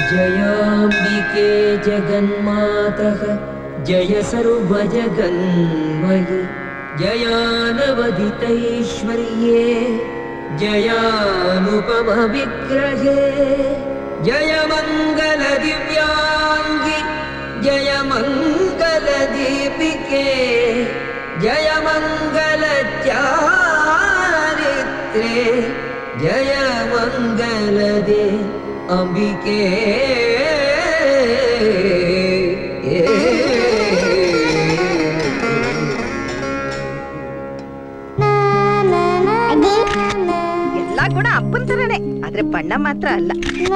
जयाम्बिके जगन्मातः जय सर्वजगन्मयि जयानवदितैश्वर्ये जयानुपमविग्रहे जय मङ्गलदिव्याङ्गि जय मङ्गलदीपिके जय मङ्गलचारित्रे जय मङ्गलदे अम्बिके ಎಲ್ಲ ಕೂಡ ಅಪ್ಪನ್ ತರನೇ ಆದ್ರೆ ಬಣ್ಣ ಮಾತ್ರ ಅಲ್ಲ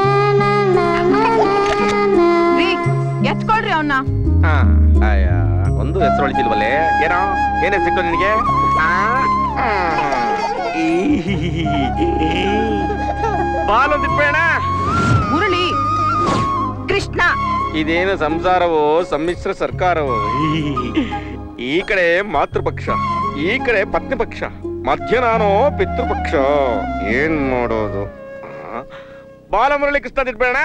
ರೀ, ಎತ್ಕೊಳ್ರಿ ಅವನ್ನ ಹಾ, ಅಯ್ಯ ಒಂದು ಹೆಸರು ಉಳಿಸಿಲ್ವಲ್ಲೇ ಏನೋ ಏನೇ ಸಿಕ್ತು ನಿನಗೆ ಆ, ಆ. ಈ, ಬಾಲೊಂದು ಬೇಡ ಮುರಳಿ ಕೃಷ್ಣ ಇದೇನು ಸಂಸಾರವೋ ಸಮ್ಮಿಶ್ರ ಸರ್ಕಾರವೋ ಈ ಕಡೆ ಮಾತೃಪಕ್ಷ ಈ ಕಡೆ ಪತ್ನಿ ಪಕ್ಷ ಮಧ್ಯ ನಾನು ಪಿತೃಪಕ್ಷ ಏನ್ ಮಾಡೋದು ಆ, ಬಾಲಮುರಳಿ ಕೃಷ್ಣ ತಿಳ್ಬೇಡ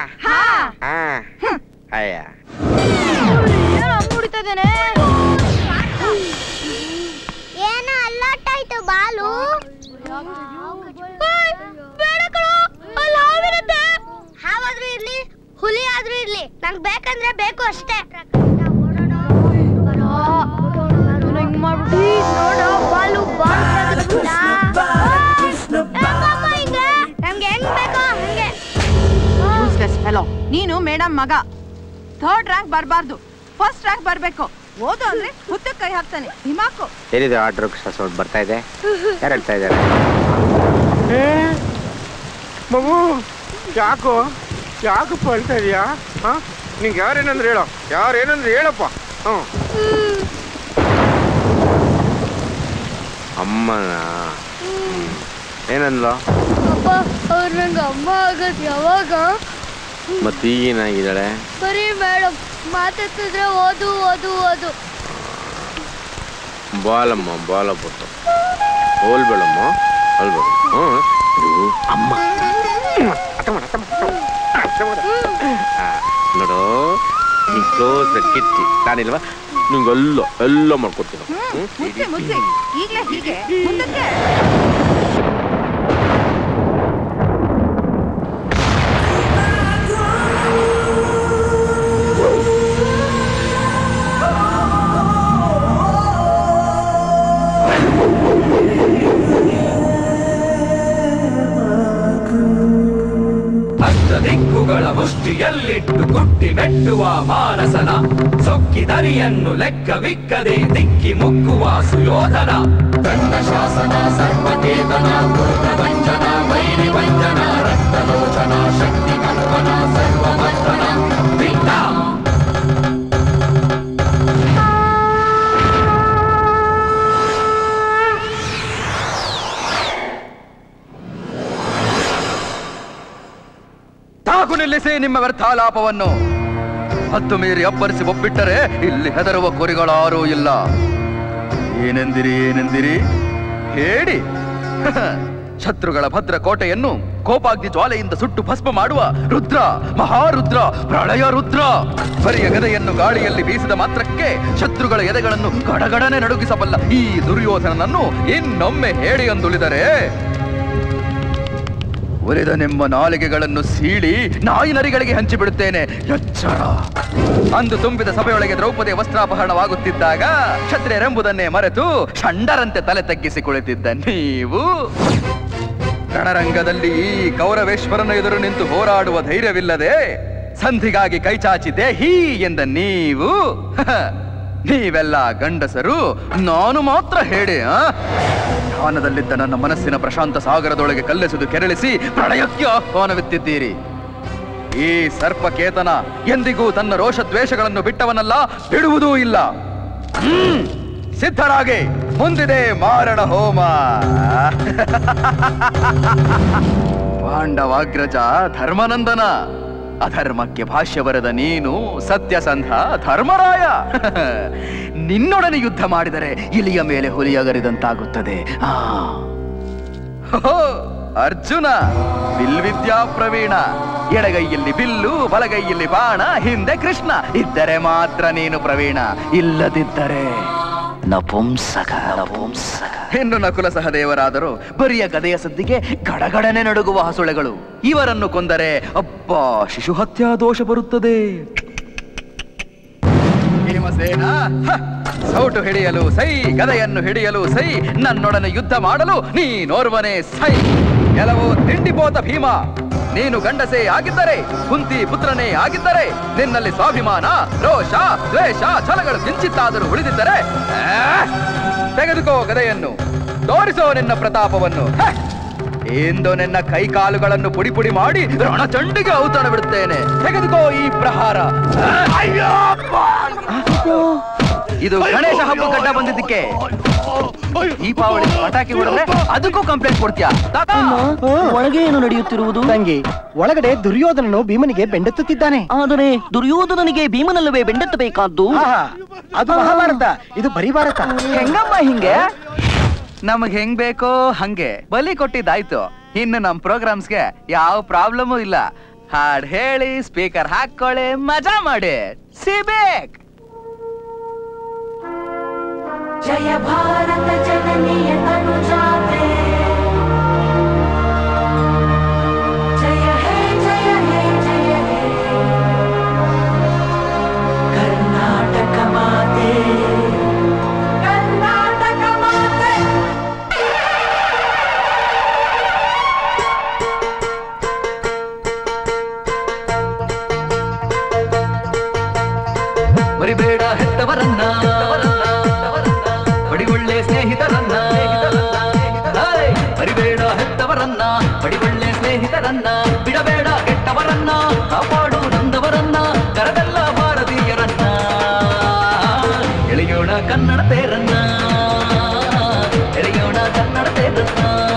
ಅಯ್ಯ ಏನೋ ಅಲ್ಲಾಟಾಯ್ತು ಬಾಲು ಹಾವಾದ್ರೂ ಇರ್ಲಿ ಹುಲಿ ಆದ್ರೂ ಇರ್ಲಿ ನಂಗ್ ಬೇಕಂದ್ರೆ ಬೇಕು ಅಷ್ಟೇ ನಮ್ಗೆ ಹೆಂಗ್ ಬೇಕೋ ಹಂಗೆ ಯೂಸ್ಲೆಸ್ ಫೆಲೋ ನೀನು ಮೇಡಮ್ ಮಗ ಥರ್ಡ್ ರ್ಯಾಂಕ್ ಬರಬಾರ್ದು ಫಸ್ಟ್ ರ್ಯಾಂಕ್ ಬರ್ಬೇಕು ಓದು ಅಂದ್ರೆ ಹುತ್ತಕ್ಕೆ ಕೈ ಹಾಕ್ತಾನೆ ಹಿಮಾಕು ಏನಿದೆ ಆರ್ಡರ್ ಸೌಂಡ್ ಬರ್ತಾ ಇದೆ ಯಾರು ಹೇಳ್ತಾ ಇದ್ದಾರೆ ಮಗು ಯಾಕೋ ಯಾಕಪ್ಪ ಹೇಳ್ತಾ ಇದೀಯಾ ಹಾ ನಿಂಗೆ ಯಾರೇನಂದ್ರೆ ಹೇಳೋ ಯಾರೇನಂದ್ರೆ ಹೇಳಪ್ಪ ಹ್ಞೂ ಅಮ್ಮನ ಏನಂದ್ಲ ಅಪ್ಪ ಅವ್ರು ನಂಗೆ ಅಮ್ಮ ಆಗೋದು ಯಾವಾಗ ಮತ್ತೆ ಈಗೇನಾಗಿದ್ದಾಳೆ ಬರೀ ಮೇಡಮ್ ಮಾತಾಡ್ತಿದ್ರೆ ಓದು ಓದು ಓದು ಬಾಲಮ್ಮ ಬಾಲ ಬಿಟ್ಟು ಹೋಲ್ಬೇಡಮ್ಮ ಹೋಲ್ಬೇಡ ಹ್ಞೂ ಇದು ಅಮ್ಮ ಅರ್ಥ ಮಾಡು, ಅರ್ಥ ಮಾಡು, ಅರ್ಥ ಮಾಡು. ಆ, ನೋಡು ನೀ ಕ್ಲೋಸ್ ಕಿಟ್ಟಿ ನಾನಿಲ್ವಾ ನಿಂಗೆ ಎಲ್ಲ ಎಲ್ಲ ಮಾಡ್ಕೊತೀನಿ ಹ್ಞೂ ಮುಚ್ಚಿ ಮುಚ್ಚಿ ಈಗ್ಲೇ ಹೀಗೆ ಮುಂದಕ್ಕೆ ಅಷ್ಟ ದಿಕ್ಕುಗಳ ಮುಷ್ಟಿಯಲ್ಲಿಟ್ಟು ಕುಟ್ಟಿ ಮೆಟ್ಟುವ ಮಾನಸನ ಸೊಕ್ಕಿ ದರಿಯನ್ನು ಲೆಕ್ಕವಿಕ್ಕದೆ ದಿಕ್ಕಿ ಮುಕ್ಕುವ ಸುಯೋಧನ ದಂಡ ಶಾಸನ ಸರ್ವಕೇತನ ಪೂರ್ಣವಂಚನ ವೈರಿ ವಂಚನ ರಕ್ತಲೋಚನ ಶಕ್ತಿ ಕಲ್ಪನ ಸರ್ವಮರ್ತನ ಪಿಂಡ ತಾಕು ನಿಲ್ಲಿಸಿ ನಿಮ್ಮ ವ್ಯರ್ಥಾಲಾಪವನ್ನು ಹತ್ತು ಮೀರಿ ಅಬ್ಬರಿಸಿ ಒಪ್ಪಿಟ್ಟರೆ ಇಲ್ಲಿ ಹೆದರುವ ಕುರಿಗಳಾರೂ ಇಲ್ಲ ಏನೆಂದಿರಿ ಏನೆಂದಿರಿ ಹೇಳಿ ಶತ್ರುಗಳ ಭದ್ರ ಕೋಟೆಯನ್ನು ಕೋಪಾಗ್ನಿ ಜ್ವಾಲೆಯಿಂದ ಸುಟ್ಟು ಭಸ್ಮ ಮಾಡುವ ರುದ್ರ ಮಹಾರುದ್ರ ಪ್ರಳಯ ರುದ್ರ ಬರಿಯ ಗದೆಯನ್ನು ಗಾಳಿಯಲ್ಲಿ ಬೀಸಿದ ಮಾತ್ರಕ್ಕೆ ಶತ್ರುಗಳ ಎದೆಗಳನ್ನು ಗಡಗಡನೆ ನಡುಗಿಸಬಲ್ಲ ಈ ದುರ್ಯೋಧನನನ್ನು ಇನ್ನೊಮ್ಮೆ ಹೇಳಿ ಅಂದುಳಿದರೆ ಉರಿದ ನಿಮ್ಮ ನಾಲಿಗೆಗಳನ್ನು ಸೀಳಿ ನಾಯಿ ನರಿಗಳಿಗೆ ಹಂಚಿಬಿಡುತ್ತೇನೆ ಎಚ್ಚರ ಅಂದು ತುಂಬಿದ ಸಭೆಯೊಳಗೆ ದ್ರೌಪದಿಯ ವಸ್ತ್ರಾಪಹರಣವಾಗುತ್ತಿದ್ದಾಗ ಕ್ಷತ್ರಿಯರೆಂಬುದನ್ನೇ ಮರೆತು ಷಂಡರಂತೆ ತಲೆ ತಗ್ಗಿಸಿ ಕುಳಿತಿದ್ದ ನೀವು ರಣರಂಗದಲ್ಲಿ ಈ ಕೌರವೇಶ್ವರನ ಎದುರು ನಿಂತು ಹೋರಾಡುವ ಧೈರ್ಯವಿಲ್ಲದೆ ಸಂಧಿಗಾಗಿ ಕೈಚಾಚಿ ದೇಹಿ ಎಂದ ನೀವು ನೀವೆಲ್ಲ ಗಂಡಸರು ನಾನು ಮಾತ್ರ ಹೇಳಿ ಆ ಧ್ಯಾನದಲ್ಲಿದ್ದ ನನ್ನ ಮನಸ್ಸಿನ ಪ್ರಶಾಂತ ಸಾಗರದೊಳಗೆ ಕಲ್ಲೆಸೆದು ಕೆರಳಿಸಿ ಪ್ರಳಯಕ್ಕೆ ಆಹ್ವಾನವಿತ್ತಿದ್ದೀರಿ ಈ ಸರ್ಪಕೇತನ ಎಂದಿಗೂ ತನ್ನ ರೋಷ ದ್ವೇಷಗಳನ್ನು ಬಿಟ್ಟವನಲ್ಲ ಬಿಡುವುದೂ ಇಲ್ಲ ಹ್ಮ್ ಸಿದ್ಧರಾಗಿ ಮುಂದಿದೆ ಮಾರಣ ಹೋಮ ಪಾಂಡವಾಗ್ರಜ ಧರ್ಮನಂದನ ಅಧರ್ಮಕ್ಕೆ ಭಾಷ್ಯ ಬರೆದ ನೀನು ಸತ್ಯಸಂಧ ಧರ್ಮರಾಯ ನಿನ್ನೊಡನೆ ಯುದ್ಧ ಮಾಡಿದರೆ ಇಲಿಯ ಮೇಲೆ ಹುಲಿಯಗರಿದಂತಾಗುತ್ತದೆ ಆ ಹೋ, ಅರ್ಜುನ ಬಿಲ್ವಿದ್ಯಾ ಪ್ರವೀಣ ಎಡಗೈಯಲ್ಲಿ ಬಿಲ್ಲು ಬಲಗೈಯಲ್ಲಿ ಬಾಣ ಹಿಂದೆ ಕೃಷ್ಣ ಇದ್ದರೆ ಮಾತ್ರ ನೀನು ಪ್ರವೀಣ ಇಲ್ಲದಿದ್ದರೆ ನಪುಂಸಕ ನಪುಂಸಕ ಇನ್ನು ನಕುಲ ಸಹದೇವರಾದರೂ ಬರಿಯ ಗದೆಯ ಸದ್ದಿಗೆ ಗಡಗಡನೆ ನಡುಗುವ ಹಸುಳೆಗಳು ಇವರನ್ನು ಕೊಂದರೆ ಅಬ್ಬಾ ಶಿಶು ಹತ್ಯಾ ದೋಷ ಬರುತ್ತದೆ ಭೀಮಸೇನ ಹ! ಸೌಟು ಹಿಡಿಯಲು ಸೈ ಗದೆಯನ್ನು ಹಿಡಿಯಲು ಸೈ ನನ್ನೊಡನೆ ಯುದ್ಧ ಮಾಡಲು ನೀನೋರ್ವನೇ ಸೈ ಕೆಲವು ತಿಂಡಿಪೋತ ಭೀಮ ನೀನು ಗಂಡಸೇ ಆಗಿದ್ದರೆ ಕುಂತಿ ಪುತ್ರನೇ ಆಗಿದ್ದರೆ ನಿನ್ನಲ್ಲಿ ಸ್ವಾಭಿಮಾನ ರೋಷ ದ್ವೇಷ ಛಲಗಳು ಕಿಂಚಿತ್ತಾದರೂ ಉಳಿದಿದ್ದರೆ ಆ, ತೆಗೆದುಕೋ ಗದೆಯನ್ನು ತೋರಿಸೋ ನಿನ್ನ ಪ್ರತಾಪವನ್ನು ಹ! ಇಂದು ನಿನ್ನ ಕೈ ಕಾಲುಗಳನ್ನು ಪುಡಿ ಪುಡಿ ಮಾಡಿ ರಣಚಂಡಿಗೆ ಔತಣ ಬಿಡುತ್ತೇನೆ ತೆಗೆದುಕೋ ಈ ಪ್ರಹಾರ ಇದು ಗಣೇಶ ಹಬ್ಬ ಗಡ್ಡ ಬಂದಿದ್ದಕ್ಕೆ ದೀಪಾವಳಿ ಪಟಾಕಿ ಹೊಡೆದ್ರೆ ಅದಕ್ಕೂ ಕಂಪ್ಲೇಂಟ್ ಕೊಡ್ತೀಯಾ ತಾತ? ಒಳಗೆ ಏನು ನಡೆಯುತ್ತಿರುವುದು ತಂಗಿ ಒಳಗಡೆ ದುರ್ಯೋಧನನು ಭೀಮನಿಗೆ ಬೆಂಡೆತ್ತುತ್ತಿದ್ದಾನೆ ಆದರೆ ದುರ್ಯೋಧನನಿಗೆ ಭೀಮನಲ್ಲವೇ ಬೆಂಡೆತ್ತಬೇಕಾದ್ದು ಆಹಾ, ಅದು ಮಹಾಭಾರತ ಇದು ಬರೀ ಭಾರತ ಹೆಂಗಮ್ಮ ಹಿಂಗೆ ನಮಗ್ ಹೆಂಗ್ ಬೇಕೋ ಹಂಗೆ ಬಲಿ ಕೊಟ್ಟಿದ್ದಾಯ್ತು ಇನ್ನು ನಮ್ ಪ್ರೋಗ್ರಾಮ್ಸ್ಗೆ ಯಾವ ಪ್ರಾಬ್ಲಮೂ ಇಲ್ಲ ಹಾಡ್ ಹೇಳಿ ಸ್ಪೀಕರ್ ಹಾಕೊಳ್ಳಿ ಮಜಾ ಮಾಡಿ ಸಿಬೇಕ್ ಜಯ ಭಾರತ ಜನನಿಯ ತನುಜಾತೆ ಜಯ ಹೇ ಜಯ ಹೇ ಜಯ ಹೇ ಕರ್ನಾಟಕ ಮಾತೆ ಕರ್ನಾಟಕ ಮಾತೆ ಮರಿಬೇಡ ಹೆತ್ತವರನ್ನ ಬಡಿ ಒಳ್ಳೆ ಸ್ನೇಹಿತರನ್ನ ಹಾಯ್! ಮರಿಬೇಡ ಹೆತ್ತವರನ್ನ ಬಡಿ ಒಳ್ಳೆ ಸ್ನೇಹಿತರನ್ನ ಬಿಡಬೇಡ ಕೆಟ್ಟವರನ್ನ ಕಾಪಾಡು ನೊಂದವರನ್ನ ಕರೆದಲ್ಲ ಭಾರತೀಯರನ್ನ ಎಳೆಯೋಣ ಕನ್ನಡ ತೇರನ್ನ ಎಳೆಯೋಣ ಕನ್ನಡ ತೇರನ್ನ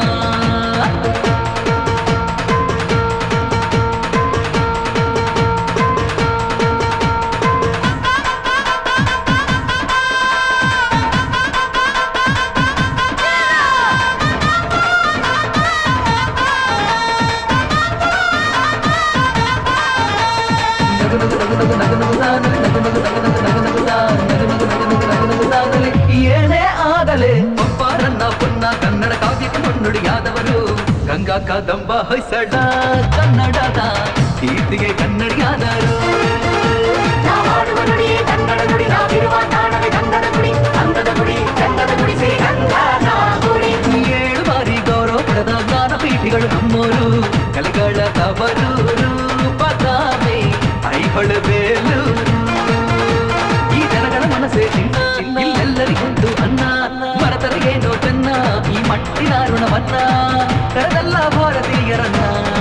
ಏನೇ ಆಗಲೇ ಪಪ್ಪಾರನ್ನ ಪೊನ್ನ ಕನ್ನಡ ಕಾವ್ಯಕ್ಕೆ ಮುನ್ನುಡಿಯಾದವರು ಗಂಗಾ ಕಾದಂಬ ಹೊಯ್ಸಳ ಕನ್ನಡದ ಕೀರ್ತಿಗೆ ಕನ್ನಡಿಯಾದರು ನಾವಾಡುವ ನುಡಿ ಕನ್ನಡ ನುಡಿ ನಾವಿರುವ ತಾಣವೇ ಕನ್ನಡ ನುಡಿ ಅಂದದ ನುಡಿ ಚಂದದ ನುಡಿ ಶ್ರೀ ಗಂಗಾನ ಗುಡಿ ಏಳು ಬಾರಿ ಗೌರವ ಪಡೆದ ಜ್ಞಾನಪೀಠಿಗಳು ನಮ್ಮೂರು ಕಲೆಗಳ ತವರೂರು ಪದಾಮೆ ಐಹೊಳ ಬೇಲೂರು ಈ ಜನಗಳ ಮನಸ್ಸೇ ಚಿನ್ನ ಇಲ್ಲೆಲ್ಲರಿಗೊಂದು ಅನ್ನ ಮರತರಿಗೇನೋ ಚೆನ್ನ ಈ ಮಟ್ಟಿನ ಋಣವನ್ನ ಕರೆದಲ್ಲ ಭಾರತೀಯರನ್ನ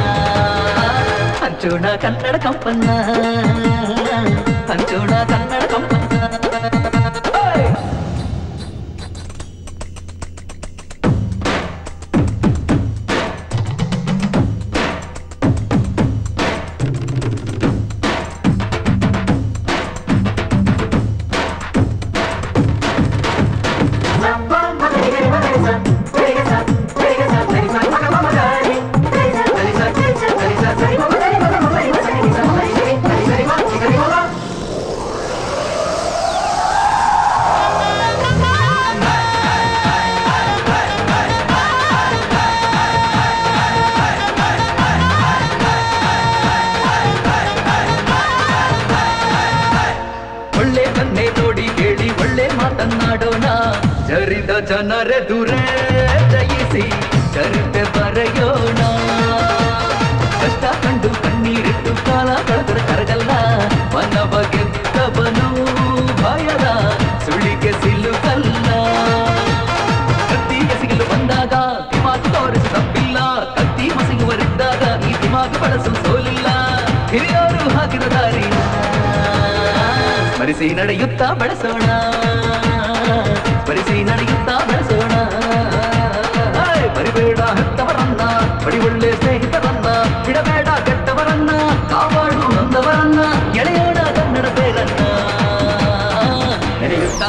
ಹಂಚೋಣ ಕನ್ನಡ ಕಂಪನ್ನ ಹಂಚೋಣ ಕನ್ನಡ ಕಂಪನ್ನ ಓಯ್! ಒಳ್ಳೆ ಕನ್ನೆ ನೋಡಿ ಕೇಳಿ ಒಳ್ಳೆ ಮಾತನ್ನಾಡೋಣ ಜರಿದ ಜನರೆದುರೇ ಜಯಿಸಿ ಚರಿತೆ ಬರೆಯೋಣ ಕಷ್ಟ ಕಂಡು ಕಣ್ಣೀರಿಟ್ಟು ಕಾಲ ಕಳೆದರೆ ಕರಗಲ್ಲ ಮನವ ಗೆದ್ದವನು ಭಯದ ಸುಳಿಗೆ ಸಿಲುಕಲ್ಲ ಕತ್ತಿಯ ಸಿಗಲು ಬಂದಾಗ ದಿಮಾಕು ತೋರಿಸಿ ತಪ್ಪಿಲ್ಲ ಕತ್ತಿ ಮಸಿಗುವರಿದ್ದಾಗ ಈ ದಿಮಾಕು ಬಳಸು ಸೋಲಿಲ್ಲ ಹಿರಿಯರು ಹಾಕಿದ ದಾರಿನ ಸ್ಮರಿಸಿ ನಡೆಯುತ್ತಾ ಬೆಳೆಸೋಣ ಸ್ಮರಿಸಿ ನಡೆಯುತ್ತಾ ಬೆಳೆಸೋಣ ಹಾಯ್! ಬರಿಬೇಡ ಹೆತ್ತವರನ್ನ ಬಡಿ ಒಳ್ಳೆ ಸ್ನೇಹಿತರನ್ನ ಬಿಡಬೇಡ ಕೆಟ್ಟವರನ್ನ ಕಾಪಾಡು ನೊಂದವರನ್ನ ಎಳೆಯೋಣ ಕನ್ನಡ ಬೇರನ್ನ ನಡೆಯುತ್ತಾ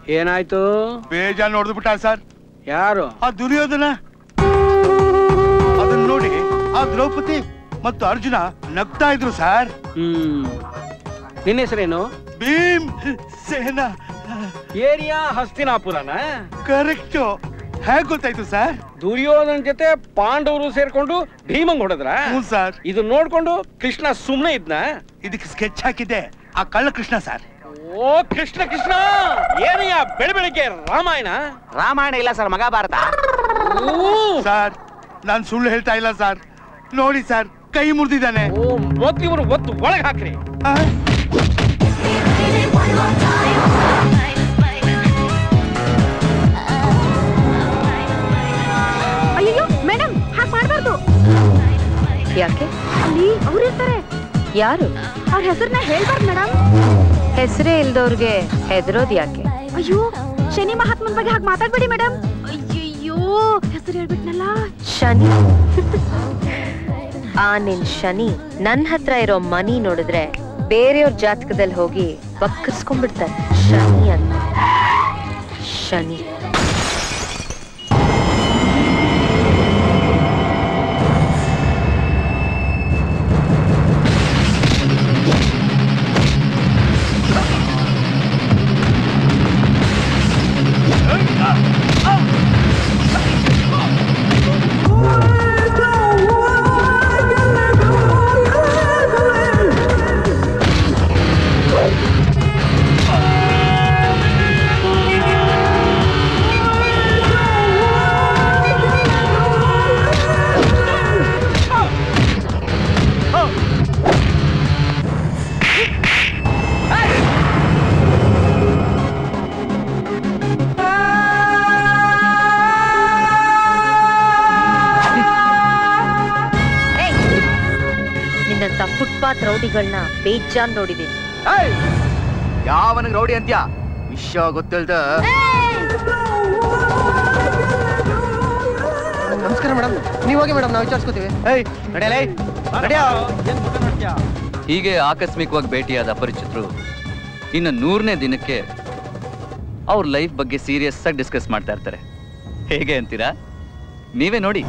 ಏನಾಯ್ತು ಬೇಜಾನ್ ನೋಡ್ದು ಬಿಟ್ಟ ಸರ್ ಯಾರು ಆ ದುರ್ಯೋಧನ ಅದನ್ನ ನೋಡಿ ಆ ದ್ರೌಪದಿ ಮತ್ತು ಅರ್ಜುನ ನಗ್ತಾ ಇದ್ರು ಸರ್ ಹ್ಮ್ ನಿನ್ನ ಹೆಸರೇನು ಭೀಮ್ ಸೇನಾ ಏರಿಯಾ ಹಸ್ತಿನಾಪುರನ ಕರೆಕ್ಟ್ ಹೇಗ್ ಗೊತ್ತಾಯ್ತು ಸರ್ ದುರ್ಯೋಧನ ಜೊತೆ ಪಾಂಡವರು ಸೇರ್ಕೊಂಡು ಭೀಮಂಗ್ ಹೊಡೆದ್ರ ಹ್ಞೂ ಸರ್ ಇದು ನೋಡ್ಕೊಂಡು ಕೃಷ್ಣ ಸುಮ್ನೆ ಇದ್ನ ಇದಕ್ಕೆ ಸ್ಕೆಚ್ ಹಾಕಿದ್ದೆ ಆ ಕಳ್ಳ ಕೃಷ್ಣ ಸರ್ ಓ ಕೃಷ್ಣ ಕೃಷ್ಣ ಏನಯ್ಯ ಬೆಳ ಬೆಳಿಗ್ಗೆ ರಾಮಾಯಣ ರಾಮಾಯಣ ಇಲ್ಲ ಸರ್ ಮಹಾಭಾರತ ಸರ್ ನಾನ್ ಸುಳ್ಳು ಹೇಳ್ತಾ ಇಲ್ಲ ಸರ್ ನೋಡಿ ಸರ್ ಕೈ ಮುರಿದಿದ್ದಾನೆ ಓ ಮೊದ್ಲಿವ್ರು ಒತ್ತು ಒಳಗ್ ಹಾಕ್ರಿ ಅಯ್ಯೋ ಮೇಡಮ್ ಹಾಗೆ ಮಾಡಬಾರ್ದು ಯಾಕೆ ಅಲ್ಲಿ ಅವ್ರು ಇರ್ತಾರೆ ಯಾರು ಅವ್ರ ಹೆಸರನ್ನ ಹೇಳ್ಬಾರ್ದು ಮೇಡಮ್ ಹೆಸರೇ ಇಲ್ದವ್ರಿಗೆ ಹೆದರೋದ್ ಯಾಕೆ ಅಯ್ಯೋ ಶನಿ ಮಹಾತ್ಮನ್ ಬಗ್ಗೆ ಹಾಗೆ ಮಾತಾಡ್ಬೇಡಿ ಮೇಡಮ್ ಅಯ್ಯಯ್ಯೋ ಹೆಸರು ಹೇಳ್ಬಿಟ್ನಲ್ಲ ಶನಿ ಆ ನಿನ್ ಶನಿ ನನ್ ಹತ್ರ ಇರೋ ಮನಿ ನೋಡಿದ್ರೆ ಬೇರೆಯವ್ರ ಜಾತಕದಲ್ಲಿ ಹೋಗಿ ಬಕ್ಕರ್ಸ್ಕೊಂಡ್ಬಿಡ್ತಾರೆ ಶನಿ ಅಂತ ಶನಿ ನಿನ್ನಂತ ಫುಟ್ಪಾತ್ ರೌಡಿಗಳನ್ನ ಬೇಜಾನ್ ನೋಡಿದೀನಿ ಯಾವನಿಗೆ ರೌಡಿ ಅಂತ್ಯ ವಿಷಯ ಗೊತ್ತಿಲ್ದ ನಮಸ್ಕಾರ ಮೇಡಮ್ ನೀವು ಹೋಗಿ ಮೇಡಮ್ ನಾವು ವಿಚಾರಿಸ್ಕೋತೀವಿ ಏಯ್ ನಡೆಯಲೇ ಹೀಗೆ ಆಕಸ್ಮಿಕವಾಗಿ ಭೇಟಿಯಾದ ಅಪರಿಚಿತರು ಇನ್ನು ನೂರನೇ ದಿನಕ್ಕೆ ಅವ್ರ ಲೈಫ್ ಬಗ್ಗೆ ಸೀರಿಯಸ್ ಆಗಿ ಡಿಸ್ಕಸ್ ಮಾಡ್ತಾ ಇರ್ತಾರೆ ಹೇಗೆ ಅಂತೀರಾ ನೀವೇ ನೋಡಿ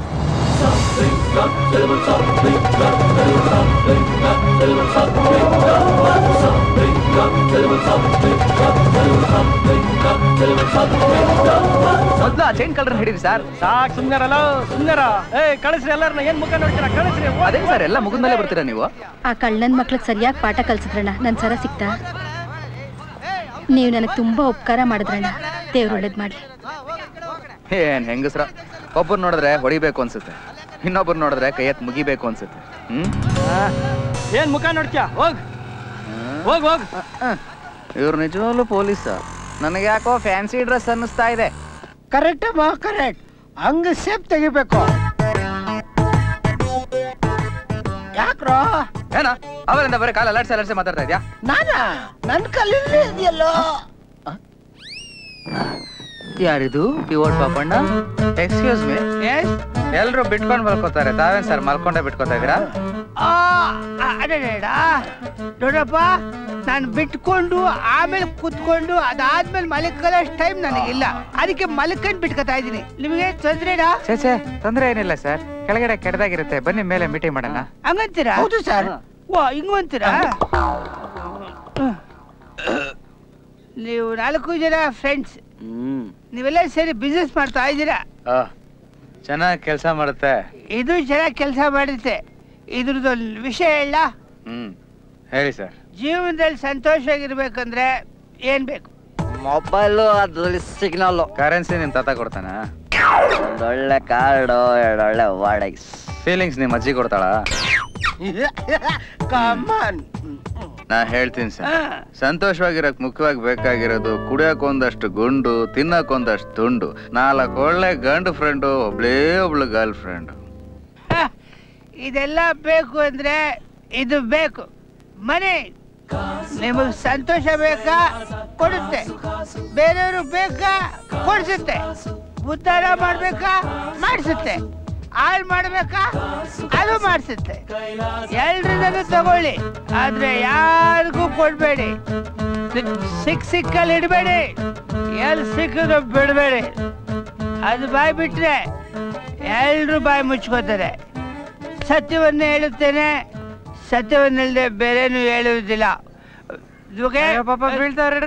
ಮೊದ್ಲು ಆ ಚೈನ್ ಕಲರ್ ಹಿಡೀರಿ ಸರ್ ಸಾಕ್ ಸುಮ್ನಾರಲ್ಲ ಸುಮ್ನಾರ ಏ ಕಳಿಸ್ರಿ ಎಲ್ಲಾರನ್ನ ಏನ್ ಮುಖ ನೋಡ್ತೀರಾ ಕಳಿಸ್ರಿ ಅದೇ ಸರ್ ಎಲ್ಲ ಮುಗಿದ ಮೇಲೆ ಬರ್ತೀರಾ ನೀವು ಆ ಕಳ್ಳನ್ ಮಕ್ಳಿಗೆ ಸರಿಯಾಗಿ ಪಾಠ ಕಲ್ಸಿದ್ರಣ್ಣ ನನ್ ಸರ ಸಿಕ್ತಾ ನೀವು ನನಗೆ ತುಂಬಾ ಉಪಕಾರ ಮಾಡಿದ್ರಣ್ಣ ದೇವ್ರು ಒಳ್ಳೇದ್ ಮಾಡ್ಲಿ ಏನ್ ಹೆಂಗಸ್ರ ಒಬ್ಬರು ನೋಡಿದ್ರೆ ಹೊಡಿಬೇಕು ಅನ್ಸುತ್ತೆ ಇನ್ನೊಬ್ರು ನೋಡಿದ್ರೆ ಕೈ ಎತ್ ಮುಗಿಬೇಕು ಅನ್ಸುತ್ತೆ ಹ್ಮ್ ಏನ್ ಮುಖ ನೋಡ್ತೀಯಾ ಹೋಗ್ ಹೋಗ್ ಹೋಗ್ ಇವ್ರು ನಿಜವಾಗ್ಲೂ ಪೊಲೀಸ ನನಗೆ ಯಾಕೋ ಫ್ಯಾನ್ಸಿ ಡ್ರೆಸ್ ಅನ್ನಿಸ್ತಾ ಇದೆ ಕರೆಕ್ಟ್ ಅಮ್ಮ ಕರೆಕ್ಟ್ ಹಂಗ ಸೇಫ್ ತೆಗಿಬೇಕು ಯಾಕ್ರೋ ಏನ ಅವರಿಂದ ಬರೀ ಕಾಲ ಅಲರ್ಸೆ ಅಲರ್ಸೆ ಮಾತಾಡ್ತಾ ಇದ್ಯಾ ನಾನಾ ನನ್ ಕಲ್ಲಿಂದ ಇದೆಯಲ್ಲೋ ಯಾರಿದು ಪಿವೋಟ್ ಪಾಪಣ್ಣ ಎಕ್ಸ್ಕ್ಯೂಸ್ ಮೀ ಎಲ್ರು ಬಿಟ್ಕೊಂಡ್ ಮಲ್ಕೋತಾರೆ ತಾವೇನ್ ಸರ್ ಮಲ್ಕೊಂಡೇ ಬಿಟ್ಕೋತಾ ಇದೀರಾ ಅಡೇಡ ನೋಡಪ್ಪ ನಾನು ಬಿಟ್ಕೊಂಡು ಆಮೇಲೆ ಕುತ್ಕೊಂಡು ಅದಾದ್ಮೇಲೆ ಮಲ್ಕೊಳ್ಳೋಷ್ಟು ಟೈಮ್ ನನಗಿಲ್ಲ ಅದಕ್ಕೆ ಮಲ್ಕೊಂಡ್ ಬಿಟ್ಕೊತಾ ಇದ್ದೀನಿ ನಿಮಗೆ ತೊಂದ್ರೆನಾ ಛೇ ಛೇ ತೊಂದ್ರೆ ಏನಿಲ್ಲ ಸರ್ ಕೆಳಗಡೆ ಕೆಡದಾಗಿರುತ್ತೆ ಬನ್ನಿ ಮೇಲೆ ಮೀಟಿಂಗ್ ಮಾಡೋಣ ಹಂಗಂತೀರಾ ಹೌದು ಸರ್ ಓ ಹಿಂಗ್ ಅಂತೀರಾ ನೀವು ನಾಲ್ಕು ಜನ ಫ್ರೆಂಡ್ಸ್ ನೀವೆಲ್ಲ ಸೇರಿ ಬಿಸ್ನೆಸ್ ಮಾಡ್ತಾ ಇದ್ದೀರಾ ಚೆನ್ನಾಗಿ ಕೆಲಸ ಮಾಡುತ್ತೆ ಇದು ಚೆನ್ನಾಗಿ ಕೆಲಸ ಮಾಡುತ್ತೆ ಇದ್ರದ್ದು ಒಂದ್ ವಿಷಯ ಹೇಳ ಹ್ಮ್ ಹೇಳಿ ಸರ್ ಜೀವನದಲ್ಲಿ ಸಂತೋಷವಾಗಿರ್ಬೇಕಂದ್ರೆ ಏನ್ ಬೇಕು ಮೊಬೈಲು ಅದ್ರಲ್ಲಿ ಸಿಗ್ನಲ್ ಕರೆನ್ಸಿ ನಿಮ್ ತಾತ ಕೊಡ್ತಾನ ಒಂದೊಳ್ಳೆ ಕಾರ್ಡು ಎರಡೊಳ್ಳೆ ವಾಡಕ್ಸ್ ಫೀಲಿಂಗ್ಸ್ ನಿಮ್ ಅಜ್ಜಿ ಕೊಡ್ತಾಳ ಕಮಾನ್ ನಾ ಹೇಳ್ತೀನಿ ಸರ್ ಸಂತೋಷವಾಗಿರಕ್ ಮುಖ್ಯವಾಗಿ ಬೇಕಾಗಿರೋದು ಕುಡಿಯಕ್ ಒಂದಷ್ಟು ಗುಂಡು ತಿನ್ನಕ್ ಒಂದಷ್ಟು ತುಂಡು ನಾಲ್ಕು ಒಳ್ಳೆ ಗಂಡು ಫ್ರೆಂಡು ಒಬ್ಳೇ ಒಬ್ಳು ಗರ್ಲ್ ಫ್ರೆಂಡ್ ಇದೆಲ್ಲ ಬೇಕು ಅಂದ್ರೆ ಇದು ಬೇಕು ಮನೆ ನಿಮಗೆ ಸಂತೋಷ ಬೇಕಾ ಕೊಡುತ್ತೆ ಬೇರೆಯವರು ಬೇಕಾ ಕೊಡಿಸುತ್ತೆ ಉದ್ಧಾರ ಮಾಡ್ಬೇಕಾ ಮಾಡಿಸುತ್ತೆ ಹಾಳು ಮಾಡ್ಬೇಕಾ ಅದು ಮಾಡಿಸುತ್ತೆ ಎಲ್ರಿಗೂ ತಗೊಳ್ಳಿ ಆದ್ರೆ ಯಾರಿಗೂ ಕೊಡ್ಬೇಡಿ ಸಿಕ್- ಸಿಕ್ ಸಿಕ್ಕಲ್ಲಿ ಇಡಬೇಡಿ ಎಲ್ಲಿ ಸಿಕ್ಕಿದ್ರು ಬಿಡಬೇಡಿ ಅದು ಬಾಯಿ ಬಿಟ್ರೆ ಎಲ್ರು ಬಾಯಿ ಮುಚ್ಕೋತಾರೆ ಸತ್ಯವನ್ನ ಹೇಳುತ್ತೇನೆ ಸತ್ಯವನ್ನಿಲ್ಲದೆ ಬೇರೇನು ಹೇಳುವುದಿಲ್ಲ ಪಾಪ ಬೀಳ್ತಾರೆ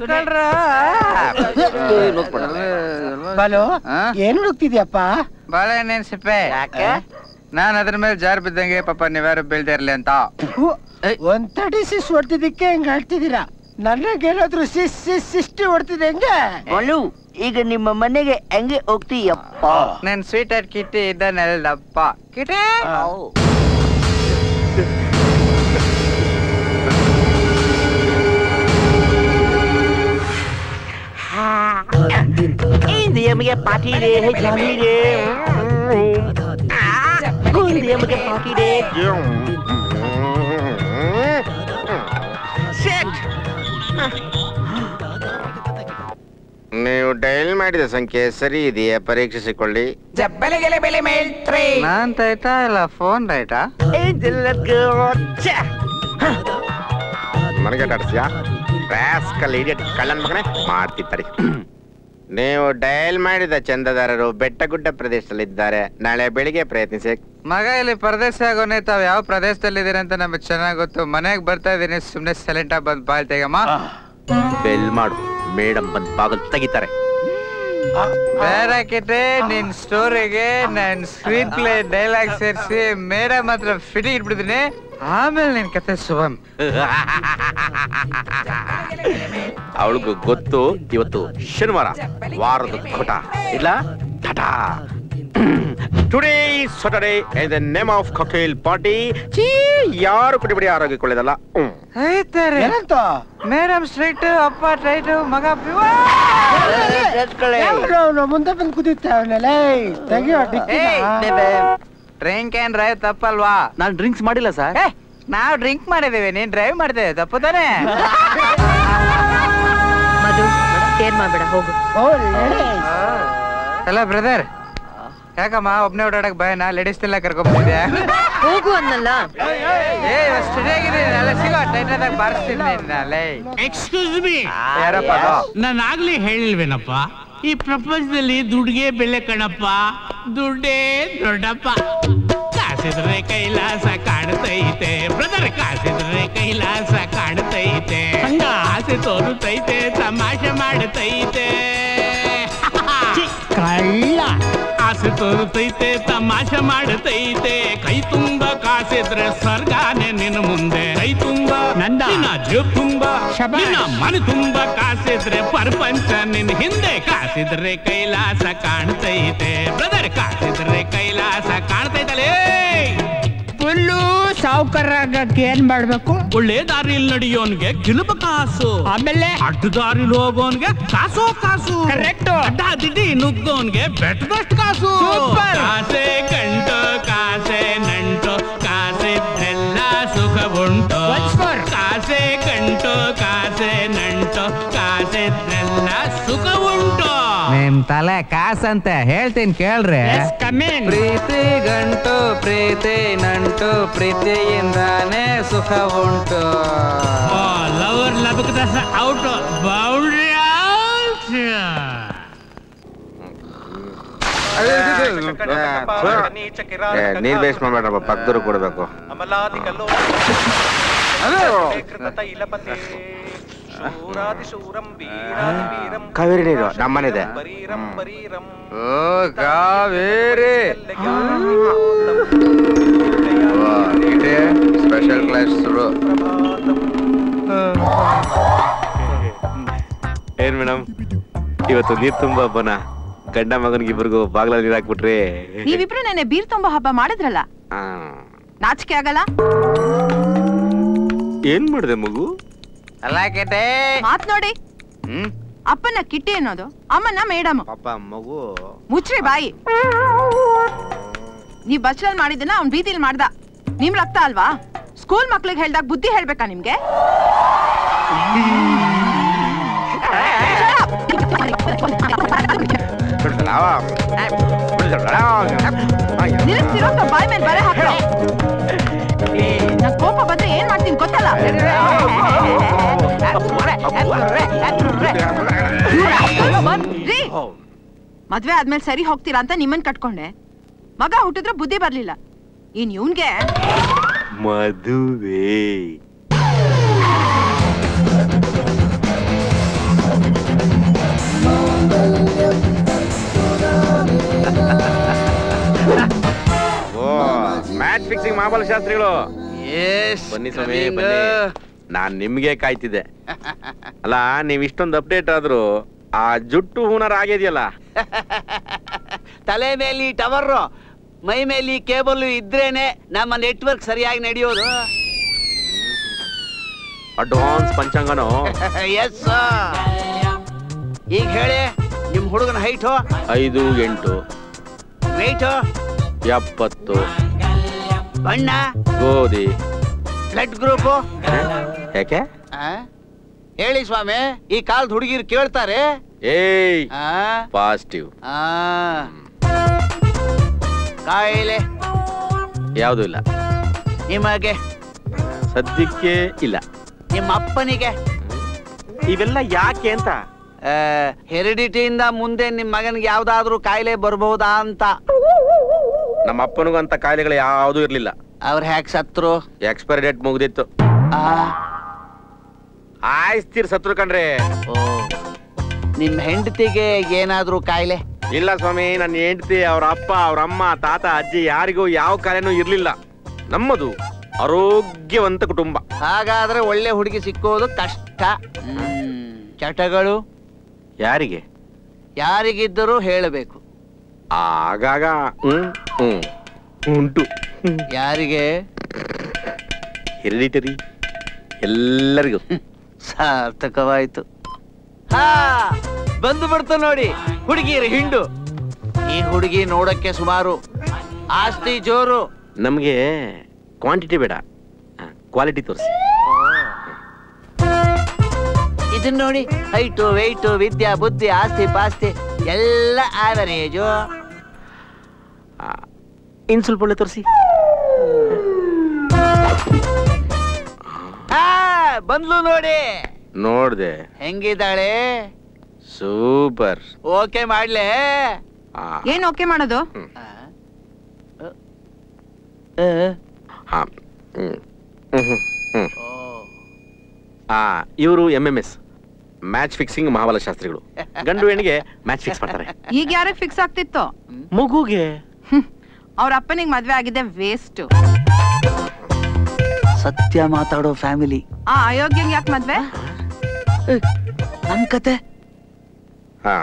ಬಾಲು ಏನ್ ಹುಡುಕ್ತಿದ್ಯಪ್ಪ ಬಾಳೆಹಣ್ಣಿನ ಸಿಪ್ಪೆ ಯಾಕೆ ನಾನ್ ಅದ್ರ ಮೇಲೆ ಜಾರ್ ಬಿದ್ದಂಗೆ ಪಾಪ ನೀವ್ಯಾರು ಬೀಳ್ತಾ ಇರ್ಲಿ ಅಂತ ಒಂದ್ ತರ್ಟಿ ಸಿಸ್ ಹೊಡ್ತಿದ್ದಕ್ಕೆ ಹೆಂಗ್ ಆಡ್ತಿದ್ದೀರಾ ನನಗೇನಾದ್ರೂ ಸಿಸ್ ಸಿಸ್ ಸಿಸ್ಟಿ ಹೊಡ್ತಿದೆ ಹೆಂಗೆ ಬಾಲು ಈಗ ನಿಮ್ಮ ಮನೆಗೆ ಹೆಂಗೆ ಹೋಗ್ತೀಯಪ್ಪ ನನ್ ಸ್ವೀಟ್ ಅಟ್ ಕಿಟ್ಟಿ ಇದ್ದಾನಲ್ಲಪ್ಪ ಕಿಟ್ಟಿ India में पार्टी रे है जानी रे India में पार्टी रे ನೀವು ಡಯಲ್ ಮಾಡಿದ ಸಂಖ್ಯೆ ಸರಿ ಇದೆಯಾ ಪರೀಕ್ಷಿಸಿಕೊಳ್ಳಿ ನಾನ್ ರೈಟಾ ಇಲ್ಲ ಫೋನ್ ರೈಟಾ ನನಗೆ ಆಡಿಸ್ಯಾ ರಾಸ್ಕಲ್ ಇಡಿಯಟ್ ಕಳ್ಳನ್ ಮಗನೇ ಮಾಡ್ತಿರ್ತಾರೆ ನೀವು ಡಯಲ್ ಮಾಡಿದ ಚಂದದಾರರು ಬೆಟ್ಟಗುಡ್ಡ ಪ್ರದೇಶದಲ್ಲಿದ್ದಾರೆ ನಾಳೆ ಬೆಳಿಗ್ಗೆ ಪ್ರಯತ್ನಿಸಿ ಮಗ ಇಲ್ಲಿ ಪರದೇಶ ಆಗೋನೆ ತಾವ್ ಯಾವ ಪ್ರದೇಶದಲ್ಲಿ ಇದೀರ ಅಂತ ನಮಗೆ ಚೆನ್ನಾಗ್ ಗೊತ್ತು ಮನೆಗ್ ಬರ್ತಾ ಇದೀನಿ ಸುಮ್ನೆ ಸೈಲೆಂಟ್ ಆಗಿ ಬಂದ್ ಬಾಳ್ ತೆಗಮ್ಮ ಬೆಲ್ ಮಾಡು ಮೇಡಮ್ ಬಂದ್ ಬಾಗಲ್ ತೆಗಿತಾರೆ ಬೇರೆ ಕಿಟ್ಟೆ ನಿನ್ ಸ್ಟೋರಿಗೆ ನನ್ ಸ್ಕ್ರೀನ್ ಪ್ಲೇ ಡೈಲಾಗ್ ಸೇರಿಸಿ ಮೇಡಮ್ ಹತ್ರ ಫಿಟಿಂಗ್ ಇಟ್ಬಿಡ್ತೀನಿ ಆಮೇಲೆ ನಿನ್ ಕತೆ ಶುಭಮ್ ಅವಳಿಗೂ ಗೊತ್ತು ಇವತ್ತು ಶನಿವಾರ ವಾರದ ಕೊಟ ಇಲ್ಲ tata today Saturday in the name of cocktail party ಚೀ ಯಾರು ಕುಡಿಬಿಡಿ ಆರೋಗ್ಯಕ್ಕೆ ಒಳ್ಳೇದಲ್ಲ ಹ್ಮ್. ಏನಂತ ಮೇಡಮ್ ಸ್ಟ್ರೈಟ್ ಅಪ್ಪ ಟೈಟ್ ಮಗ ಅವ್ನು ಮುಂದೆ ಬಂದು ಕುದಿತಾವನಲ್ಲ ತೆಗಿಯೋ ಡ್ರಿಂಕ್ ಏನ್ ಡ್ರೈವ್ ತಪ್ಪಲ್ವಾ ನಾನು ಡ್ರಿಂಕ್ಸ್ ಮಾಡಿಲ್ಲ ಸರ್ ನಾವ್ ಡ್ರಿಂಕ್ ಮಾಡಿದೀವಿ ನೀನ್ ಡ್ರೈವ್ ಮಾಡ್ತೇವೆ ತಪ್ಪು ತಾನೇ ಮಧು ಕೇರ್ ಮಾಡ್ಬೇಡ ಹೋಗು ಅಲ್ಲ ಬ್ರದರ್ ಯಾಕಮ್ಮ ಒಬ್ನೇ ಓಡಾಡಕ್ ಭಯನಾ ಲೇಡೀಸ್ ಎಲ್ಲ ಕರ್ಕೊಂಡ್ಬಂದಿದ್ಯಾ ಹೋಗು ಅನ್ನಲ್ಲ ಏ ಸ್ಟುಡಿಯಾಗಿದ್ದೀನಿ ಅಲ್ಲ ಸಿಗೋ ಟೈಟದಾಗ ಬಾರಿಸ್ತೀನಿ ನಿನ್ನಲ್ಲೇ ಎಕ್ಸ್ಕ್ಯೂಸ್ ಮೀ ಯಾರಪ್ಪ ಅದು? ನಾನು ಆಗ್ಲೇ ಹೇಳಿಲ್ವೇನಪ್ಪ ಈ ಪ್ರಪಂಚದಲ್ಲಿ ದುಡ್ಡಿಗೆ ಬೆಲೆ ಕಣಪ್ಪ ದುಡ್ಡೇ ದೊಡ್ಡಪ್ಪ ಕಾಸಿದ್ರೆ ಕೈಲಾಸ ಕಾಣ್ತೈತೆ ಬ್ರದರ್ ಕಾಸಿದ್ರೆ ಕೈಲಾಸ ಕಾಣ್ತೈತೆ ಹಂಗ ಆಸೆ ತೋರುತ್ತೈತೆ ತಮಾಷೆ ಮಾಡುತ್ತೈತೆ ಕಳ್ಳ ಆಸೆ ತೋರುತ್ತೈತೆ ತಮಾಷೆ ಮಾಡುತ್ತೈತೆ ಕೈ ತುಂಬ ಕಾಸಿದ್ರೆ ಸ್ವರ್ಗಾನೆ ನಿನ್ನ ಮುಂದೆ ಕೈ ತುಂಬ ನಂದ ನಿನ್ನ ಜೇಬ್ ತುಂಬ ನಿನ್ನ ಮನೆ ತುಂಬ ಕಾಸಿದ್ರೆ ಪ್ರಪಂಚ ನಿನ್ನ ಹಿಂದೆ ಕಾಸಿದ್ರೆ ಕೈಲಾಸ ಕಾಣ್ತೈತೆ ಬ್ರದರ್ ಕಾಸಿದ್ರೆ ಕೈಲಾಸ ಕಾಣ್ತೈತಲೇ ಫುಲ್ಲು ಸಾವುಕಾರಕ್ಕೆ ಏನ್ ಮಾಡ್ಬೇಕು ಒಳ್ಳೆ ದಾರಿಯಲ್ಲಿ ನಡೆಯೋನ್ಗೆ ಗಿಲುಬ ಕಾಸು ಆಮೇಲೆ ಅಡ್ಡ ದಾರಿಲಿ ಹೋಗೋನ್ಗೆ ಕಾಸೋ ಕಾಸು ಕರೆಕ್ಟ್ ಅಡ್ಡ ದಿಡ್ಡಿ ನುಗ್ಗೋನ್ಗೆ ಬೆಟ್ಟದಷ್ಟು ಕಾಸು Super. ಕಾಸೆ ಗಂಟು ಕಾಸೆ ನಂಟು ಕಾಸಿದ್ದೆಲ್ಲ ಸುಖ ಉಂಟು What's for? ಕಾಸೆ ಗಂಟು ಕಾಸೆ ನಂಟು ಕಾಸಿದ್ದೆಲ್ಲ ಸುಖ ಉಂಟು ನಿಮ್ ತಲೆ ಕಾಸಂತೆ ಹೇಳ್ತೀನಿ ಕೇಳ್ರಿ ಪ್ರೀತಿ ಗಂಟು ಪ್ರೀತಿ ನಂಟು ಪ್ರೀತಿಯಿಂದಾನೇ ಸುಖ ಉಂಟು ಲವರ್ ಲಬಕದ ಔಟ್ ಬೌಂಡ್ರಿ ಏ, ನೀರ್ ಬೇಸ್ ಮಾಡ್ಬೇಡ್ರಪ್ಪ ಪಕ್ಕದವ್ರು ಕೊಡ್ಬೇಕು ಕಾವೇರಿ ನೀರು ನಮ್ಮನಿದೆ ಓ ಕಾವೇರಿ ಸ್ಪೆಷಲ್ ಕ್ಲಾಸ್ ಶುರು ಏನ್ ಮೇಡಮ್ ಇವತ್ತು ನೀರ್ ತುಂಬಾ ಹಬ್ಬನ ಗಂಡ ಮಗನಿಗಿಬ್ಬರಿಗೂ ಬಾಗ್ಲ ನೀರ್ ಹಾಕ್ಬಿಟ್ರಿ ನೀವಿಬ್ರು ನೆನೆ ಬೀರ್ ತುಂಬಾ ಹಬ್ಬ ಮಾಡಿದ್ರಲ್ಲ ಆ, ನಾಚಿಕೆ ಆಗಲ್ಲ ಏನ್ ಮಾಡಿದೆ ಮಗು ಅಲ್ಲ ಕೆಟೆ ಮಾತ್ ನೋಡಿ ಹ್ಮ್ ಅಪ್ಪನ ಕಿಟ್ಟಿ ಅನ್ನೋದು ಅಮ್ಮನ ಮೇಡಮ್ ಪಾಪ ಮಗು ಮುಚ್ಚ್ರಿ ಬಾಯಿ ನೀವ್ ಬಚ್ಚಲ್ ಮಾಡಿದ್ದನ್ನ ಅವ್ನ್ ಬೀದಿಲ್ ಮಾಡ್ದ ನಿಮ್ ರಕ್ತ ಅಲ್ವಾ ಸ್ಕೂಲ್ ಮಕ್ಳಿಗೆ ಹೇಳ್ದಾಗ ಬುದ್ಧಿ ಹೇಳ್ಬೇಕಾ ನಿಮ್ಗೆ ನಿಲ್ಲಿಸ್ತಿರೋ ಅಥವಾ ಬಾಯ್ ಮೇಲೆ ಬರೆ ಹಾಕೋ ನಂಗ್ ಕೋಪ ಬಂದ್ರೆ ಏನ್ ಮಾಡ್ತೀನಿ ಗೊತ್ತಲ್ಲ ಬಂದ್ ಮದ್ವೆ ಆದ್ಮೇಲೆ ಸರಿ ಹೋಗ್ತೀರಾ ಅಂತ ನಿಮ್ಮನ್ ಕಟ್ಕೊಂಡೆ ಮಗ ಹುಟ್ಟಿದ್ರೆ ಬುದ್ಧಿ ಬರ್ಲಿಲ್ಲ ಇನ್ ಇವ್ನ್ಗೆ ಮದುವೆ ಓ ಮ್ಯಾಚ್ ಫಿಕ್ಸಿಂಗ್ ಮಹಾಬಲ ಶಾಸ್ತ್ರಿಗಳು ಬನ್ನಿ ಸ್ವಾಮಿ ಬನ್ನಿ ನಾನ್ ನಿಮ್ಗೆ ಕಾಯ್ತಿದ್ದೆ ಅಲ್ಲ ನೀವ್ ಇಷ್ಟೊಂದು ಅಪ್ಡೇಟ್ ಆದ್ರೂ ಆ ಜುಟ್ಟು ಹೂನರ್ ಆಗಿದೆಯಲ್ಲ ತಲೆ ಮೇಲೆ ಟವರ್ ಮೈ ಮೇಲೆ ಕೇಬಲ್ ಇದ್ರೇನೆ ನಮ್ಮ ನೆಟ್ವರ್ಕ್ ಸರಿಯಾಗಿ ನಡೆಯೋದು ಅಡ್ವಾನ್ಸ್ ಪಂಚಾಂಗನೋ ಎಸ್ ಈಗ ಹೇಳಿ ನಿಮ್ ಹುಡುಗನ ಹೈಟು ಐದು ಎಂಟು ವೆಯ್ಟು ಎಪ್ಪತ್ತು ಬಣ್ಣ ಗೋಧಿ ಬ್ಲಡ್ ಗ್ರೂಪು ಯಾಕೆ ಹೇಳಿ ಸ್ವಾಮಿ ಈ ಕಾಲದ ಹುಡುಗಿರು ಕೇಳ್ತಾರೆ ಏಯ್ ಆ? ಪಾಸಿಟಿವ್ ಆ. ಕಾಯಿಲೆ ಯಾವುದು ಇಲ್ಲ ನಿಮಗೆ ಸದ್ಯಕ್ಕೆ ಇಲ್ಲ ನಿಮ್ಮ ಅಪ್ಪನಿಗೆ ಇವೆಲ್ಲ ಯಾಕೆ ಅಂತ ಹೆರಿಡಿಟಿಯಿಂದ ಮುಂದೆ ನಿಮ್ಮ ಮಗನಿಗೆ ಯಾವ್ದಾದ್ರೂ ಕಾಯಿಲೆ ಬರ್ಬಹುದಾ ಅಂತ ನಮ್ಮ ಅಪ್ಪನಿಗೂ ಅಂತ ಕಾಯಿಲೆಗಳು ಯಾವ್ದು ಇರ್ಲಿಲ್ಲ ಅವ್ರು ಹ್ಯಾಕ್ ಸತ್ರು ಎಕ್ಸ್ಪೈರಿ ಡೇಟ್ ಮುಗ್ದಿತ್ತು ಆಯ್ಸ್ತೀರ್ ಸತ್ರು ಕಣ್ರಿ ನಿಮ್ ಹೆಂಡತಿಗೆ ಏನಾದ್ರೂ ಕಾಯಿಲೆ ಇಲ್ಲ ಸ್ವಾಮಿ ನನ್ನ ಹೆಂಡತಿ ಅವ್ರ ಅಪ್ಪ ಅವ್ರ ಅಮ್ಮ ತಾತ ಅಜ್ಜಿ ಯಾರಿಗೂ ಯಾವ ಕಾಯಿಲೆನೂ ಇರ್ಲಿಲ್ಲ ನಮ್ಮದು ಆರೋಗ್ಯವಂತ ಕುಟುಂಬ ಹಾಗಾದ್ರೆ ಒಳ್ಳೆ ಹುಡುಗಿ ಸಿಕ್ಕೋದು ಕಷ್ಟ ಹ್ಮ್. ಚಟಗಳು ಯಾರಿಗೆ ಯಾರಿಗಿದ್ದರೂ ಹೇಳಬೇಕು ಆಗಾಗ ಹ್ಮ್ ಹ್ಮ್ ಉಂಟು ಯಾರಿಗೆ ಹೆರಿಡಿಟರಿ ಎಲ್ಲರಿಗೂ ಸಾರ್ಥಕವಾಯ್ತು ಹಾ ಬಂದು ಬಿಡ್ತು ನೋಡಿ ಹುಡುಗಿಯರ ಹಿಂಡು ಈ ಹುಡುಗಿ ನೋಡಕ್ಕೆ ಸುಮಾರು ಆಸ್ತಿ ಜೋರು ನಮಗೆ ಕ್ವಾಂಟಿಟಿ ಬೇಡ ಕ್ವಾಲಿಟಿ ತೋರಿಸಿ ಇದನ್ನ ನೋಡಿ ಹೈಟು ವೆಯ್ಟು ವಿದ್ಯಾ ಬುದ್ಧಿ ಆಸ್ತಿ ಪಾಸ್ತಿ ಎಲ್ಲ ಆವರೇಜು ಇನ್ ಸ್ವಲ್ಪ ಒಳ್ಳೆ ತೋರಿಸಿ ಹಾ ಬಂದ್ಲು ನೋಡಿ ನೋಡ್ದೆ ಹೆಂಗಿದ್ದಾಳೆ ಸೂಪರ್ ಓಕೆ ಮಾಡ್ಲೆ ಏನ್ ಓಕೆ ಮಾಡೋದು ಹಾ ಹ್ಮ್ ಹ್ಮ್ ಹ್ಮ್ ಆ ಇವರು M M S match fixing Mahabala ಶಾಸ್ತ್ರಿಗಳು ಗಂಡು ಹೆಣ್ಣಿಗೆ ಮ್ಯಾಚ್ ಫಿಕ್ಸ್ ಮಾಡ್ತಾರೆ ಈಗ ಯಾರಿಗೆ ಫಿಕ್ಸ್ ಆಗ್ತಿತ್ತು ಮಗುಗೆ ಅವ್ರ ಅಪ್ಪನಿಗೆ ಮದ್ವೆ ಆಗಿದೆ ವೇಸ್ಟ್ ಸತ್ಯ ಮಾತಾಡೋ ಫ್ಯಾಮಿಲಿ ಆ ಅಯೋಗ್ಯಂಗ್ ಯಾಕೆ ಮದ್ವೆ ನನ್ ಕತೆ ಹಾ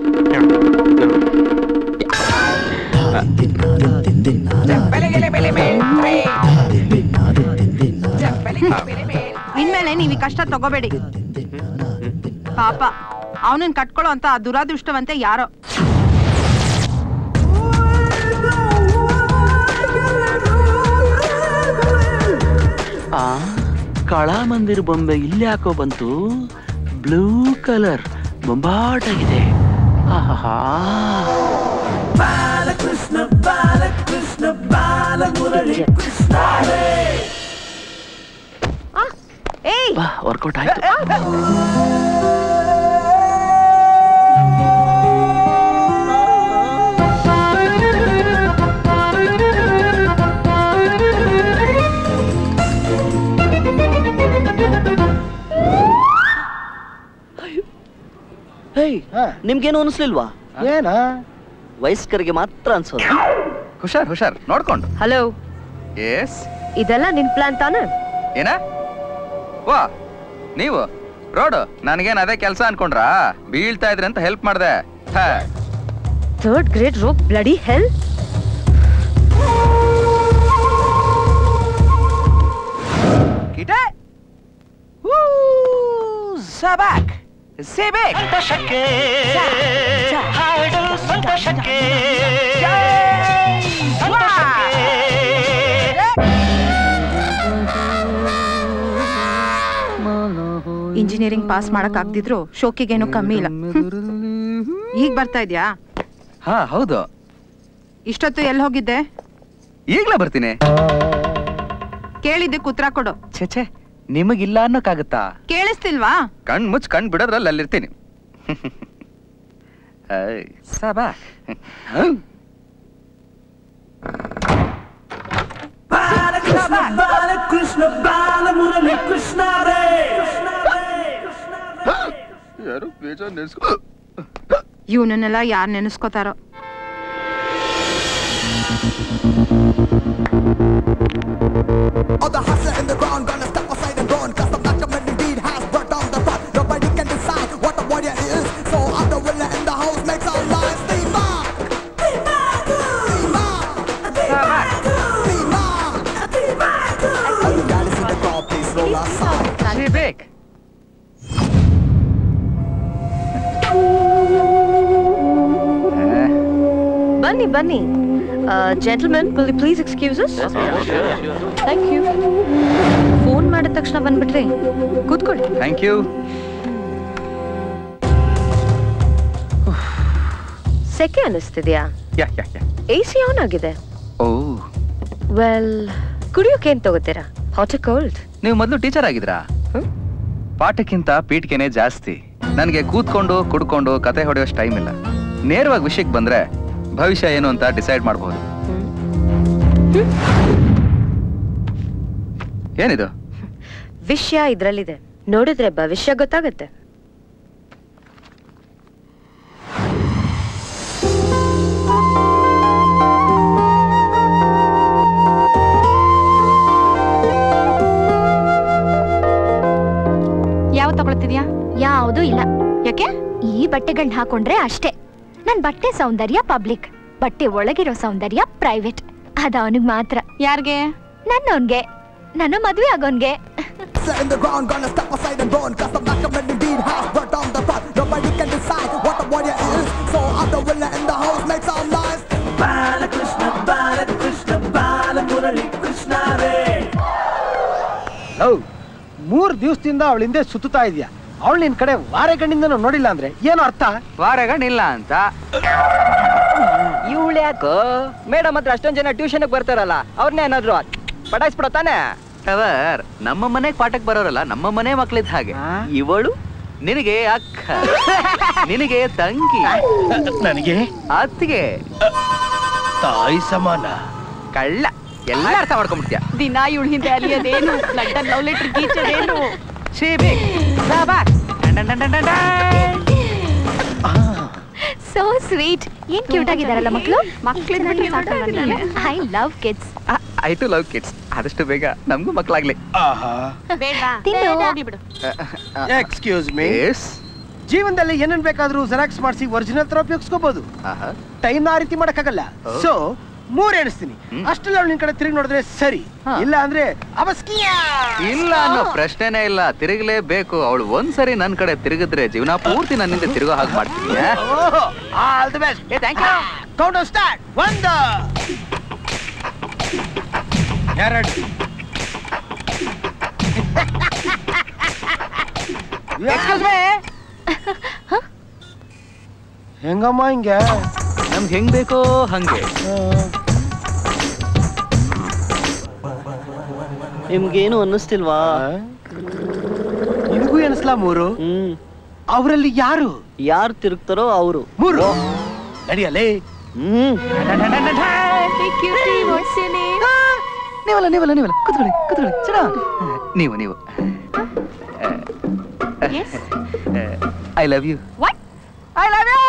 ಇನ್ಮೇಲೆ ನೀವ್ ಈ ಕಷ್ಟ ತಗೋಬೇಡಿ ಪಾಪ ಅವನನ್ನ ಕಟ್ಕೊಳ್ಳೋ ಅಂತ ಆ ದುರಾದೃಷ್ಟವಂತೆ ಯಾರೋ ಆ ಕಳಾ ಮಂದಿರ ಬೊಂಬೆ ಇಲ್ಲಿ ಯಾಕೋ ಬಂತು ಬ್ಲೂ ಕಲರ್ ಬೊಂಬಾಟಾಗಿದೆ ಆಹಾಹಾ. ಬಾಲಕೃಷ್ಣ ಬಾಲಕೃಷ್ಣ ಬಾಲಮುರಳಿ ಕೃಷ್ಣ ಬಾ ವರ್ಕೌಟ್ ಆಯ್ತು ಹೇಯ್ ನಿಮ್ಗೇನು ಅನಿಸ್ಲಿಲ್ವಾ ಏನ ವಯಸ್ಕರಿಗೆ ಮಾತ್ರ ಅನ್ಸೋದು ಹುಷಾರ್ ಹುಷಾರ್ ನೋಡ್ಕೊಂಡು ಹಲೋ ಎಸ್ ಇದೆಲ್ಲ ನಿನ್ ಪ್ಲಾನ್ ತಾನೆ ಏನ ವಾ ನೀವು ರೋಡ್ ನನಗೇನ್ ಅದೇ ಕೆಲಸ ಅನ್ಕೊಂಡ್ರಾ ಬೀಳ್ತಾ ಇದ್ರಿ ಅಂತ ಹೆಲ್ಪ್ ಮಾಡ್ದೆ ಹಾ third grade rope bloody hell ಕಿಟೆ ಸಬಾಕ್ ಸೇಬೇಕ್ ಸಂತೋಷಕ್ಕೆ ಹಾಡು ಸಂತೋಷಕ್ಕೆ ಇಂಜಿನಿಯರಿಂಗ್ ಪಾಸ್ ಮಾಡಕ್ ಆಗ್ದಿದ್ರು ಶೋಕಿಗೇನು ಕಮ್ಮಿ ಇಲ್ಲ ಈಗ ಬರ್ತಾ ಇದ್ಯಾ ಹಾ ಹೌದು ಇಷ್ಟೊತ್ತು ಎಲ್ಲಿ ಹೋಗಿದ್ದೆ ಈಗ್ಲೇ ಬರ್ತೀನಿ ಕೇಳಿದ್ದಕ್ಕೆ ಉತ್ತರ ಕೊಡು ಛೇ ಛೇ ನಿಮಗಿಲ್ಲ ಅನ್ನೋಕ್ಕಾಗತ್ತಾ ಕೇಳಿಸ್ತಿಲ್ವಾ ಕಣ್ ಮುಚ್ಚ್ ಕಣ್ ಬಿಡೋದ್ರಲ್ಲಿ ಅಲ್ಲಿರ್ತೀನಿ ಸಾಬಾ ಕೃಷ್ಣ ಬಾಲ ಮುರಳಿ ಕೃಷ್ಣ ರೇ ಯಾರು ಬೇಜಾರು ನೆನೆಸ್ಕೊ ಇವನನ್ನೆಲ್ಲ ಯಾರು ನೆನೆಸ್ಕೋತಾರೋ All the hustler in the ground gonna step aside and run Cause the black man indeed has brought down the front Nobody can decide what a warrior is So I'm the winner in the house makes our lives Steam up! Steam up! Steam up! All you guys in the crowd please roll aside Shibik! ಬನ್ನಿ ಬನ್ನಿ gentlemen will you please excuse us thank you phone ಮಾಡಿದ ತಕ್ಷಣ ಬಂದ್ಬಿಟ್ರಿ ಕೂತ್ಕೊಳ್ಳಿ thank you ಸೆಕೆ ಅನ್ನಿಸ್ತಿದ್ಯಾ yeah yeah yeah A C on ಆಗಿದೆ oh well ಕುಡಿಯೋಕೆ ಏನ್ ತಗೋತೀರಾ ಹಾಟ್ ಕೋಲ್ಡ್ ನೀವು ಮೊದಲು ಟೀಚರ್ ಆಗಿದ್ರಾ ಪಾಠಕ್ಕಿಂತ ಪೀಠ್ಗೆನೆ ಜಾಸ್ತಿ ನನಗೆ ಕೂತ್ಕೊಂಡು ಕುಡ್ಕೊಂಡು ಕತೆ ಹೊಡೆಯೋಷ್ಟು ಟೈಮ್ ಇಲ್ಲ ನೇರವಾಗಿ ವಿಷಯಕ್ಕೆ ಬಂದ್ರೆ ಭವಿಷ್ಯ ಏನು ಅಂತ ಡಿಸೈಡ್ ಮಾಡಬಹುದು ಏನಿದು ವಿಷಯ ಇದ್ರಲ್ಲಿದೆ ನೋಡಿದ್ರೆ ಭವಿಷ್ಯ ಗೊತ್ತಾಗತ್ತೆ ಯಾವ ತಗೊಳ್ತಿದ್ಯಾ ಯಾವುದು ಇಲ್ಲ ಯಾಕೆ ಈ ಬಟ್ಟೆಗಳನ್ನ ಹಾಕೊಂಡ್ರೆ ಅಷ್ಟೇ ನನ್ ಬಟ್ಟೆ ಸೌಂದರ್ಯ ಪಬ್ಲಿಕ್ ಬಟ್ಟೆ ಒಳಗಿರೋ ಸೌಂದರ್ಯ ಪ್ರೈವೇಟ್ ಅದ ಅವನಿಗೆ ಮಾತ್ರ ಯಾರ್ಗೆ ನನ್ನವನ್ಗೆ ನನ್ನ ಮದ್ವೆ ಆಗೋನ್ಗೆ Hustler in the ground gonna step aside and run Cause the black man indeed has brought down the front Nobody can decide what a warrior is So I'm the winner in the house makes our lives Balakrishna Balakrishna ಬಾಲ ಮುರಳಿ ಕೃಷ್ಣ ರೇ love ಮೂರ್ ದಿವಸದಿಂದ ಅವಳ ಹಿಂದೆ ಸುತ್ತುತ್ತಾ ಇದೆಯಾ ಅವಳು ನಿನ್ ಕಡೆ ವಾರೆಗಣ್ಣಿಂದ ನೋಡಿಲ್ಲ ಅಂದ್ರೆ ಏನು ಅರ್ಥ ವಾರಗಣಿಲ್ಲ ಅಂತ ಇವಳು ಯಾಕೋ ಮೇಡಮ್ ಹತ್ರ ಅಷ್ಟೊಂದ್ ಜನ ಟ್ಯೂಷನ್ ಬರ್ತಾರಲ್ಲ ಅವ್ರನ್ನೇ ಏನಾದ್ರು ಪಟಾಯಿಸ್ಬಿಡ ತಾನೆ ಕವರ್ ನಮ್ಮ ಮನೆಗ್ ಪಾಠಕ್ ಬರೋರಲ್ಲ ನಮ್ಮ ಮನೆ ಮಕ್ಳಿದ್ ಹಾಗೆ ಇವಳು ನಿನಗೆ ಅಕ್ಕ ನಿನಗೆ ತಂಗಿ ನನಗೆ ಅತ್ತಿಗೆ ತಾಯಿ ಸಮಾನ ಕಳ್ಳ ಎಲ್ಲ ಅರ್ಥ ಮಾಡ್ಕೊಂಡ್ಬಿಡ್ತೀಯ ದಿನ ಇವಳ ಹಿಂದೆ ಅಲಿಯೋದೇನು ಲಂಡನ್ ಲವ್ ಲೆಟರ್ ಗೀಚೋದೇನು ಸೋ ಸ್ವೀಟ್ ಏನ್ ಕ್ಯೂಟ್ ಆಗಿದಾರಲ್ಲ ಮಕ್ಕಳು ಮಕ್ಳಿದ್ರೆ I love kids I too love kids ಆದಷ್ಟು ಬೇಗ ನಮಗೂ ಮಕ್ಕಳಾಗ್ಲಿ ಬೇಡವಾ ತಿನ್ನು. ಹೋಗ್ಲಿ ಬಿಡು ಎಕ್ಸ್ಕ್ಯೂಸ್ ಮೀ ಜೀವನದಲ್ಲಿ ಏನನ್ ಬೇಕಾದ್ರೂ ಜೆರಾಕ್ಸ್ ಮಾಡಿಸಿ ಒರಿಜಿನಲ್ ತರ ಉಪಯೋಗಿಸ್ಕೋಬಹುದು ಟೈಮ್ ಆ ರೀತಿ ಮಾಡಕ್ಕಾಗಲ್ಲ ಓ. ಸೊ ಮೂರ್ ಎಣಿಸ್ತೀನಿ ಅಷ್ಟೆಲ್ಲ ಅವಳು ನಿನ್ ಕಡೆ ತಿರುಗಿ ನೋಡಿದ್ರೆ ಸರಿ ಇಲ್ಲ ಅಂದ್ರೆ ಅವಸ್ಕಿಯ ಇಲ್ಲ ಅನ್ನೋ ಪ್ರಶ್ನೆನೇ ಇಲ್ಲ ತಿರುಗಲೇಬೇಕು ಅವಳು ಒಂದ್ಸರಿ ನನ್ ಕಡೆ ತಿರುಗಿದ್ರೆ ಜೀವನ ಪೂರ್ತಿ ನನ್ನಿಂದ ತಿರುಗೋ ಹಾಗೆ ಮಾಡ್ತೀನಿ ಆ? ಆಲ್ ದಿ ಬೆಸ್ಟ್ ಏ ಥ್ಯಾಂಕ್ ಯು ಕೌಂಟ್ ಸ್ಟಾರ್ಟ್ ಒಂದು ಎರಡು ಎಕ್ಸ್ಕ್ಯೂಸ್ ಮೀ ಹೆಂಗಮ್ಮ ಹಿಂಗೆ ನಮ್ಗೆ ಹೆಂಗ್ ಬೇಕೋ ಹಂಗೆ ನಿಮ್ಗೇನು ಅನ್ನಿಸ್ತಿಲ್ವಾ ನಿನಗೂ ಎಣಿಸ್ಲಾ ಮೂರು ಅವರಲ್ಲಿ ಯಾರು ಯಾರು ತಿರುಗ್ತಾರೋ ಅವರು ಮೂರು ನಡಿಯಲೇ ಹ್ಮ್ ನೀವಲ್ಲ ನೀವಲ್ಲ ನೀವಲ್ಲ ಕೂತ್ಕೊಳ್ಳಿ ಕೂತ್ಕೊಳ್ಳಿ ಚಲ ನೀವು ನೀವು I love you What? I love you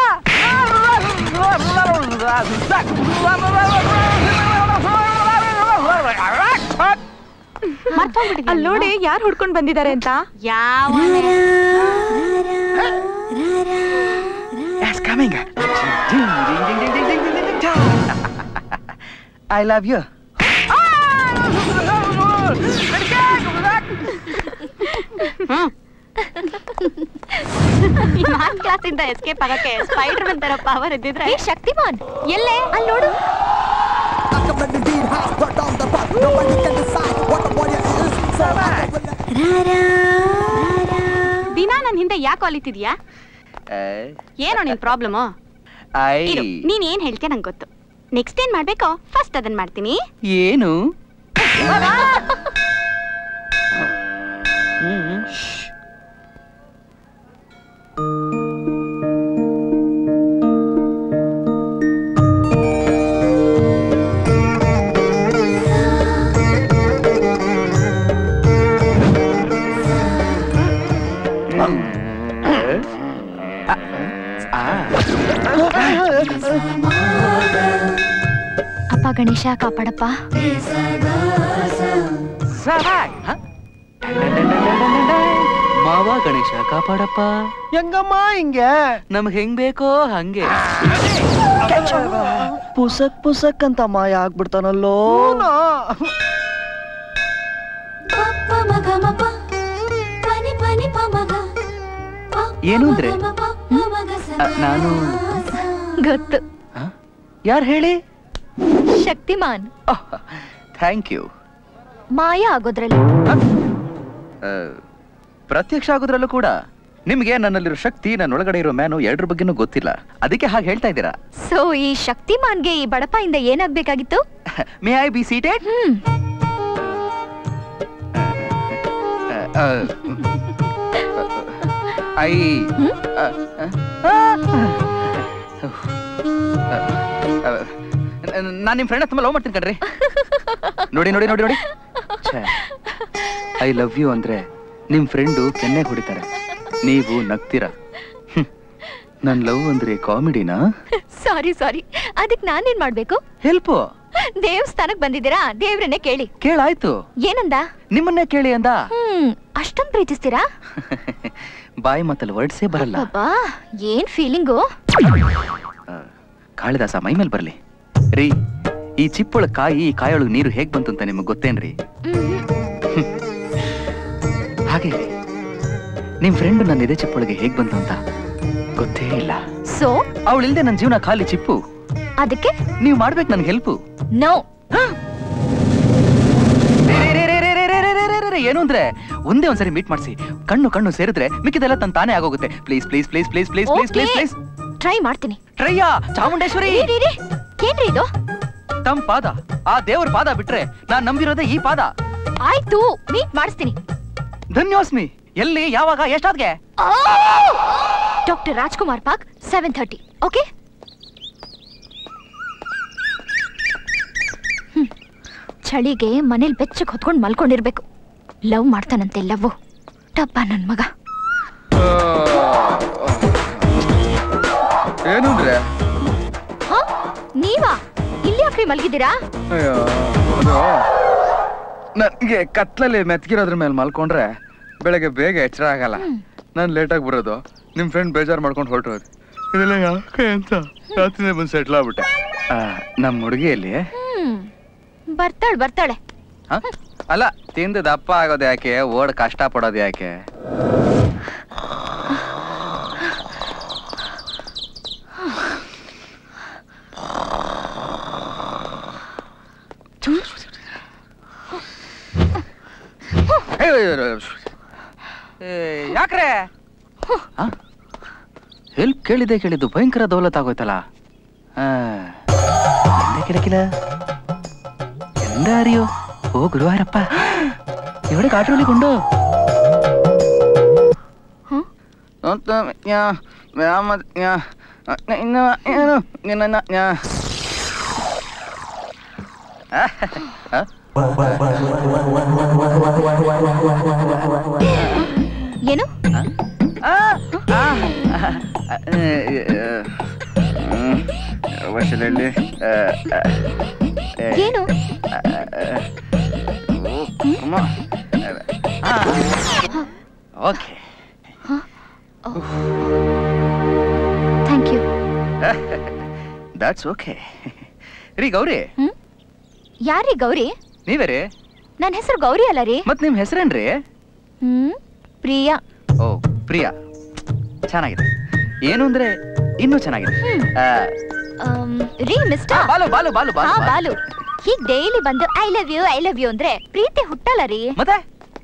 ಅಲ್ಲಿ ನೋಡಿ ಯಾರು ಹುಡ್ಕೊಂಡ್ ಬಂದಿದ್ದಾರೆ ಅಂತ ಯಾವ Yes, coming. I love you. Class ಇಂದ ಎಸ್ಕೇಪ್ ಆಗಕ್ಕೆ ಸ್ಪೈಡರ್ ಮ್ಯಾನ್ ತರ ಪವರ್ ಇದ್ದಿದ್ರೆ ಏ ಶಕ್ತಿಮಾನ್ ಎಲ್ಲೇ ಅಲ್ಲಿ ನೋಡು Black man indeed has brought down the front Nobody can decide what a warrior is So I'm the winner ದಿನ ನನ್ ಹಿಂದೆ ಯಾಕೆ ಅಲಿತಿದ್ಯಾ ಏನೋ ನಿನ್ ಪ್ರಾಬ್ಲಮ್ ಐ ನೀನ್ ಏನ್ ಹೇಳ್ತೀಯ ನಂಗೆ ಗೊತ್ತು ನೆಕ್ಸ್ಟ್ ಏನ್ ಮಾಡ್ಬೇಕೋ ಫಸ್ಟ್ ಅದನ್ನ ಮಾಡ್ತೀನಿ ಏನು ಅಪ್ಪ ಗಣೇಶ ಕಾಪಾಡಪ್ಪ ಮಾವ ಗಣೇಶ ಕಾಪಾಡಪ್ಪ ಹೆಂಗಮ್ಮ ಹಿಂಗೆ ನಮ್ಗೆ ಹೆಂಗ್ ಬೇಕೋ ಹಂಗೆ ಪುಸಕ್ ಪುಸಕ್ ಅಂತ ಮಾಯ ಆಗ್ಬಿಡ್ತಾನಲ್ಲೋ ಏನು ಅಂದ್ರೆ ಅ, ನಾನು ಗೊತ್ತು ಯಾರು ಹೇಳಿ ಶಕ್ತಿಮಾನ್ ಥ್ಯಾಂಕ್ ಯು ಮಾಯ ಆಗೋದ್ರಲ್ಲಿ ಪ್ರತ್ಯಕ್ಷ ಆಗೋದ್ರಲ್ಲೂ ಕೂಡ ನಿಮ್ಗೆ ನನ್ನಲ್ಲಿರೋ ಶಕ್ತಿ ನನ್ನೊಳಗಡೆ ಇರೋ ಮ್ಯಾನು ಎರಡ್ರ ಬಗ್ಗೆನೂ ಗೊತ್ತಿಲ್ಲ ಅದಕ್ಕೆ ಹಾಗೆ ಹೇಳ್ತಾ ಇದ್ದೀರಾ ಸೊ ಈ ಶಕ್ತಿಮಾನ್ಗೆ ಈ ಬಡಪಾಯಿಂದ ಏನಾಗ್ಬೇಕಾಗಿತ್ತು may I be seated hmm I ನಾನು ನಿಮ್ಮ ಫ್ರೆಂಡ್ ತುಂಬ ಲವ್ ಮಾಡ್ತೀನಿ ಕಣ್ರಿ ನೋಡಿ ನೋಡಿ ನೋಡಿ ನೋಡಿ ಐ ಲವ್ ಯು ಅಂದ್ರೆ ನಿಮ್ ಫ್ರೆಂಡು ಕೆನ್ನೆ ಹೊಡಿತಾರೆ ನೀವು ನಗ್ತೀರಾ ಹ್ಮ್. ನನ್ ಲವ್ ಅಂದ್ರೆ ಕಾಮಿಡಿನಾ ಸಾರಿ ಸಾರಿ ಅದಕ್ಕೆ ನಾನೇನ್ ಮಾಡ್ಬೇಕು ಹೆಲ್ಪ್ ದೇವಸ್ಥಾನಕ್ ಬಂದಿದ್ದೀರಾ ದೇವ್ರನ್ನೇ ಕೇಳಿ ಕೇಳಾಯ್ತು ಏನಂದ ನಿಮ್ಮನ್ನೇ ಕೇಳಿ ಅಂದ ಹ್ಮ್ ಅಷ್ಟೊಂದ್ ಪ್ರೀತಿಸ್ತೀರಾ ಬಾಯಿ ಮತ್ತಲ್ಲಿ ವರ್ಡ್ಸೇ ಬರಲ್ಲ ಅಬ್ಬಾ ಏನ್ ಫೀಲಿಂಗು ಕಾಳಿದಾಸ ಮೈ ಮೇಲೆ ಬರ್ಲಿ ರೀ ಈ ಚಿಪ್ಪಳ ಕಾಯಿ ಈ ಕಾಯೊಳಗೆ ನೀರು ಹೇಗ್ ಬಂತು ಅಂತ ನಿಮಗೆ ಗೊತ್ತೇನ್ರಿ ಹ್ಮ್. ಹಾಗೆ ನಿಮ್ ಫ್ರೆಂಡ್ ನನ್ನ ಎದೆ ಚಿಪ್ಪೊಳಗೆ ಹೇಗ್ ಬಂತು ಅಂತ ಗೊತ್ತೇ ಇಲ್ಲ ಸೊ ಅವಳಿಲ್ದೆ ನನ್ನ ಜೀವನ ಖಾಲಿ ಚಿಪ್ಪು ಅದಕ್ಕೆ ನೀವು ಮಾಡ್ಬೇಕು ನನ್ಗೆ ಹೆಲ್ಪ್ ನೋ ಏನು ಅಂದ್ರೆ ಒಂದೇ ಒಂದ್ಸರಿ ಮೀಟ್ ಮಾಡಿಸಿ ಕಣ್ಣು ಕಣ್ಣು ಸೇರಿದ್ರೆ ಮಿಕ್ಕಿದೆಲ್ಲ ತನ್ ತಾನೇ ಆಗೋಗುತ್ತೆ please please please please please please please please try ಮಾಡ್ತೀನಿ ಟ್ರಯ್ಯಾ ಚಾಮುಂಡೇಶ್ವರಿ ರೀ, ರೀ, ರೀ. ಏನ್ರಿ ಇದು ತಮ್ ಪಾದ ಆ ದೇವ್ರ ಪಾದ ಬಿಟ್ರೆ ನಾನ್ ನಂಬಿರೋದೇ ಈ ಪಾದ ಆಯ್ತು ಮೀಟ್ ಮಾಡಿಸ್ತೀನಿ ಧನ್ಯೋಸ್ಮಿ ಎಲ್ಲಿ ಯಾವಾಗ ಎಷ್ಟಾದ್ಗೆ doctor Rajkumar park seven thirty okay ಚಳಿಗೆ ಮನೇಲಿ ಬೆಚ್ಚಗೆ ಹೊತ್ಕೊಂಡು ಮಲ್ಕೊಂಡಿರ್ಬೇಕು ಲವ್ ಮಾಡ್ತಾನಂತೆ ಲವ್ ಟಪ್ಪ ನನ್ ಮಗ ಏನು ಅಂದ್ರೆ ಹ? ನೀವಾ ಇಲ್ಲಿ ಯಾಕ್ರಿ ಮಲ್ಗಿದ್ದೀರಾ ಅಯ್ಯೋ ಅದು ನನಗೆ ಕತ್ಲಲ್ಲಿ ಮೆತ್ಗಿರೋದ್ರ ಮೇಲೆ ಮಲ್ಕೊಂಡ್ರೆ ಬೆಳಗ್ಗೆ ಬೇಗ ಎಚ್ಚರ ಆಗಲ್ಲ ನಾನು ಲೇಟಾಗಿ ಬರೋದು ನಿಮ್ಮ ಫ್ರೆಂಡ್ ಬೇಜಾರು ಮಾಡ್ಕೊಂಡು ಹೊರಟೋದು ಇದೆಲ್ಲ ಯಾಕೆ ಅಂತ ರಾತ್ರಿನೇ ಬಂದು ಸೆಟ್ಲ್ ಆಗ್ಬಿಟ್ಟೆ ನಮ್ಮ ಹುಡುಗಿಯಲ್ಲಿ ಹ್ಮ್ ಬರ್ತಾಳೆ ಬರ್ತಾಳೆ ಅಲ್ಲ ತಿಂದು ದಪ್ಪ ಆಗೋದು ಯಾಕೆ ಓಡ್ ಕಷ್ಟ ಪಡೋದು ಯಾಕೆ ಯಾಕ್ರೆ ಹೆಲ್ಪ್ ಕೇಳಿದೆ ಕೇಳಿದ್ದು ಭಯಂಕರ ದೌಲತ್ ಆಗೋಯ್ತಲ್ಲ ಆ, ಎಂದೇ ಕಿಲಕಿಲ ಎಂದ ಅರಿಯೋ ಓ ಗುರುವಾರಪ್ಪ ഇവിടെ കാട്ടുള്ളി കൊണ്ടോ ಏನು ವರ್ಷದಲ್ಲಿ ಏನು okay thank you that's okay ರೀ ಗೌರಿ ಯಾರೀ ಗೌರಿ ನೀವೇ ರೀ ನನ್ನ ಹೆಸರು ಗೌರಿ ಅಲ್ಲ ರೀ ಮತ್ ನಿಮ್ ಹೆಸರೇನ್ರಿ ಹ್ಮ್ ಪ್ರಿಯಾ ಓ ಪ್ರಿಯಾ ಚೆನ್ನಾಗಿದೆ ಏನು ಅಂದ್ರೆ ಇನ್ನೂ ಚೆನ್ನಾಗಿದೆ ಆ, ಆಮ್, ರೀ ಮಿಸ್ಟರ್ ಬಾಲು ಬಾಲು ಬಾಲು ಬಾಲು ಹಾ ಬಾಲು. ಬಾಲು ಹೀಗ್ ಡೈಲಿ ಬಂದು I love you I love you ಅಂದ್ರೆ ಪ್ರೀತಿ ಹುಟ್ಟಲ್ಲ ರೀ ಮತ್ತೆ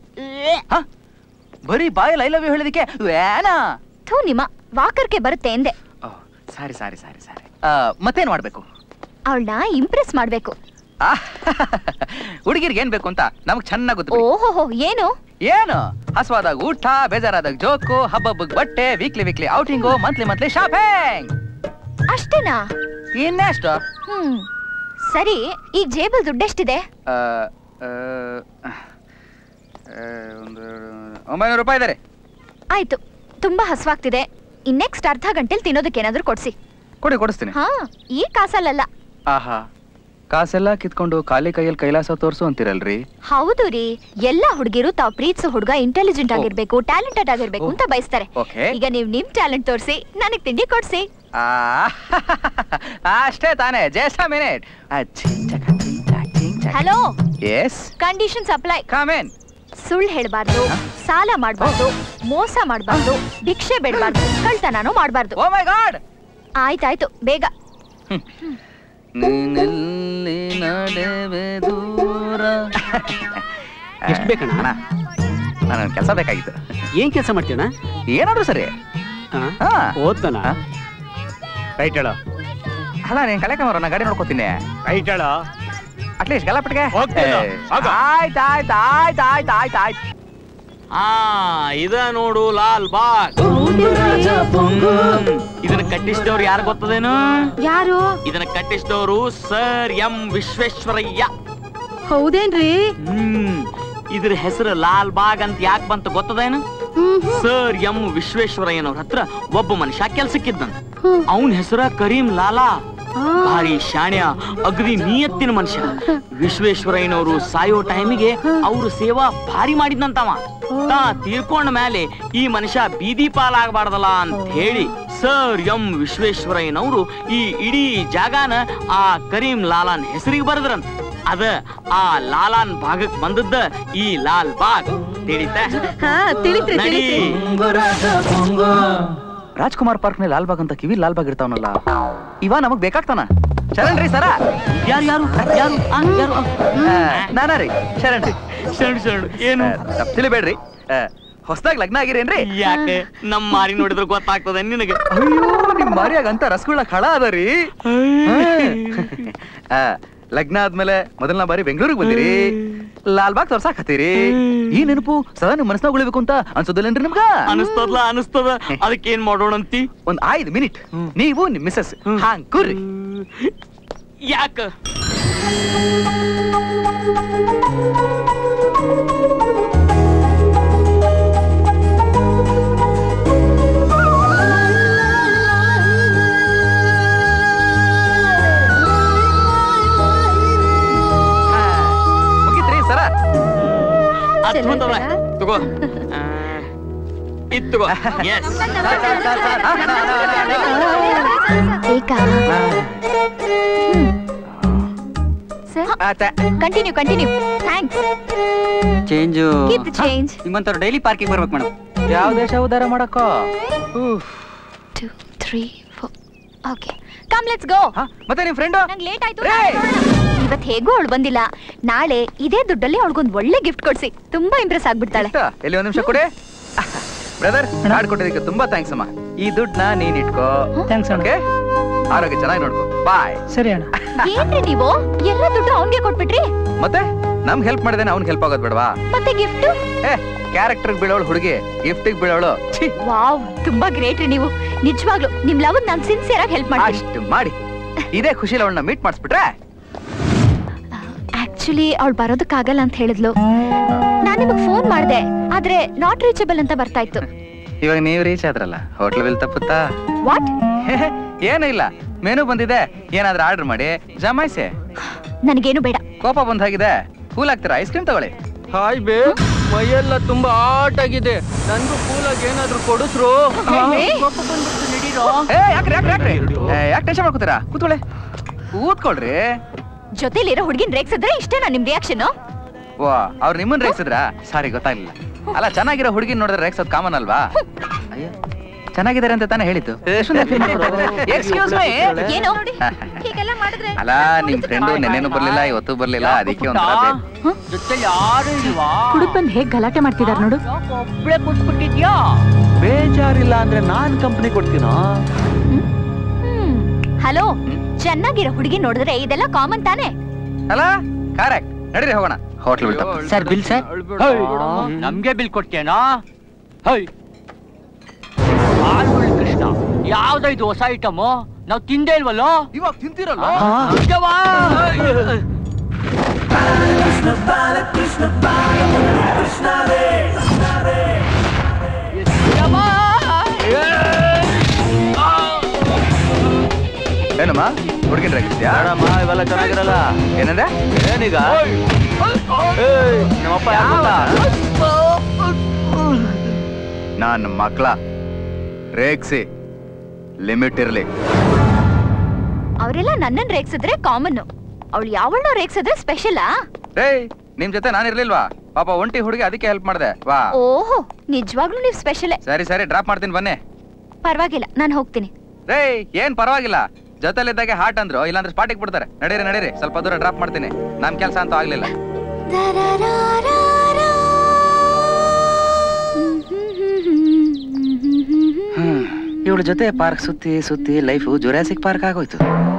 ಬರೀ ಬಾಯಲ್ಲಿ ಐ ಲವ್ ಯು ಹೇಳೋದಕ್ಕೆ ಏನಾ ಥೂ ನಿಮ್ಮ ವಾಕರ್ಗೆ ಬರುತ್ತೆ ಎಂದೆ ಸಾರಿ ಸಾರಿ ಸಾರಿ ಸಾರಿ ಮತ್ತೇನ್ ಮಾಡ್ಬೇಕು ಅವಳನ್ನ ಇಂಪ್ರೆಸ್ ಮಾಡ್ಬೇಕು ಹುಡುಗಿರ್ಗೆ ಏನ್ ಬೇಕು ಅಂತ ನಮಗ್ ಚೆನ್ನಾಗ್ ಗೊತ್ತು ಬಿಡಿ. ಓಹೋ ಏನು ಏನು ಹಸುವಾದಾಗ ಊಟ ಬೇಜಾರಾದಾಗ ಜೋಕು ಹಬ್ಬಬ್ಬಗ್ ಬಟ್ಟೆ weekly weekly outing monthly monthly shopping ಅಷ್ಟೇನಾ ಇನ್ನೆಷ್ಟು ಹ್ಮ್ ಸರಿ ಈಗ ಜೇಬಲ್ ದುಡ್ಡೆಷ್ಟಿದೆ ಆ, ಆ, ಆ, ಒಂದು ಒಂಬೈನೂರು ರೂಪಾಯಿ ಇದೆ ರೀ ಆಯ್ತು ತುಂಬಾ ಹಸ್ವಾಗ್ತಿದೆ ಇನ್ ನೆಕ್ಸ್ಟ್ ಅರ್ಧ ಗಂಟೆಲಿ ತಿನ್ನೋದಕ್ಕೆ ಏನಾದ್ರೂ ಕೊಡ್ಸಿ ಕೊಡಿ ಕೊಡಿಸ್ತೀನಿ ಹಾ ಈ ಕಾಸಲ್ಲಲ್ಲ ಆಹಾ ಕಾಸೆಲ್ಲ ಕಿತ್ಕೊಂಡು ಖಾಲಿ ಕೈಯಲ್ಲಿ ಕೈಲಾಸ ತೋರ್ಸು ಅಂತಿರಲ್ರಿ ಹೌದು ರೀ ಎಲ್ಲಾ ಹುಡುಗಿರು ತಾವ್ ಪ್ರೀತಿಸೋ ಹುಡುಗ ಇಂಟೆಲಿಜೆಂಟ್ ಆಗಿರ್ಬೇಕು ಟ್ಯಾಲೆಂಟೆಡ್ ಆಗಿರ್ಬೇಕು ಅಂತ ಬಯಸ್ತಾರೆ ಓಕೆ ಈಗ ನೀವ್ ನಿಮ್ ಟ್ಯಾಲೆಂಟ್ ತೋರಿಸಿ ನನಗ್ ತಿಂಡಿ ಕೊಡ್ಸಿ ಆ, ಅಷ್ಟೇ ತಾನೇ just a minute hello yes condition apply come on ಸುಳ್ಳು ಹೇಳ್ಬಾರ್ದು ಸಾಲ ಮಾಡ್ಬಾರ್ದು ಮೋಸ ಮಾಡ್ಬಾರ್ದು ಭಿಕ್ಷೆ ಬೇಡಬಾರ್ದು ಕಳ್ತನಾನು ಮಾಡ್ಬಾರ್ದು ಓ ಮೈ ಗಾಡ್ ಆಯ್ತಾಯ್ತು ಬೇಗ ನೀನೆಲ್ಲಿ ನಡೆವೆ ದೂರ ಎಷ್ಟು ಬೇಕಣ್ಣ ನನಗೆ ಕೆಲಸ ಬೇಕಾಗಿತ್ತು ಏನ್ ಕೆಲಸ ಮಾಡ್ತೀಯಣ್ಣ ಏನಾದ್ರೂ ಸರಿ ಹಾ. ಓದ್ತಾನ ರೈಟ್ ಹೇಳ ಅಲ್ಲ ನೀನ್ ಕಲೆ ಕಮರ ನಾ ಗಾಡಿ ನೋಡ್ಕೋತೀನಿ ರೈಟ್ ಹೇಳ ಅಟ್ಲೀಸ್ಟ್ ಗಲಾಪಟ್ಟಿಗೆ ಹೋಗ್ತೀನಿ. ಆಗ. ಆಯ್ತು ಆಯ್ತು ಆಯ್ತು ಆಯ್ತು ಆಯ್ತು ಆಯ್ತು ಆ ಇದ ನೋಡು ಲಾಲ್ ಬಾಗ್ ಇದನ್ನ ಕಟ್ಟಿಸಿದವ್ರು ಯಾರು ಗೊತ್ತದೇನು ಯಾರು ಇದನ್ನ ಕಟ್ಟಿಸಿದವರು ಸರ್ ಎಂ ವಿಶ್ವೇಶ್ವರಯ್ಯ ಹೌದೇನ್ರಿ ಹ್ಮ್ ಇದ್ರ ಹೆಸರು ಲಾಲ್ ಬಾಗ್ ಅಂತ ಯಾಕೆ ಬಂತ ಗೊತ್ತದೇನು ಸರ್ ಎಂ ವಿಶ್ವೇಶ್ವರಯ್ಯನವ್ರ ಹತ್ರ ಒಬ್ಬ ಮನುಷ್ಯ ಕೆಲ್ಸಕ್ಕಿದ್ದಂತ ಅವನ ಹೆಸರ ಕರೀಂ ಲಾಲಾ ಭಾರಿ ಶಾಣ್ಯ ಅಗದಿ ನಿಯತ್ತಿನ ಮನುಷ್ಯ ವಿಶ್ವೇಶ್ವರಯ್ಯನವರು ಸಾಯೋ ಟೈಮಿಗೆ ಅವ್ರ ಸೇವಾ ಭಾರಿ ಮಾಡಿದ್ನಂತವ ತಾ ತೀರ್ಕೊಂಡ ಮೇಲೆ ಈ ಮನುಷ್ಯ ಬೀದಿ ಪಾಲಾಗಬಾರ್ದಲ್ಲ ಅಂತ ಹೇಳಿ ಸರ್ ಎಂ ವಿಶ್ವೇಶ್ವರಯ್ಯನವರು ಈ ಇಡೀ ಜಾಗಾನ ಆ ಕರೀಂ ಲಾಲಾನ್ ಹೆಸರಿಗೆ ಬರೆದ್ರಂತ ಅದ ಆ ಲಾಲಾನ್ ಭಾಗಕ್ ಬಂದದ್ದ ಈ ಲಾಲ್ ಬಾಗ್ ತಿಳಿತ ಹಾ ತಿಳಿತ್ರಿ ನಡಿ. ರಾಜ್ಕುಮಾರ್ ಪಾರ್ಕ್ ನಲ್ಲಿ ಲಾಲ್ಬಾಗ್ ಅಂತ ಕಿವಿ ಲಾಲ್ಬಾಗ್ ಇರ್ತಾವನಲ್ಲ ಇವ ನಮಗ್ ಬೇಕಾಗ್ತಾನ ಶರಣ್ ರೀ ಸರ ಯಾರು ಯಾರು ಯಾರು ಆ, ಯಾರು ನಾನಾ ರೀ ಶರಣ್ ರೀ ಶರಣ್ ಶರಣ್ ಏನು ತಪ್ಪು ತಿಳಿಬೇಡ್ರಿ ಹೊಸದಾಗಿ ಲಗ್ನ ಆಗಿರೇನ್ರಿ ಯಾಕೆ ನಮ್ ಮಾರಿ ನೋಡಿದ್ರೆ ಗೊತ್ತಾಗ್ತದೆ ನಿನಗೆ ಅಯ್ಯೋ ನಿಮ್ ಮಾರಿಯಾಗ ಅಂತ ರಸಗುಳ್ಳ ಖಳ ಅದ ರೀ ಆ, ಲಗ್ನ ಆದ್ಮೇಲೆ ಮೊದಲನ ಬಾರಿ ಬೆಂಗಳೂರಿಗೆ ಬಂದಿರಿ ಲಾಲ್ಬಾಗ್ ತೋರ್ಸಾಕ್ ಹತ್ತೀರಿ ಈ ನೆನಪು ಸಹ ನಿಮ್ ಮನಸ್ನಾಗ ಉಳಿಬೇಕು ಅಂತ ಅನ್ಸೋದಿಲ್ಲೇನ್ರಿ ನಿಮ್ಗ ಅನಿಸ್ತದಲ್ಲ ಅನಿಸ್ತದ ಅದಕ್ಕೆ ಏನ್ ಮಾಡೋಣ ಅಂತಿ ಒಂದ್ ಐದು ಮಿನಿಟ್ ನೀವು ನಿಮ್ ಮಿಸ್ಸಸ್ ಹಾಂಗ್ ಕೂರ್ರಿ ಯಾಕ ಮುಗಿತ್ರಿ ಸರ ಅದ್ಭುತವ ತಗೋ ಆ, ಇದ್ ತಗೋ yes continue continue thanks change Keep the change. ನಿಮ್ಮಂತವ್ರು ಡೈಲಿ ಪಾರ್ಕಿಂಗ್ ಬರ್ಬೇಕು ಮೇಡಮ್ ಯಾವ ದೇಶ ಉದ್ಧಾರ ಮಾಡಕ್ಕ three four okay come let's go ಮತ್ತೆ ನಿಮ್ ಫ್ರೆಂಡ್ ನಂಗೆ ಲೇಟ್ ಆಯ್ತು ಇವತ್ ಹೇಗೂ ಅವಳು ಬಂದಿಲ್ಲ ನಾಳೆ ಇದೇ ದುಡ್ಡಲ್ಲಿ ಅವಳಿಗೊಂದು ಒಳ್ಳೆ ಗಿಫ್ಟ್ ಕೊಡ್ಸಿ ತುಂಬಾ ಇಂಪ್ರೆಸ್ ಆಗ್ಬಿಡ್ತಾಳೆ ಎಲ್ಲಿ ಒಂದ್ ನಿಮಿಷ ಕೊಡಿ ಬ್ರದರ್ ಮಾಡ್ಕೊಟ್ಟಿದ್ದಕ್ಕೆ ತುಂಬಾ ಥ್ಯಾಂಕ್ಸ್ ಅಮ್ಮ ಈ ದುಡ್ಡನ್ನ ನೀನ್ ಇಟ್ಕೋ ಥ್ಯಾಂಕ್ಸ್ ಓಕೆ ಆರೋಗ್ಯ ಚೆನ್ನಾಗಿ ನೋಡ್ಕೋ ಬಾಯ್ ಸರಿ ಅಣ್ಣ ಏನ್ರಿ ನೀವು ಎಲ್ಲ ದುಡ್ಡು ಅವನ್ಗೆ ಕೊಟ್ಬಿಟ್ರಿ ಮತ್ತೆ ನಮ್ಗೆ ಹೆಲ್ಪ್ ಮಾಡಿದೇನೆ ಅವ್ನ್ ಹೆಲ್ಪ್ ಆಗೋದ್ ಬೇಡವಾ ಮತ್ತೆ ಗಿಫ್ಟ್ ಏ ಕ್ಯಾರೆಕ್ಟರ್ ಬೀಳೋಳು ಹುಡುಗಿ ಗಿಫ್ಟಿಗೆ ಬೀಳೋಳು ಛೀ ವಾವ್ ತುಂಬಾ ಗ್ರೇಟ್ ರೀ ನೀವು ನಿಜವಾಗ್ಲು ನಿಮ್ ಲವ್ ನಾನ್ ಸಿನ್ಸಿಯರ್ ಆಗಿ ಹೆಲ್ಪ್ ಮಾಡ್ತೀನಿ ಅಷ್ಟು ಮಾಡಿ ಇದೇ ಖುಷಿಲಿ ಅವಳನ್ನ ಮೀಟ್ ಮಾಡಿಸ್ಬಿಟ್ರೆ ಆಕ್ಚುಲಿ ಅವಳು ಬರೋದಕ್ಕಾಗಲ್ಲ ಅಂತ ಹೇಳಿದ್ಲು ನಾನ್ ನಿಮಗ್ ಫೋನ್ ಮಾಡ್ದೆ ಆದ್ರೆ ನಾಟ್ ರೀಚಬಲ್ ಅಂತ ಬರ್ತಾ ಇತ್ತು ಇವಾಗ ನೀವು ರೀಚ್ ಆದ್ರಲ್ಲ ಹೋಟ್ಲ್ ಬಿಲ್ ತಪ್ಪುತ್ತಾ ವಾಟ್ ಏನೂ ಇಲ್ಲ ಮೆನು ಬಂದಿದೆ ಏನಾದ್ರೂ ಆರ್ಡರ್ ಮಾಡಿ ಜಮಾಯಿಸಿ ನನಗೇನು ಬೇಡ ಕೋಪ ಬಂದ್ ಹಾಗಿದೆ ಕೂಲ್ ಆಗ್ತೀರಾ ಐಸ್ ಕ್ರೀಮ್ ತಗೊಳ್ಳಿ ಹಾಯ್ ಬೇ ಮೈಯೆಲ್ಲ ತುಂಬಾ ಆಟ್ ಆಗಿದೆ ನನ್ಗೂ ಕೂಲಾಗಿ ಏನಾದ್ರೂ ಕೊಡಿಸ್ರು ಏ, ಏ ಯಾಕ್ರಿ ಯಾಕ್ರಿ ಯಾಕ್ರಿ ಏ, ಯಾಕ್ ಟೆನ್ಷನ್ ಮಾಡ್ಕೋತೀರಾ ಕೂತ್ಕೊಳ್ಳಿ ಕೂತ್ಕೊಳ್ರಿ ಜೊತೆಲಿರೋ ಹುಡುಗಿನ ರೇಗ್ಸಿದ್ರೆ ಇಷ್ಟೇನಾ ನಿಮ್ ರಿಯಾಕ್ಷನ್ ವಾ ಅವ್ರು ನಿಮ್ಮನ್ನ ರೇಗ್ಸಿದ್ರ ಸಾರಿ ಗೊತ್ತಾಗ್ಲಿಲ್ಲ ಅಲ್ಲ ಚೆನ್ನಾಗಿರೋ ಹುಡುಗಿ ನೋಡಿದ್ರೆ ರೇಗ್ಸೋದ್ ಕಾಮನ್ ಅಲ್ವಾ ಅಯ್ಯೋ ಚೆನ್ನಾಗಿದ್ದಾರೆ ಅಂತ ತಾನೇ ಹೇಳಿದ್ದು ಎಕ್ಸ್ಕ್ಯೂಸ್ ಮೀ ಏನು ಹೀಗೆಲ್ಲ ಮಾಡಿದ್ರೆ ಅಲ್ಲ ನಿಮ್ ಫ್ರೆಂಡು ನೆನ್ನೆನೂ ಬರ್ಲಿಲ್ಲ ಇವತ್ತು ಬರ್ಲಿಲ್ಲ ಅದಕ್ಕೆ ಒಂಥರ ಬೇ- ಜೊತೆ ಯಾರು ಇಲ್ವಾ ಕುಡುಕ್ ಬಂದ್ ಹೇಗ್ ಗಲಾಟೆ ಮಾಡ್ತಿದಾರ ನೋಡು ಒಬ್ಳೆ ಕೂತ್ಬಿಟ್ಟಿದ್ಯಾ ಬೇಜಾರಿಲ್ಲ ಅಂದ್ರೆ ನಾನ್ ಕಂಪನಿ ಕೊಡ್ತೀನೋ ಹಲೋ ಚೆನ್ನಾಗಿರೋ ಹುಡುಗಿ ನೋಡಿದ್ರೆ ಇದೆಲ್ಲ ಕಾಮನ್ ತಾನೇ ಅಲ್ಲ ಕರೆಕ್ಟ್ ನಡೀರಿ ಹೋಗೋಣ ಹೋಟ್ಲ್ ಬಿಡ್ತಾ ಸರ್ ಬಿಲ್ ಸರ್ ನಮ್ಗೆ ಬಿಲ್ ಕೊಡ್ತೇನಾ ಹೈ ಆಲ್ಮುಳಿ ಕೃಷ್ಣ ಯಾವ್ದ ಇದು ಹೊಸ ಐಟಮ್ ನಾವ್ ತಿಂದೇ ಇಲ್ವಲ್ಲ ಇವಾಗ ತಿಂತಿರಲ್ಲ ಕೃಷ್ಣ ಏನಮ್ಮ ಹುಡುಗಿನ ರೇಗಿಸ್ತೀಯಾ ಇವೆಲ್ಲ ಚೆನ್ನಾಗಿರಲ್ಲ ಏನಂದ್ರೆ ಏನೀಗ ಏಯ್, ನಮ್ಮಪ್ಪ ಯಾರು ಗೊತ್ತಾ? ನಾನು ಮಕ್ಳ ರೇಗ್ಸಿ ಲಿಮಿಟ್ ಇರ್ಲಿ ಅವರೆಲ್ಲ ನನ್ನನ್ ರೇಗ್ಸಿದ್ರೆ ಕಾಮನ್ ಅವಳು ಯಾವಳನ್ನೋ ರೇಗ್ಸಿದ್ರೆ ಸ್ಪೆಷಲಾ ಏಯ್ ನಿಮ್ ಜೊತೆ ನಾನು ಇರ್ಲಿಲ್ವಾ ಪಾಪ ಒಂಟಿ ಹುಡುಗಿ ಅದಕ್ಕೆ ಹೆಲ್ಪ್ ಮಾಡಿದೆ ವಾ ಓಹೋ ನಿಜವಾಗ್ಲೂ ನೀವ್ ಸ್ಪೆಷಲೇ ಸರಿ ಸರಿ ಡ್ರಾಪ್ ಮಾಡ್ತೀನಿ ಬನ್ನಿ ಪರವಾಗಿಲ್ಲ ನಾನು ಹೋಗ್ತೀನಿ ಏಯ್ ಏನ್ ಪರವಾಗಿಲ್ಲ ಜೊತೆಲಿದ್ದಾಗೆ ಹಾಟ್ ಅಂದ್ರು ಇಲ್ಲಾಂದ್ರೆ ಸ್ಪಾಟಿಗೆ ಬಿಡ್ತಾರೆ ನಡೀರಿ ನಡೀರಿ ಸ್ವಲ್ಪ ದೂರ ಡ್ರಾಪ್ ಮಾಡ್ತೀನಿ ನಮ್ ಕೆಲಸ ಅಂತೂ ಆಗ್ಲಿಲ್ಲ ಇವಳ ಜೊತೆ ಪಾರ್ಕ್ ಸುತ್ತಿ ಸುತ್ತಿ ಲೈಫು ಜೊರಾಸಿಕ್ ಪಾರ್ಕ್ ಆಗೋಯ್ತು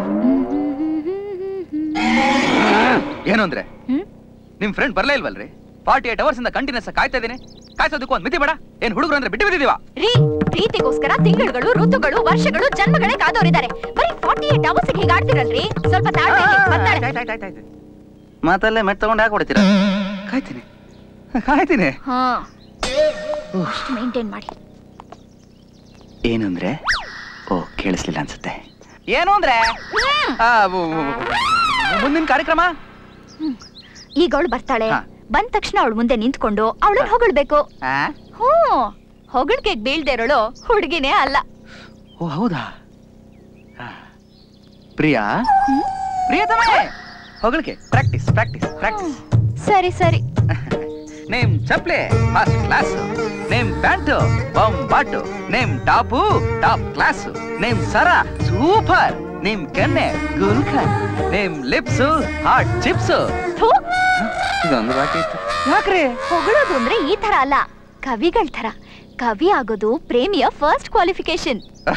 ಏನು ಅಂದ್ರೆ ನಿಮ್ ಫ್ರೆಂಡ್ ಬರ್ಲೇ ಇಲ್ವಲ್ರಿ ಫಾರ್ಟಿ ಏಟ್ ಅವರ್ಸ್ ಇಂದ ಕಂಟಿನ್ಯೂಸ್ ಕಾಯ್ತಾ ಇದೀನಿ ಕಾಯ್ಸೋದಕ್ಕೂ ಒಂದ್ ಮಿತಿ ಬೇಡ ಏನ್ ಹುಡುಗರು ಅಂದ್ರೆ ಬಿಟ್ಟು ಬಿದ್ದಿದೀವ ರೀ ಪ್ರೀತಿಗೋಸ್ಕರ ತಿಂಗಳುಗಳು ಋತುಗಳು ವರ್ಷಗಳು ಜನ್ಮಗಳೇ ಕಾದೋರಿದ್ದಾರೆ ಬರೀ ಫಾರ್ಟಿ ಏಟ್ ಅವರ್ಸ್ ಹೀಗೆ ಆಡ್ತಿರಲ್ರಿ ಸ್ವಲ್ಪ ತಾಳ್ಮೆ ಇರ್ಲಿ, ಬರ್ತಾಳೆ. ಮಾತಲ್ಲೇ ಮೆಟ್ ತಗೊಂಡು ಹಾಕೊಡ್ತೀರಾ ಕಾಯ್ತೀನಿ ಕಾಯ್ತೀನಿ ಹಾ ಮೇಂಟೈನ್ ಮಾಡಿ ಏನಂದ್ರೆ ಓ ಕೇಳಿಸ್ಲಿಲ್ಲ ಅನ್ಸುತ್ತೆ ಏನು ಅಂದ್ರೆ ಆ, ವು- ವು- ಮುಂದಿನ ಕಾರ್ಯಕ್ರಮ ಈಗ ಅವಳು ಬರ್ತಾಳೆ ಬಂದ ತಕ್ಷಣ ಅವಳು ಮುಂದೆ ನಿಂತ್ಕೊಂಡು ಅವಳನ್ನ ಹೊಗಳ್ಬೇಕು ಹ್ಞೂ ಹೊಗಳಿಕೆ ಬೀಳ್ದೆ ಇರೋಳು ಹುಡುಗಿನೇ ಅಲ್ಲ ಓ ಹೌದಾ ಆ. ಪ್ರಿಯಾ ಪ್ರಿಯತಮೇ ಹೊಗಳಿಕೆ ಪ್ರಾಕ್ಟೀಸ್ ಪ್ರಾಕ್ಟೀಸ್ ಪ್ರಾಕ್ಟೀಸ್ ಸರಿ ಸರಿ ನೇಮ್ ಚಪ್ಲೆ ಫಸ್ಟ್ ಕ್ಲಾಸ್ ನೇಮ್ ಪ್ಯಾಂಟು ಬಾಟು name top top class name ಸರ ಸೂಪರ್ ನೇಮ್ ಕೆನ್ನೆ ಗುಲ್ಕನ್ ನೇಮ್ ಲಿಪ್ಸ್ ಹಾರ್ಟ್ ಚಿಪ್ಸ್ ಇದೊಂದು ಬಾಕಿ ಇತ್ತು ಯಾಕ್ರಿ ಹೊಗಳೋದು ಅಂದ್ರೆ ಈ ತರ ಅಲ್ಲ ಕವಿಗಳ ತರ ಕವಿ ಆಗೋದು ಪ್ರೇಮಿಯ ಫಸ್ಟ್ ಕ್ವಾಲಿಫಿಕೇಶನ್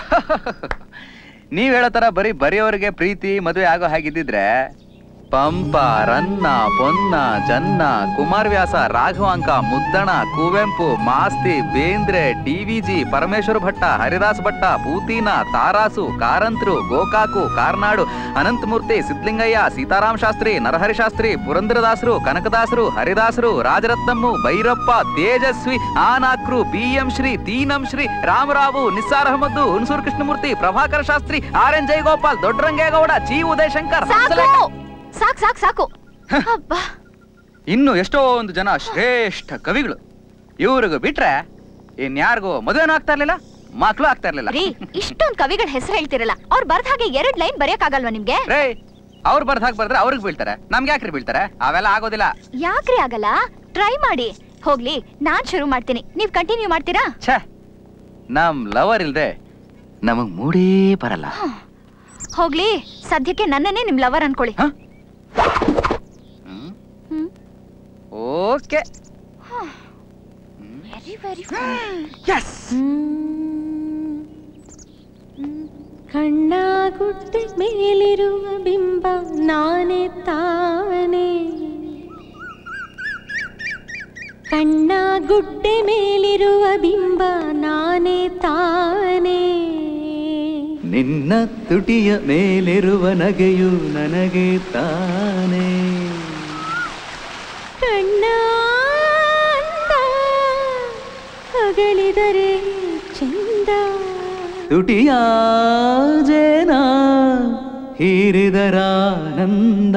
ನೀವ್ ಹೇಳೋ ತರ ಬರೀ ಬರೆಯೋರಿಗೆ ಪ್ರೀತಿ ಮದುವೆ ಆಗೋ ಹಾಗಿದ್ದಿದ್ರೆ ಪಂಪ ರನ್ನ ಪೊನ್ನ ಜನ್ನ ಕುಮಾರವ್ಯಾಸ ರಾಘವಾಂಕ ಮುದ್ದಣ ಕುವೆಂಪು ಮಾಸ್ತಿ ಬೇಂದ್ರೆ ಡಿವಿಜಿ ಪರಮೇಶ್ವರ ಭಟ್ಟ ಹರಿದಾಸ್ ಭಟ್ಟ ಪೂತಿನ ತಾರಾಸು ಕಾರಂತ್ರು ಗೋಕಾಕು ಕಾರ್ನಾಡು ಅನಂತಮೂರ್ತಿ ಸಿದ್ಲಿಂಗಯ್ಯ ಸೀತಾರಾಮ್ ಶಾಸ್ತ್ರಿ ನರಹರಿ ಶಾಸ್ತ್ರಿ ಪುರಂದರದಾಸರು ಕನಕದಾಸರು ಹರಿದಾಸರು ರಾಜರತ್ನಮ್ಮು ಭೈರಪ್ಪ ತೇಜಸ್ವಿ ಆನಾಕ್ರು ಬಿ ಎಂ ಶ್ರೀ ತೀನಂ Shri Ramarao Nissar Ahmed Hunsur Krishnamurthy Prabhakara Shastri R N Jayagopal Doddarangegowda G Udayashankar Hamsalekha. ಸಾಕ್ ಸಾಕ್ ಸಾಕು ಅಬ್ಬಾ ಇನ್ನು ಎಷ್ಟೋ ಒಂದು ಜನ ಶ್ರೇಷ್ಠ ಕವಿಗಳು ಇವ್ರಿಗೂ ಬಿಟ್ರೆ ಇನ್ಯಾರಿಗೂ ಮದುವೆನೂ ಆಗ್ತಾ ಇರ್ಲಿಲ್ಲ ಮಕ್ಳು ಆಗ್ತಾ ಇರ್ಲಿಲ್ಲ ರೀ ಇಷ್ಟೊಂದ್ ಕವಿಗಳ ಹೆಸರು ಹೇಳ್ತಿರಲ್ಲ ಅವ್ರು ಬರ್ದ ಹಾಗೆ ಎರಡ್ ಲೈನ್ ಬರೆಯಕ್ಕಾಗಲ್ವಾ ನಿಮ್ಗೆ ರೇ ಅವ್ರು ಬರ್ದ ಹಾಗೆ ಬರ್ದ್ರೆ ಅವ್ರಿಗೆ ಬೀಳ್ತಾರೆ ನಮ್ಗೆ ಯಾಕ್ರಿ ಬೀಳ್ತಾರೆ ಅವೆಲ್ಲ ಆಗೋದಿಲ್ಲ ಯಾಕ್ರಿ ಆಗಲ್ಲ ಟ್ರೈ ಮಾಡಿ ಹೋಗ್ಲಿ ನಾನ್ ಶುರು ಮಾಡ್ತೀನಿ ನೀವ್ ಕಂಟಿನ್ಯೂ ಮಾಡ್ತೀರಾ ಛೇ ನಮ್ ಲವರ್ ಇಲ್ದೆ ನಮಗ್ ಮೂಡೇ ಬರಲ್ಲ ಹೋಗ್ಲಿ ಸದ್ಯಕ್ಕೆ ನನ್ನನ್ನೇ ನಿಮ್ ಲವರ್ ಅನ್ಕೊಳ್ಳಿ ಓಕೆ ವೆರಿ ವೆರಿ ಕಣ್ಣ ಗುಡ್ಡೆ ಮೇಲಿರುವ ಬಿಂಬ ನಾನೇ ತಾನೇ ಕಣ್ಣ ಗುಡ್ಡೆ ಮೇಲಿರುವ ಬಿಂಬ ನಾನೇ ತಾನೇ ನಿನ್ನ ತುಟಿಯ ಮೇಲಿರುವ ನಗೆಯು ನನಗೆ ತಾನೇ ಕಣ್ಣ ಅಂದ ಹೊಗಳಿದರೆ ಚಂದ ತುಟಿಯ ಜೇನ ಹೀರಿದರಾನಂದ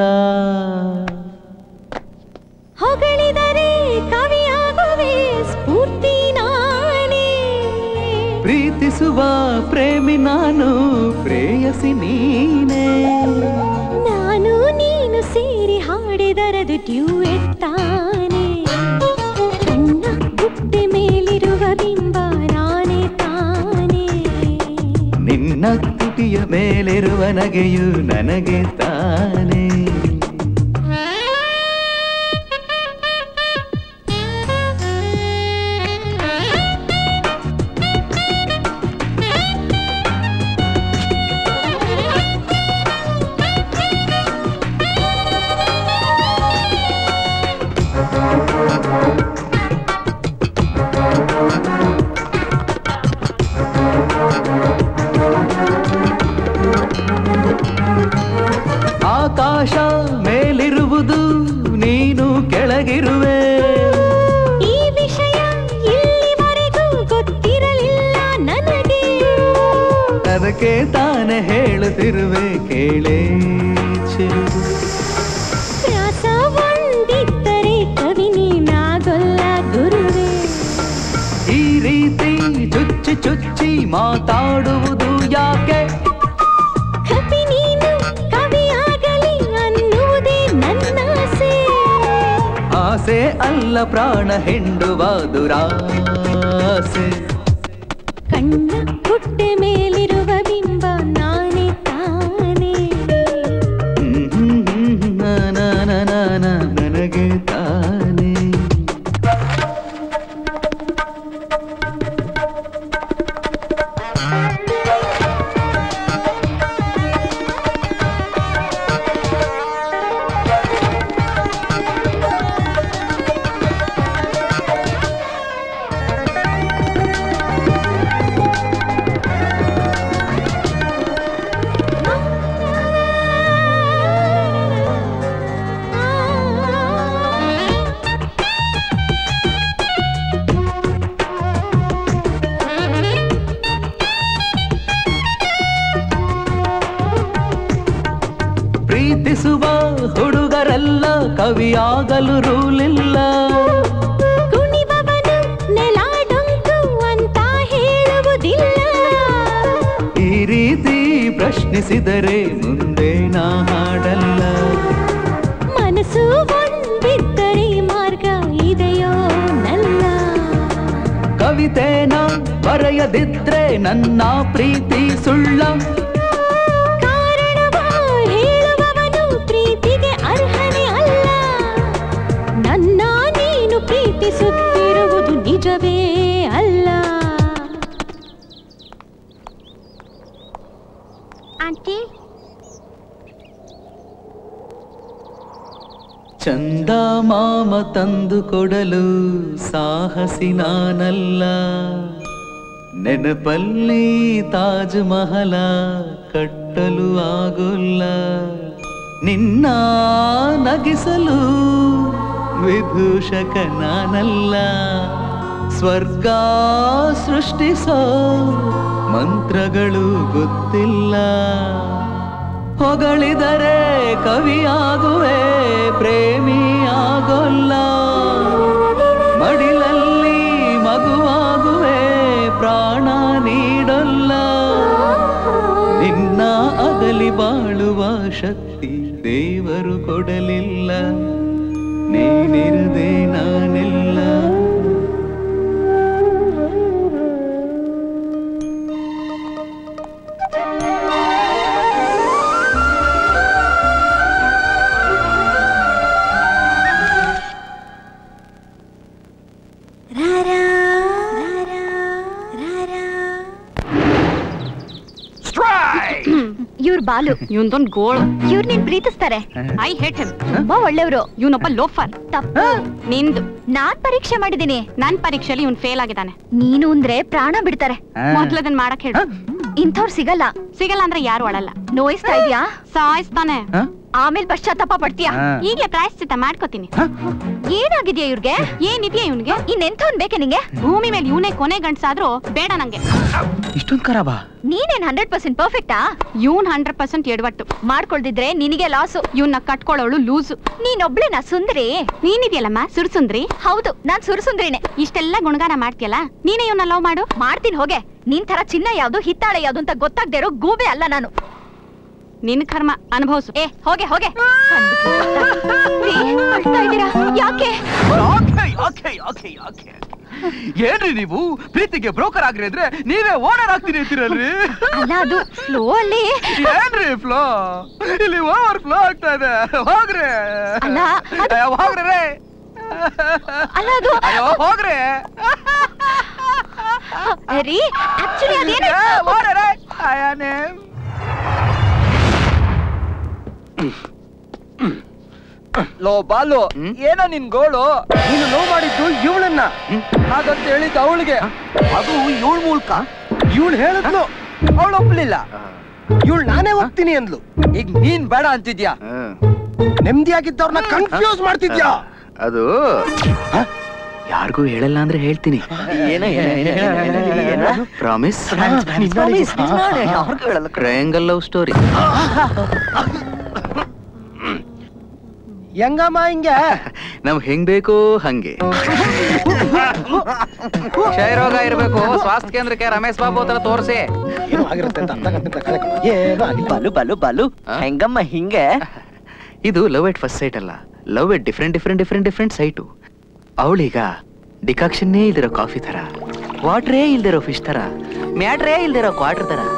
ಹೊಗಳಿದರೆ ಕವಿಯಾಗುವೆ ಸ್ಫೂರ್ತಿ ನಾನೇ ಪ್ರೀತಿಸುವ ಪ್ರೇಮಿ ನಾನು ಪ್ರೇಯಸಿ ನೀನೇ ನಾನು ನೀನು ಸೇರಿ ಹಾಡಿದರದು ಡ್ಯೂಯೆಟ್ ತಾನೇ ಕಣ್ಣ ಗುಡ್ಡೆ ಮೇಲಿರುವ ಬಿಂಬ ನಾನೇ ತಾನೇ ನಿನ್ನ ತುಟಿಯ ಮೇಲಿರುವ ನಗೆಯು ನನಗೆ ತಾನೇ ಆಕಾಶ ಅದಕ್ಕೆ ತಾನೇ ಹೇಳುತ್ತಿರುವೆ ಕೇಳೇ ಚೆಲುವು ಪ್ರಾಸ ಒಂದಿದ್ದರೆ ಕವಿ ನೀನಾಗೊಲ್ಲ ಗುರುವೇ ಈ ರೀತಿ ಚುಚ್ಚಿ ಚುಚ್ಚಿ ಮಾತಾಡುವುದು ಯಾಕೆ ಕವಿ ನೀನು ಕವಿಯಾಗಲಿ ಅನ್ನುವುದೇ ನನ್ನಾಸೆ ಆಸೆ ಅಲ್ಲ ಪ್ರಾಣ ಹೆಂಡುವ ದುರಾಸೆ ಕಣ್ಣ ಹುಟ್ಟೆ ಮೇಲಿರುವ ಬಿಂಬ ನಾನೇ ತಾನೇ ಹ್ಮ್ ಹ್ಮ್ ಹ್ಮ್ ನ ನ ನ ನ ನ ನನಗೆ ತಾನೇ ಪ್ರೀತಿಸುವ ಹುಡುಗರೆಲ್ಲ ಕವಿಯಾಗಲು ರೂಲಿಲ್ಲ ಕುಣಿಬವನು ನೆಲಾಡೊಂಕು ಅಂತ ಹೇಳುವುದಿಲ್ಲ ಈ ರೀತಿ ಪ್ರಶ್ನಿಸಿದರೆ ಮುಂದೆ ನಾ ಹಾಡಲ್ಲ ಮನಸ್ಸು ಒಂದಿದ್ದರೆ ಮಾರ್ಗ ಇದೆಯೋ ನಲ್ಲ ಕವಿತೆನ ಬರೆಯದಿದ್ರೆ ನನ್ನ ಪ್ರೀತಿ ಸುಳ್ಳ ಕಾರಣವ ಹೇಳುವವನು ಪ್ರೀತಿಗೆ ಅರ್ಹನೇ ಅಲ್ಲ ನನ್ನ ನೀನು ಪ್ರೀತಿಸುತ್ತಿರುವುದು ನಿಜವೇ ಅಲ್ಲ ಆಂಟಿ ಚಂದ ಮಾಮ ತಂದು ಕೊಡಲು ಸಾಹಸಿ ನಾನಲ್ಲ ನೆನಪಲ್ಲಿ ತಾಜ್ ಮಹಲ ಕಟ್ಟಲು ಆಗೋಲ್ಲ ನಿನ್ನ ನಗಿಸಲು ವಿಭೂಷಕ ನಾನಲ್ಲ ಸ್ವರ್ಗ ಸೃಷ್ಟಿಸೋ ಮಂತ್ರಗಳು ಗೊತ್ತಿಲ್ಲ ಹೊಗಳಿದರೆ ಕವಿಯಾಗುವೆ ಪ್ರೇಮಿ ಆಗೋಲ್ಲ ಮಡಿಲಲ್ಲಿ ಮಗುವಾಗುವೆ ಪ್ರಾಣ ನೀಡೊಲ್ಲ ನಿನ್ನ ಅಗಲಿ ಬಾಳುವ ಶಕ್ತಿ ದೇವರು ಕೊಡಲಿಲ್ಲ ನೀನಿರದೆ ನಾನಿಲ್ಲ ಇವ್ರ ಬಾಲು ಇವನ್ದೊಂದ್ ಗೋಳು ಇವ್ರು ನೀನ್ ಪ್ರೀತಿಸ್ತಾರೆ ಐ ಹೇಟ್ ಹಿಮ್ ತುಂಬಾ ಒಳ್ಳೆಯವರು ಇವನೊಬ್ಬ ಲೋಫರ್ ತಪ್ಪು ನಿಂದು ನಾನ್ ಪರೀಕ್ಷೆ ಮಾಡಿದೀನಿ ನನ್ ಪರೀಕ್ಷೆಯಲ್ಲಿ ಇವ್ನ್ ಫೇಲ್ ಆಗಿದ್ದಾನೆ ನೀನು ಅಂದ್ರೆ ಪ್ರಾಣ ಬಿಡ್ತಾರೆ ಮೊದ್ಲದನ್ ಮಾಡಕ್ ಹೇಳು ಇಂಥವ್ರು ಸಿಗಲ್ಲ ಸಿಗಲ್ಲ ಅಂದ್ರೆ ಯಾರು ಅಳಲ್ಲ ನೋಯಿಸ್ತಾ ಇದ್ಯಾ ಸಾಯಿಸ್ತಾನೆ ಆಮೇಲೆ ಪಶ್ಚಾತ್ತಾಪ ಪಡ್ತೀಯಾ ಹಾ. ಈಗ್ಲೇ ಪ್ರಾಯಶ್ಚಿತ್ತ ಮಾಡ್ಕೋತೀನಿ ಏನಾಗಿದ್ಯಾ ಇವ್ರಿಗೆ ಏನಿದ್ಯಾ ಇವ್ನಿಗೆ ಇನ್ನೆಂಥವ್ನ್ ಬೇಕೆ ನಿಂಗೆ ಭೂಮಿ ಮೇಲೆ ಇವನೇ ಕೊನೆ ಗಂಡ್ಸಾದ್ರೂ ಬೇಡ ನಂಗೆ ಇಷ್ಟೊಂದ್ ಖರಾಬಾ ನೀನೇನ್ ಹಂಡ್ರೆಡ್ ಪರ್ಸೆಂಟ್ ಪರ್ಫೆಕ್ಟಾ ಇವನ್ ಹಂಡ್ರೆಡ್ ಪರ್ಸೆಂಟ್ ಎಡವಟ್ಟು ಮಾಡ್ಕೊಳ್ದಿದ್ರೆ ನಿನಗೆ ಲಾಸು ಇವನ್ನ ಕಟ್ಕೊಳ್ಳೋಳು ಲೂಸು ನೀನೊಬ್ಳೇನಾ ಸುಂದರಿ ನೀನಿದ್ಯಲ್ಲಮ್ಮ ಸುರ್ಸುಂದ್ರಿ ಹೌದು ನಾನ್ ಸುರಸುಂದ್ರಿನೇ ಇಷ್ಟೆಲ್ಲ ಗುಣಗಾನ ಮಾಡ್ತೀಯಲ್ಲ ನೀನೇ ಇವನ್ನ ಲವ್ ಮಾಡು ಮಾಡ್ತೀನಿ ಹೋಗೆ ನಿನ್ ತರ ಚಿನ್ನ ಯಾವ್ದು ಹಿತ್ತಾಳೆ ಯಾವ್ದು ಅಂತ ಗೊತ್ತಾಗ್ದೇ ಇರೋ ಗೂಬೆ ಅಲ್ಲ ನಾನು ನಿನ್ ಕರ್ಮ ಅನುಭವಿಸು ಏ ಹೋಗೆ ಹೋಗೆ ರೀ, ಅಳ್ತಾ ಇದ್ದೀರಾ ಯಾಕೆ ಓಕೆ ಓಕೆ ಓಕೆ ಏನ್ರಿ ನೀವು ಪ್ರೀತಿಗೆ ಬ್ರೋಕರ್ ಆಗ್ರಿ ಅಂದ್ರೆ ನೀವೇ ಓನರ್ ಆಗ್ತೀನಿ ಅಂತೀರಲ್ರಿ ಅಲ್ಲ ಅದು ಫ್ಲೋ ಅಲ್ಲಿ ಏನ್ರಿ ಫ್ಲೋ ಇಲ್ಲಿ ಓವರ್ ಫ್ಲೋ ಆಗ್ತಾ ಇದೆ ಹೋಗ್ರಿ ಅಲ್ಲ, ಅದು- ಅಯ್ಯೋ, ಹೋಗ್ರಿ ರೇ ಅಲ್ಲ ಅದು ಅಯ್ಯೋ ಹೋಗ್ರಿ ರೀ ಆಕ್ಚುಲಿ ಅದೇನು ಏ, ಹೋಗ್ರಿ ರೇ ಅಯ್ಯನೇ ಲೋ ಬಾಲು ಏನೋ ನಿನ್ ಗೋಳು ನೀನು ಲೋ ಮಾಡಿದ್ದು ಇವಳನ್ನ ಹಾಗಂತ ಹೇಳಿದ್ದು ಅವಳಿಗೆ ಅದು ಇವಳ ಮೂಲಕ ಇವಳು ಹೇಳಿದ್ಲು ಅವಳು ಒಪ್ಲಿಲ್ಲ ಇವಳು ನಾನೇ ಹೋಗ್ತೀನಿ ಅಂದ್ಲು ಈಗ ನೀನ್ ಬೇಡ ಅಂತಿದ್ಯಾ ನೆಮ್ಮದಿಯಾಗಿದ್ದವ್ರನ್ನ ಕನ್ಫ್ಯೂಸ್ ಮಾಡ್ತಿದ್ಯಾ ಅದು ಯಾರಿಗೂ ಹೇಳಲ್ಲ ಅಂದ್ರೆ ಹೇಳ್ತೀನಿ ಪ್ರಾಮಿಸ್ ಟ್ರಯಾಂಗಲ್ ಲವ್ ಸ್ಟೋರಿ ಹೆಂಗಮ್ಮ ಹಿಂಗೆ ನಮ್ಗೆ ಹೆಂಗ್ ಬೇಕು ಹಂಗೆ ಕ್ಷಯರೋಗ ಇರ್ಬೇಕು ಸ್ವಾಸ್ಥ್ಯ ಕೇಂದ್ರಕ್ಕೆ ರಮೇಶ್ ಬಾಬು ಹತ್ರ ತೋರಿಸಿ ಏನು ಆಗಿರುತ್ತೆ ಅಂತ ಅರ್ಧ ಗಂಟೆ ಕಳೆ ಏನು ಆಗಿಲ್ಲ ಬಲು ಬಲು ಬಲು ಹೆಂಗಮ್ಮ ಹಿಂಗೆ ಇದು ಲವ್ ಎಟ್ ಫಸ್ಟ್ ಸೈಟ್ ಅಲ್ಲ love at different different different different sight ಅವಳೀಗ ಡಿಕಾಕ್ಷನ್ನೇ ಇಲ್ದಿರೋ ಕಾಫಿ ತರ ವಾಟ್ರೇ ಇಲ್ದಿರೋ ಫಿಶ್ ತರ ಮ್ಯಾಟ್ರೇ ಇಲ್ದಿರೋ ಕ್ವಾರ್ಟರ್ ತರ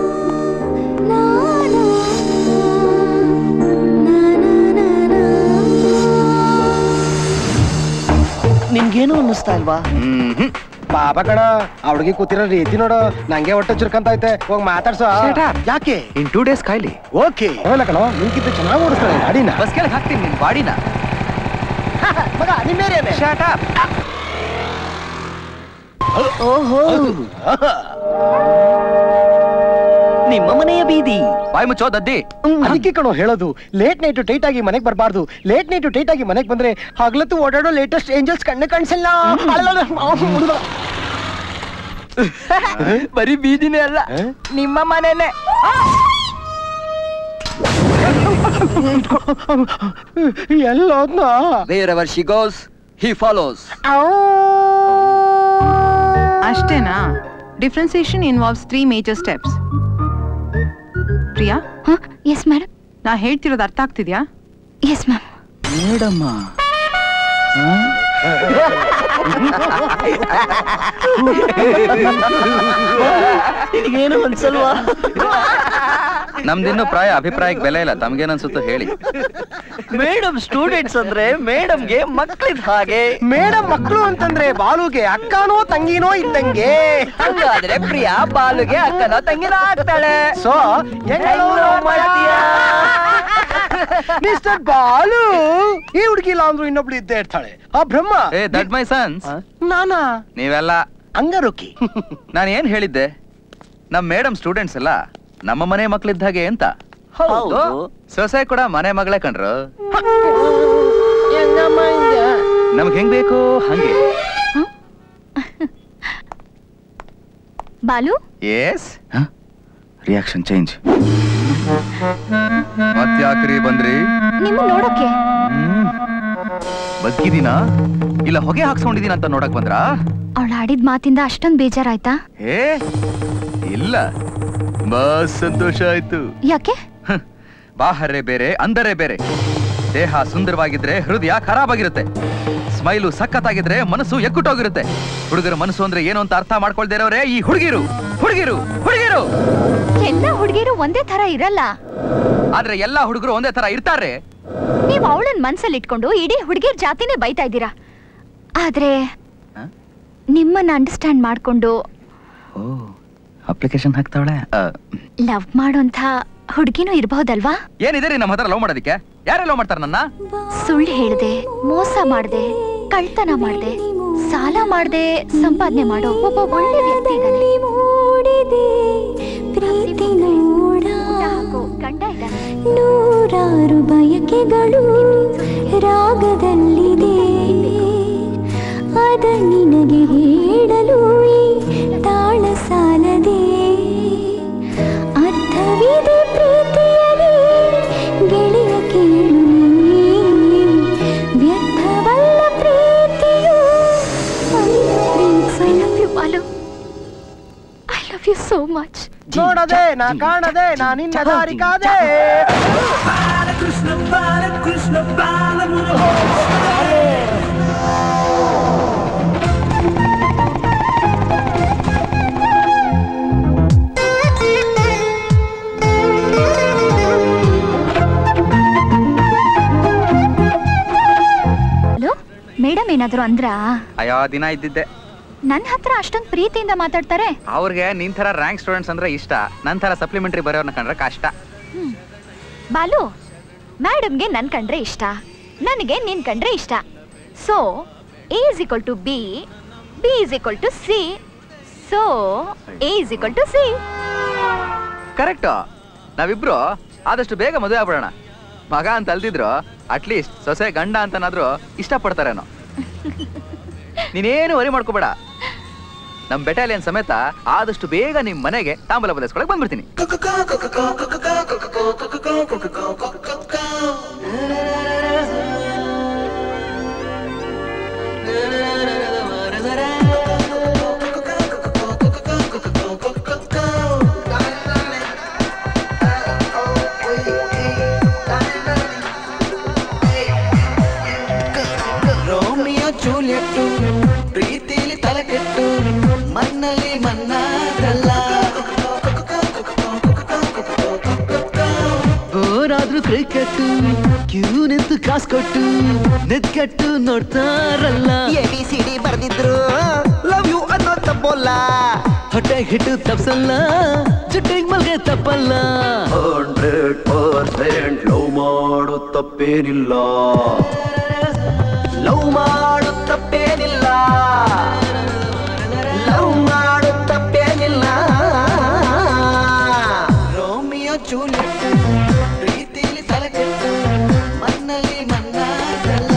ನಿಮ್ಗೇನು ಅನ್ನಿಸ್ತಾ ಇಲ್ವಾ ಪಾಪ ಕಣ ಆ ಹುಡುಗಿ ಕೂತಿರೋ ರೀತಿ ನೋಡು ನಂಗೆ ಹೊಟ್ಟೆ ಚುರ್ಕಂತ ಐತೆ ಹೋಗ್ ಮಾತಾಡ್ಸೋ ಯಾಕೆ ಇನ್ ಟೂ ಡೇಸ್ ಕಾಯ್ಲಿ ಓಕೆ ಹೋಗಲ್ಲ ಕಣೋ ನಿನ್ಕಿಂತ ಚೆನ್ನಾಗಿ ಓಡಿಸ್ತಾಳೆ ಗಾಡಿನ ಬಸ್ ಕೆಳಗೆ ಹಾಕ್ತೀನಿ ನಿನ್ ಬಾಡಿನ ಮಗ ನಿಮ್ಮೇರೇನೆ ಓಹೋ ನಿಮ್ಮ ಮನೆಯ ಬೀದಿ ಬಾಯ್ ಮುಚ್ಚೋ ದದ್ದಿ ಅದಕ್ಕೆ ಕಣೋ ಹೇಳೋದು ಲೇಟ್ ನೈಟ್ ಟೈಟ್ ಆಗಿ ಮನೆಗೆ ಬರಬಾರ್ದು ಲೇಟ್ ನೈಟ್ ಟೈಟ್ ಆಗಿ ಮನೆಗೆ ಬಂದ್ರೆ ಹಗಲತ್ತು ಓಡಾಡೋ ಲೇಟೆಸ್ಟ್ ಏಂಜಲ್ಸ್ ಕಣ್ಣೆ ಕಾಣಿಸಲ್ಲ ಬರೀ ಬೀದಿನೇ ಅಲ್ಲ ನಿಮ್ಮ ಮನೆನೇ ಎಲ್ಲೋದ್ನ Wherever she goes, he follows. ಅಷ್ಟೇನಾ differentiation involves three major steps Priya yes madam ನಾ ಹೇಳ್ತಿರೋದು ಅರ್ಥ ಆಗ್ತಿದ್ಯಾ ಎಸ್ ಮ್ಯಾಮ್ ಮೇಡಮ್ಮ ಏನು ಅನ್ಸಲ್ವಾ ನಮ್ದಿನ್ನು ಪ್ರಾಯ ಅಭಿಪ್ರಾಯಕ್ಕೆ ಬೆಲೆ ಇಲ್ಲ ತಮ್ಗೇನ್ ಅನ್ಸುತ್ತೋ ಹೇಳಿ ಮೇಡಮ್ ಸ್ಟೂಡೆಂಟ್ಸ್ ಅಂದ್ರೆ ಮೇಡಮ್ಗೆ ಮಕ್ಳಿದ್ ಹಾಗೆ ಮೇಡಮ್ ಮಕ್ಕಳು ಅಂತಂದ್ರೆ ಬಾಲುಗೆ ಅಕ್ಕನೋ ತಂಗಿನೋ ಇದ್ದಂಗೆ ಹಂಗಾದ್ರೆ ಪ್ರಿಯಾ ಬಾಲುಗೆ ಅಕ್ಕನ ತಂಗಿನ ಆಗ್ತಾಳೆ ಸೊ ಮಿಸ್ಟರ್ ಬಾಲು ಈ ಹುಡುಗಿ ಇಲ್ಲ ಅಂದ್ರೂ ಇನ್ನೊಬ್ಳು ಇದ್ದೇ ಇರ್ತಾಳೆ ಆ ಬ್ರಹ್ಮ ಏ ದಟ್ ಮೈ ಸನ್ಸ್ ನಾನಾ ನೀವೆಲ್ಲ ಹಂಗಾರೊಕ್ಕಿ ನಾನು ಏನ್ ಹೇಳಿದ್ದೆ ನಮ್ ಮೇಡಮ್ ಸ್ಟೂಡೆಂಟ್ಸ್ ಎಲ್ಲ ನಮ್ಮ ಮನೆ ಮಕ್ಳಿದ್ದ ಹಾಗೆ ಅಂತ ಹೌದು. ಸೊಸೆ ಕೂಡ ಮನೆ ಮಗಳೇ ಕಣ್ರು ನಮ್ಗೆ ಹೆಂಗ್ ಬೇಕು ಹಂಗೆ ಬಾಲು ಎಸ್ ರಿಯಾಕ್ಷನ್ ಚೇಂಜ್ ಮತ್ಯಾಕ್ರಿ ಬಂದ್ರಿ ನಿಮ್ಮ ನೋಡೋಕೆ ಬದುಕಿದೀನಾ ಇಲ್ಲ ಹೊಗೆ ಹಾಕ್ಸ್ಕೊಂಡಿದೀನ ಅಂತ ನೋಡಕ್ ಬಂದ್ರಾ ಅವಳು ಆಡಿದ ಮಾತಿಂದ ಅಷ್ಟೊಂದ್ ಬೇಜಾರಾಯ್ತಾ ಏ ಇಲ್ಲ ಬಾ ಸಂತೋಷ ಆಯ್ತು ಯಾಕೆ ಬಾಹರೆ ಬೇರೆ ಅಂದರೆ ಬೇರೆ ದೇಹ ಸುಂದರವಾಗಿದ್ರೆ ಹೃದಯ ಖರಾಬ್ ಆಗಿರುತ್ತೆ ಸ್ಮೈಲು ಸಖತ್ತಾಗಿದ್ರೆ ಮನಸ್ಸು ಎಕ್ಕುಟ್ಟೋಗಿರುತ್ತೆ ಹುಡುಗರ ಮನಸ್ಸು ಅಂದ್ರೆ ಏನು ಅಂತ ಅರ್ಥ ಮಾಡ್ಕೊಳ್ದೇ ಇರೋರೇ ಈ ಹುಡುಗಿರು ಹುಡುಗಿರು ಹುಡುಗಿರು ಎಲ್ಲ ಹುಡುಗಿರು ಒಂದೇ ತರ ಇರಲ್ಲ ಆದ್ರೆ ಎಲ್ಲಾ ಹುಡುಗರು ಒಂದೇ ತರ ಇರ್ತಾರೆ ನೀವ್ ಅವಳನ್ ಮನ್ಸಲ್ಲಿ ಇಟ್ಕೊಂಡು ಇಡೀ ಹುಡುಗಿರ್ ಜಾತಿನೇ ಬೈತಾ ಇದ್ದೀರಾ ಆದ್ರೆ ನಿಮ್ಮನ್ನ ಅಂಡರ್ಸ್ಟ್ಯಾಂಡ್ ಮಾಡ್ಕೊಂಡು ಅಪ್ಲಿಕೇಶನ್ ಹಾಕ್ತಾವಳೆ ಲವ್ ಮಾಡೋಂಥ ಹುಡುಗಿನೂ ಇರ್ಬಹುದಲ್ವಾ ಏನಿದೆ ರೀ ನಮ್ಮ ಹತ್ರ ಲವ್ ಮಾಡೋದಕ್ಕೆ ಯಾರೇ ಲವ್ ಮಾಡ್ತಾರೆ ನನ್ನ ಸುಳ್ಳು ಹೇಳ್ದೆ ಮೋಸ ಮಾಡ್ದೆ ಕಳ್ತನ ಮಾಡ್ದೆ ಸಾಲ ಮಾಡ್ದೆ ಸಂಪಾದನೆ ಮಾಡೋ ಒಬ್ಬ ಒಳ್ಳೆ ವ್ಯಕ್ತಿ ಇದ್ದಾನೆ ಗಂಡ ಇದ್ದಾನೆ ನೂರಾರು ಬಯಕೆಗಳು ರಾಗದಲ್ಲಿದೆ ಅದ ನಿನಗೆ ಹೇಳಲು ಈ ತಾಳ ಸಾಲದೆ ಅರ್ಥವಿದೆ ಪ್ರೀತಿಯಲಿ ಗೆಳೆಯ ಕೇಳು ನೀ. ವ್ಯರ್ಥವಲ್ಲ ಪ್ರೀತಿಯು I love you Balu I love you so much ನೋಡದೆ ನಾ ಕಾಣದೆ ನಾ ನಿನ್ನ ದಾರಿ ಕಾದೆ ಹಲೋ ಮೇಡಮ್ ಏನಾದ್ರು ಅಂದ್ರಾ ಅಯ್ಯೋ ದಿನ ಇದ್ದಿದ್ದೆ ನನ್ನ ಹತ್ರ ಅಷ್ಟೊಂದು ಪ್ರೀತಿಯಿಂದ ಮಾತಾಡ್ತಾರೆ ಅವ್ರಿಗೆ ನಿನ್ ತರ ರ್ಯಾಂಕ್ ಸ್ಟೂಡೆಂಟ್ಸ್ ಅಂದ್ರೆ ಇಷ್ಟ ನನ್ ತರ ಸಪ್ಲಿಮೆಂಟರಿ ಬರೆಯೋರ್ನ ಕಂಡ್ರೆ ಕಷ್ಟ ಬಾಲು ಮೇಡಮ್ಗೆ ನನ್ ಕಂಡ್ರೆ ಇಷ್ಟ ನನಗೆ ನಿನ್ ಕಂಡ್ರೆ ಇಷ್ಟ so A is equal to B B is equal to C so A is equal to C correct ನಾವಿಬ್ರು ಆದಷ್ಟು ಬೇಗ ಮದುವೆ ಆಗ್ಬಿಡೋಣ ಮಗ ಅಂತ ಅಲ್ದಿದ್ರು ಅಟ್ಲೀಸ್ಟ್ ಸೊಸೆ ಗಂಡ ಅಂತನಾದ್ರೂ ಇಷ್ಟಪಡ್ತಾರೇನೋ ನೀನೇನು ವರಿ ಮಾಡ್ಕೋಬೇಡ ನಮ್ ಬೆಟಾಲಿಯನ್ ಸಮೇತ ಆದಷ್ಟು ಬೇಗ ನಿಮ್ ಮನೆಗೆ ತಾಂಬೂಲ ಬದಲಿಸ್ಕೊಳಕ್ ಬಂದ್ಬಿಡ್ತೀನಿ ರೋಮಿಯೋ ಜೂಲಿಯಟ್ಟು ಪ್ರೀತಿಲಿ ತಲೆಕೆಟ್ಟು ಮಣ್ಣಲ್ಲಿ ಮಣ್ಣಾದ್ರಲ್ಲ ಬೋರಾದ್ರೂ ಕ್ರಿಕೆಟ್ ಕ್ಯೂ ನಿಂತು ಕಾಸ್ ಕೊಟ್ಟು ನೆತ್ಕಟ್ಟು ನೋಡ್ತಾರಲ್ಲ ಎ ಬಿ ಸಿ ಡಿ ಬರ್ದಿದ್ರು ಲವ್ ಯು ಅನ್ನೋ ತಪ್ಪಲ್ಲ ಹೊಟ್ಟೆ ಹಿಟ್ಟು ತಪ್ಸಲ್ಲ ಜುಟ್ಟಿಗೆ ಮಲ್ಗೆ ತಪ್ಪಲ್ಲ ಹಂಡ್ರೆಡ್ ಪರ್ಸೆಂಟ್ ಲವ್ ಮಾಡು ತಪ್ಪೇನಿಲ್ಲ ಲವ್ ಮಾಡು ತಪ್ಪೇನಿಲ್ಲ ಲವ್ ಮಾಡು ತಪ್ಪೇನಿಲ್ಲ ರೋಮಿಯೋ ಜೂಲಿಯಟ್ ಪ್ರೀತಿಲಿ ಸಲಕೆಟ್ಟು ಮಣ್ಣಲ್ಲಿ ಮಣ್ಣಾಗಲ್ಲ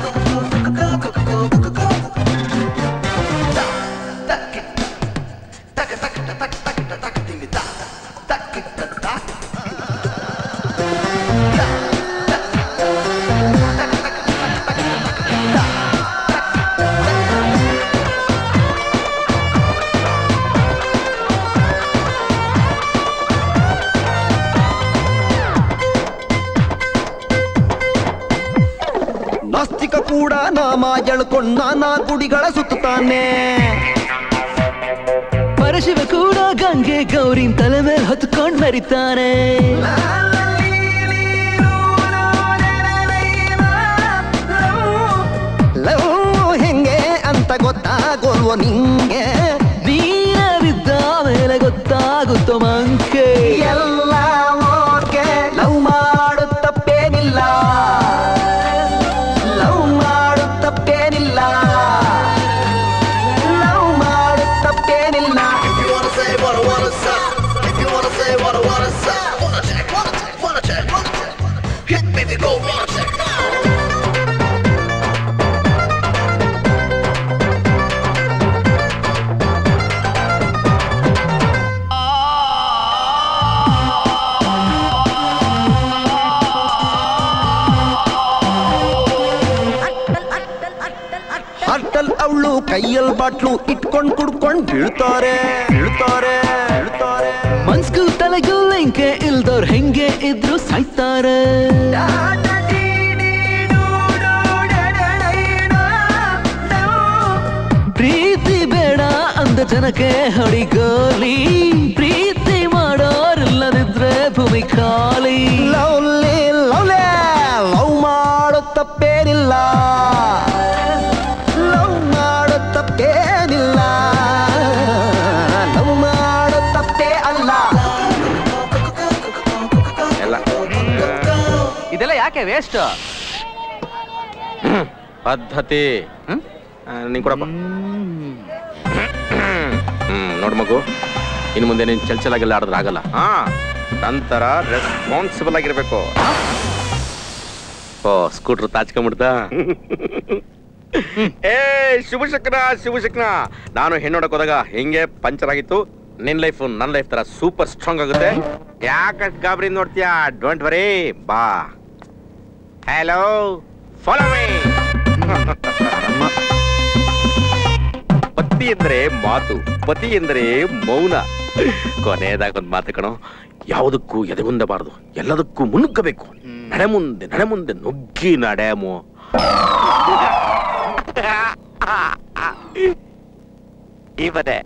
ನಾಸ್ತಿಕ ಕೂಡ ನಾಮ ಎಳ್ಕೊಂಡ್ ನಾನಾ ಗುಡಿಗಳ ಸುತ್ತಾನೆ ಪರಶಿವ ಕೂಡ ಗಂಗೆ ಗೌರಿನ್ ತಲೆ ಮೇಲೆ ಹೊತ್ಕೊಂಡ್ ಮರಿತಾನೆ ಲವ್ ಹೆಂಗೆ ಅಂತ ಗೊತ್ತಾಗೋಲ್ವ ನಿಂಗೆ ನೀರಿದ್ದ ಮೇಲೆ ಗೊತ್ತಾಗುತ್ತೋ ಮಂಕೆ ಎಲ್ಲ ಓಕೆ ಲವ್ ಮಾಡು ತಪ್ಪೇನಿಲ್ಲ ಲವ್ ಮಾಡು ತಪ್ಪೇನಿಲ್ಲ ಲವ್ ಮಾಡು ತಪ್ಪೇನಿಲ್ಲ If you wanna say what I wanna say, if you wanna say what I wanna say, wanna check, wanna check, wanna check, wanna check. Hit me, we go, wanna check. ಅಟ್ಟಲ್ ಅವಳು ಕೈಯಲ್ bottle ಇಟ್ಕೊಂಡ್ ಕುಡ್ಕೊಂಡ್ ಬೀಳ್ತಾರೆ ಬೀಳ್ತಾರೆ ಬೀಳ್ತಾರೆ ಮನ್ಸ್ಗೂ ತಲೆಗೂ ಲಿಂಕೆ ಇಲ್ದವ್ರು ಹೆಂಗೆ ಇದ್ರು ಸಾಯ್ತಾರೆ ಪ್ರೀತಿ ಬೇಡ ಅಂದ ಜನಕ್ಕೆ ಹೊಡಿಗೋಲಿ ಪ್ರೀತಿ ಮಾಡೋರಿಲ್ಲದಿದ್ರೆ ಭೂಮಿ ಖಾಲಿ ಲವ್ಲಿ ಲವ್ಲೆ ಲವ್ ಮಾಡೋ ತಪ್ಪೇನಿಲ್ಲ ಲವ್ ಮಾಡೋ ತಪ್ಪೇನಿಲ್ಲ ಲವ್ ಮಾಡೋ ತಪ್ಪೇ ಅಲ್ಲ ಎಲ್ಲ ಇದೆಲ್ಲ ಯಾಕೆ ವೇಸ್ಟ್ ಪದ್ಧತಿ ನೀನ್ ಕೊಡಪ್ಪ ಹ್ಮ್ ನೋಡು ಮಗು ಇನ್ನು ಮುಂದೆ ನೀನ್ ಚಲ್ ಚಲಾಗೆಲ್ಲ ಆಡಿದ್ರೆ ಆಗಲ್ಲ ಹಾ ನಂತರ ರೆಸ್ಪಾನ್ಸಿಬಲ್ ಆಗಿರ್ಬೇಕು ಓ ಸ್ಕೂಟ್ರ್ ತಾಚ್ಕೊಂಡ್ಬಿಡ್ತಾ ಏ ಶುಭಶಕ್ನ ಶುಭಶಕ್ನ ನಾನು ಹೆಣ್ಣೋಡಕ್ ಹೋದಾಗ ಹೆಂಗೆ ಪಂಚರ್ ಆಗಿತ್ತು ನಿನ್ ಲೈಫ್ ನನ್ನ ಲೈಫ್ ತರ ಸೂಪರ್ ಸ್ಟ್ರಾಂಗ್ ಆಗುತ್ತೆ ಯಾಕಷ್ಟು ಗಾಬರಿ ನೋಡ್ತೀಯಾ ಡೋಂಟ್ ವರಿ ಬಾ ಹಲೋ ಫಾಲೋ ಮೀ ಪತಿ ಎಂದರೆ ಮಾತು ಪತಿ ಎಂದರೆ ಮೌನ ಕೊನೆಯದಾಗ ಒಂದು ಮಾತು ಕಣೋ ಯಾವುದಕ್ಕೂ ಎದೆಗುಂದಬಾರದು ಎಲ್ಲದಕ್ಕೂ ಮುನ್ನುಗ್ಗಬೇಕು ನಡೆ ಮುಂದೆ ನಡೆ ಮುಂದೆ ನುಗ್ಗಿ ನಡೆಮು ಇವನೇ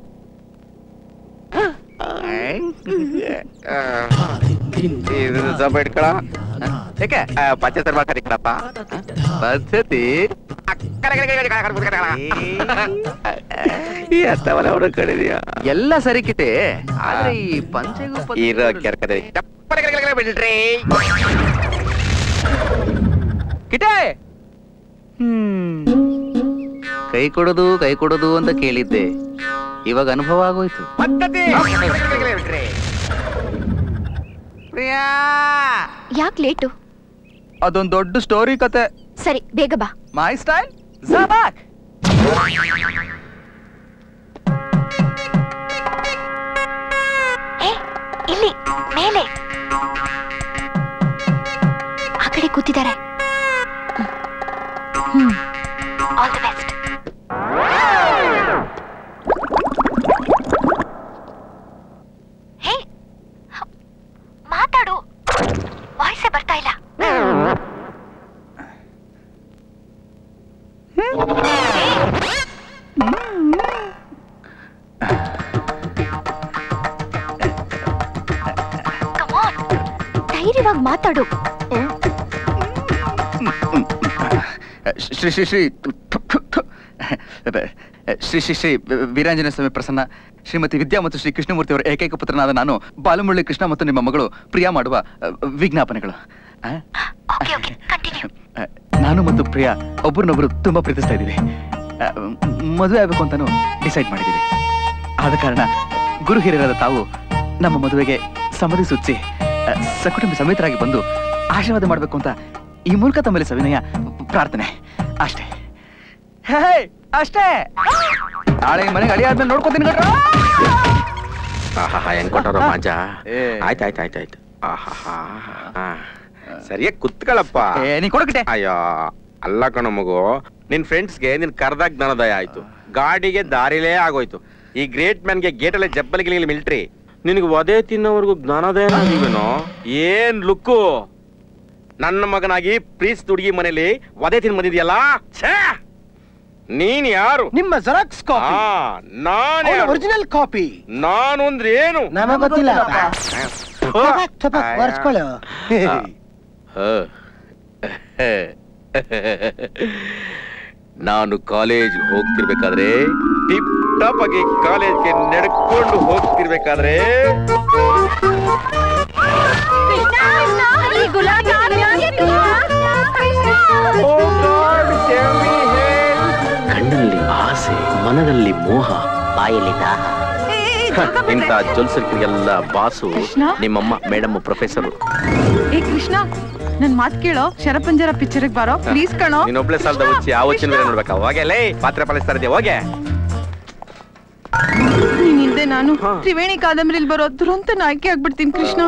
ಇದು ಸ್ವಲ್ಪ ಇಟ್ಕೊಳ ಯಾಕೆ ಪಚ್ಚೆ ಸರ್ವ ಕರಿ ಕಣಪ್ಪ ಪದ್ಧತಿ ಎತ್ತವಲ್ಲ ಅವರ ಕಡಿದೆಯಾ ಎಲ್ಲ ಸರಿಕಿತೆ ಆದ್ರೆ ಈ ಪಂಚೆಗೂ ಇರೋ ಕೆರ್ಕದೆ ಬಿಡ್ರಿ ಕಿಟೆ ಹ್ಮ್ ಕೈ ಕೊಡೋದು ಕೈ ಕೊಡೋದು ಅಂತ ಕೇಳಿದ್ದೆ ಇವಾಗ ಅನುಭವ ಆಗೋಯ್ತು ಪದ್ಧತಿ ಪ್ರಿಯಾ ಯಾಕೆ ಲೇಟು ಅದೊಂದ್ ದೊಡ್ಡ ಸ್ಟೋರಿ ಕತೆ ಸರಿ ಬೇಗ ಬಾ ಮೈ ಸ್ಟೈಲ್ ಜಬಾಕ್ ಏ ಇಲ್ಲಿ ಮೇಲೆ ಆ ಕಡೆ ಕೂತಿದ್ದಾರೆ hmm all the best hey ಹ- ಮಾತಾಡು ವಾಯ್ಸೇ ಬರ್ತಾ ಇಲ್ಲ ಧೈರ್ಯವಾಗಿ ಮಾತಾಡು ಶ್ರೀ ಶ್ರೀ ಶ್ರೀ ಥು, ಥು, ಥು, ಥು. ಶ್ರೀ ಶ್ರೀ ಶ್ರೀ ವೀರಾಂಜನೇಯ ಸ್ವಾಮಿ ಪ್ರಸನ್ನ ಶ್ರೀಮತಿ ವಿದ್ಯಾ ಮತ್ತು ಶ್ರೀ ಕೃಷ್ಣಮೂರ್ತಿ ಅವರ ಏಕೈಕ ಪುತ್ರನಾದ ನಾನು ಬಾಲಮುರಳಿ ಕೃಷ್ಣ ಮತ್ತು ನಿಮ್ಮ ಮಗಳು ಪ್ರಿಯಾ ಮಾಡುವ ಅ, ವಿಜ್ಞಾಪನೆಗಳು ಆ? ಆ, ನಾನು ಮತ್ತು ಪ್ರಿಯಾ ಒಬ್ಬರನ್ನೊಬ್ಬರು ತುಂಬಾ ಪ್ರೀತಿಸ್ತಾ ಇದ್ದೀವಿ ಆ, ಮ್- ಮದುವೆ ಆಗಬೇಕು ಅಂತಾನು ಡಿಸೈಡ್ ಮಾಡಿದ್ದೀವಿ ಆದ ಕಾರಣ ಗುರು ಹಿರಿಯರಾದ ತಾವು ನಮ್ಮ ಮದುವೆಗೆ ಸಮ್ಮತಿ ಸೂಚಿಸಿ ಆ, ಸಕುಟುಂಬ ಸಮೇತರಾಗಿ ಬಂದು ಆಶೀರ್ವಾದ ಮಾಡಬೇಕು ಅಂತ ಈ ಮೂಲಕ ತಮ್ಮಲ್ಲಿ ಸವಿನಯ ಪ್ರಾರ್ಥನೆ ಅಷ್ಟೇ ಹೇ ಅಷ್ಟೇ ನಾಳೆ ಈ ಮನೆಗೆ ಅಳಿ ಆದ್ಮೇಲೆ ನೋಡ್ಕೊತೀನಿ ಕಣ್ರೋ. ಆಹಾ ಹೆಂಗ್ ಕೊಟ್ಟವ್ರ ಮಾಂಜ ಆಯ್ತು ಆಯ್ತು ಆಯ್ತು ಆಯ್ತು ಆಹಾ ಸರಿಯಾಗಿ ಕುತ್ಕೊಳ್ಳಪ್ಪ ಏ, ನೀ ಕೊಡಕಟೆ ಅಯ್ಯೋ ಅಲ್ಲ ಕಣ ಮಗು ನಿನ್ ಫ್ರೆಂಡ್ಸ್ಗೆ ನಿನ್ ಕರ್ದಾಗ ಜ್ಞಾನೋದಯ ಆಯ್ತು ಗಾಡಿಗೆ ದಾರಿಲೇ ಆಗೋಯ್ತು ಈ ಗ್ರೇಟ್ ಮ್ಯಾನ್ಗೆ ಗೇಟಲ್ಲೇ ಜಬ್ಬಲ್ ಗಿಲಿ ಮಿಲ್ಟ್ರಿ ನಿನಗೆ ಒದೆ ತಿನ್ನೋವರೆಗೂ ಜ್ಞಾನೋದಯ ಆಗಿವೇನೋ ಏನ್ ಲುಕ್ಕು ನನ್ನ ಮಗನಾಗಿ ಪ್ರೀಸ್ ಹುಡುಗಿ ಮನೇಲಿ ಒದೆ ತಿನ್ ಬಂದಿದ್ಯಲ್ಲ ಛೇ ನೀನ್ ಯಾರು ನಿಮ್ಮ ಜೆರಾಕ್ಸ್ ಕಾಪಿ ನಾನು ಒರಿಜಿನಲ್ ಕಾಪಿ ನಾನು ಅಂದ್ರೆ ಏನು ನಮಗೆ ಗೊತ್ತಿಲ್ಲ ಥಪಕ್ ಥಪಕ್ ಒರೆಸ್ಕೊಳ್ಳು ನಾನು ಕಾಲೇಜ್ ಹೋಗ್ತಿರ್ಬೇಕಾದ್ರೆ ಟಿಪ್ ಟಾಪ್ ಆಗಿ ಕಾಲೇಜ್ಗೆ ನಡ್ಕೊಂಡು ಹೋಗ್ತಿರ್ಬೇಕಾದ್ರೆ ಕಣ್ಣಲ್ಲಿ ಆಸೆ ಮನದಲ್ಲಿ ಮೋಹ ಬಾಯಲ್ಲಿ ದಾಹ ಇಂಥ ಜೊಲ್ಸರ್ಕಿಗೆಲ್ಲ ಬಾಸು ನಿಮ್ಮಮ್ಮ ಮೇಡಮ್ ಪ್ರೊಫೆಸರು ಏ ಕೃಷ್ಣ ನನ್ ಮಾತ್ ಕೇಳೋ ಶರಪಂಜರ ಪಿಕ್ಚರ್ಗೆ ಬಾರೋ ಪ್ಲೀಸ್ ಕಣೋ ನೀನೊಬ್ಳೆ ಸಾಲದ ಹುಚ್ಚಿ ಆ ಹುಚ್ಚಿನ ಬೇರೆ ನೋಡ್ಬೇಕಾ ಹೋಗೆ ಲೇ ಪಾತ್ರೆ ಪಾಲಿಸ್ತಾ ಇದೆಯಾ ಹೋಗೆ ನೀನ್ ಹಿಂದೆ ನಾನು ತ್ರಿವೇಣಿ ಕಾದಂಬರಿಲಿ ಬರೋ ದುರಂತ ನಾಯಕಿ ಆಗ್ಬಿಡ್ತೀನಿ ಕೃಷ್ಣ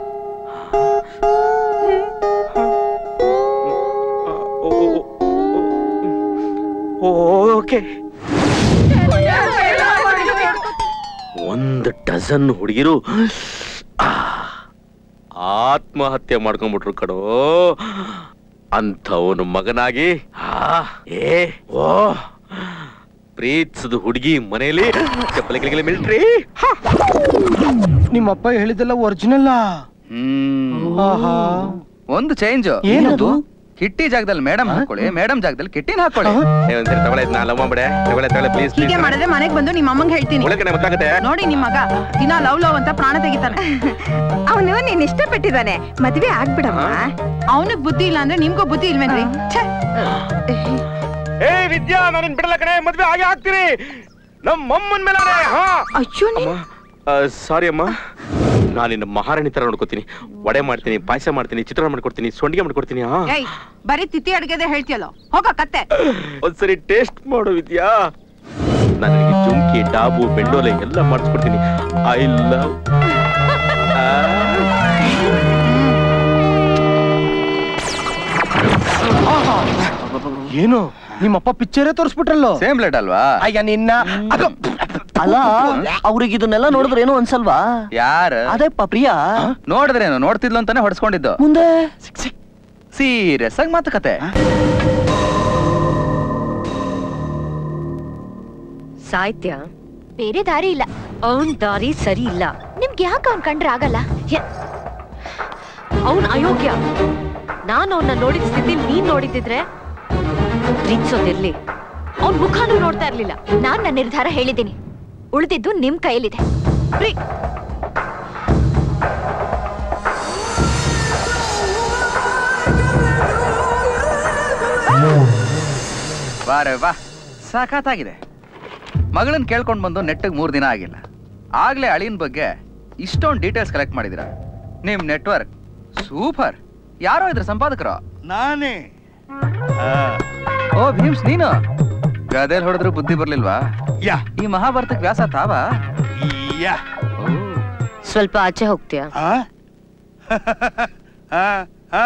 ಓಕೆ ಒಂದು ಡಜನ್ ಹುಡುಗಿರು ಆತ್ಮಹತ್ಯೆ ಮಾಡ್ಕೊಂಡ್ಬಿಟ್ರು ಕಡೋ ಅಂಥವನು ಮಗನಾಗಿ ಆ, ಏ ಓ ಪ್ರೀತಿಸಿದ ಹುಡುಗಿ ಮನೇಲಿ ಚಪ್ಪಲಿಗಳಿಗೆ ಮಿಲ್ಟ್ರಿ ನಿಮ್ಮಪ್ಪ ಹೇಳಿದೆಲ್ಲ ಒರಿಜಿನಲ್ ಆಹಾ ಒಂದು ಚೇಂಜ್ ಏನದು? ಕಿಟ್ಟಿ ಜಾಗದಲ್ಲಿ ಮೇಡಮ್ ಹಾಕೊಳ್ಳಿ ಮೇಡಮ್ ಜಾಗದಲ್ಲಿ ಕಿಟ್ಟಿನ ಹಾಕೊಳ್ಳಿ ಏ, ಒಂದ್ಸರಿ ತಗೊಳ್ಳೆ ನಾ ಲವ್ ಮಾಡ್ಬಿಡೆ ತಗೊಳ್ಳೆ ತಗೊಳ್ಳೆ ಪ್ಲೀಸ್ ಹೀಗೆ ಮಾಡಿದ್ರೆ ಮನೆಗ್ ಬಂದು ನಿಮ್ಮ ಅಮ್ಮಂಗೆ ಹೇಳ್ತೀನಿ ಒಳಗಡೆ ಗೊತ್ತಾಗುತ್ತೆ ನೋಡಿ ನಿಮ್ ಮಗ ದಿನ ಲವ್ ಲವ್ ಅಂತ ಪ್ರಾಣ ತೆಗಿತಾನೆ ಅವನು ನೀನ್ ಇಷ್ಟಪಟ್ಟಿದ್ದಾನೆ ಮದ್ವೆ ಆಗ್ಬಿಡಮ್ಮ ಅವನಿಗೆ ಬುದ್ಧಿ ಇಲ್ಲ ಅಂದ್ರೆ ನಿಮ್ಗೂ ಬುದ್ಧಿ ಇಲ್ವೇನ್ರಿ ಛೆ! ಏ ವಿದ್ಯಾ ನಾನು ಬಿಡಲ್ಲ ಕಡೆ ಮದ್ವೆ ಹಾಗೆ ಆಗ್ತೀರಿ ನಮ್ಮ ಅಮ್ಮನ ಮೇಲೆ ಹಾ ಅಯ್ಯೋ ಸಾರಿ ಅಮ್ಮ ನಾನು ನಿನ್ನ ಮಹಾರಾಣಿ ತರ ನೋಡ್ಕೋತೀನಿ ವಡೆ ಮಾಡ್ತೀನಿ ಪಾಯಸ ಮಾಡ್ತೀನಿ ಚಿತ್ರಾನ್ನ ಮಾಡ್ಕೊಡ್ತೀನಿ ಸೊಂಡಿಗೆ ಮಾಡ್ಕೊಡ್ತೀನಿ ಹಾ ಏಯ್ ಬರೀ ತಿಥಿ ಅಡ್ಗೆದೆ ಹೇಳ್ತೀಯಲ್ಲೋ ಹೋಗ ಕತ್ತೆ ಒಂದ್ಸರಿ ಟೇಸ್ಟ್ ಮಾಡು ವಿದ್ಯಾ ನನಗೆ ಜುಮ್ಕಿ ಡಾಬು ಬೆಂಡೋಲೆ ಎಲ್ಲ ಮಾಡಿಸ್ಕೊಡ್ತೀನಿ ಐ ಲವ್ ಏನು ನಿಮ್ಮಪ್ಪ ಪಿಕ್ಚರೇ ತೋರಿಸ್ಬಿಟ್ರಲ್ಲೋ ಸೇಮ್ ಬ್ಲಡ್ ಅಲ್ವಾ ಅಯ್ಯ ನಿನ್ನ ಅದು ಅಲ್ಲ ಅವ್ರಿಗೆ ಇದನ್ನೆಲ್ಲ ನೋಡಿದ್ರೆ ಏನು ಅನ್ಸಲ್ವಾ ಯಾರ ಅದೇಪ್ಪ ಪ್ರಿಯಾ ನೋಡಿದ್ರೇನು ನೋಡ್ತಿದ್ಲು ಅಂತಾನೆ ಹೊಡ್ಸ್ಕೊಂಡಿದ್ದು ಮುಂದೆ ಸೀರಿಯಸ್ ಆಗಿ ಮಾತುಕತೆ ಸಾಹಿತ್ಯ ಬೇರೆ ದಾರಿ ಇಲ್ಲ ಅವನ್ ದಾರಿ ಸರಿ ಇಲ್ಲ ನಿಮ್ಗೆ ಯಾಕೆ ಅವ್ನ್ ಕಂಡ್ರೆ ಆಗಲ್ಲ ಅವನ್ ಅಯೋಗ್ಯ ನಾನು ಅವನ್ನ ನೋಡಿದ ಸ್ಥಿತಿಲಿ ನೀನ್ ನೋಡಿದ್ರೆ ಪ್ರೀತಿಸೋದಿರ್ಲಿ ಅವ್ನ್ ಮುಖಾನು ನೋಡ್ತಾ ಇರ್ಲಿಲ್ಲ ನಾನ್ ನನ್ನ ನಿರ್ಧಾರ ಹೇಳಿದ್ದೀನಿ ಉಳಿದಿದ್ದು ನಿಮ್ ಕೈಯಲ್ಲಿದೆ ಪ್ರೀ ಬಾರೆ ಬಾ ಸಾಕಾತಾಗಿದೆ ಮಗಳನ್ನ ಕೇಳ್ಕೊಂಡ್ ಬಂದು ನೆಟ್ಟಿಗೆ ಮೂರ್ ದಿನ ಆಗಿಲ್ಲ ಆಗ್ಲೇ ಅಳಿಯನ್ ಬಗ್ಗೆ ಇಷ್ಟೊಂದು ಡೀಟೇಲ್ಸ್ ಕಲೆಕ್ಟ್ ಮಾಡಿದಿರ ನಿಮ್ ನೆಟ್ವರ್ಕ್ ಸೂಪರ್ ಯಾರೋ ಇದ್ರ ಸಂಪಾದಕರು ನಾನೇ ಓ ಭೀಮ್ಸ್ ನೀನು ಗದೇಲ್ ಹೊಡೆದ್ರು ಬುದ್ಧಿ ಬರ್ಲಿಲ್ವಾ ಯಾ ಈ ಮಹಾಭಾರತಕ್ಕೆ ವ್ಯಾಸ ತಾವ ಯಾ ಸ್ವಲ್ಪ ಆಚೆ ಹೋಗ್ತೀಯಾ ಆ ಆ ಆ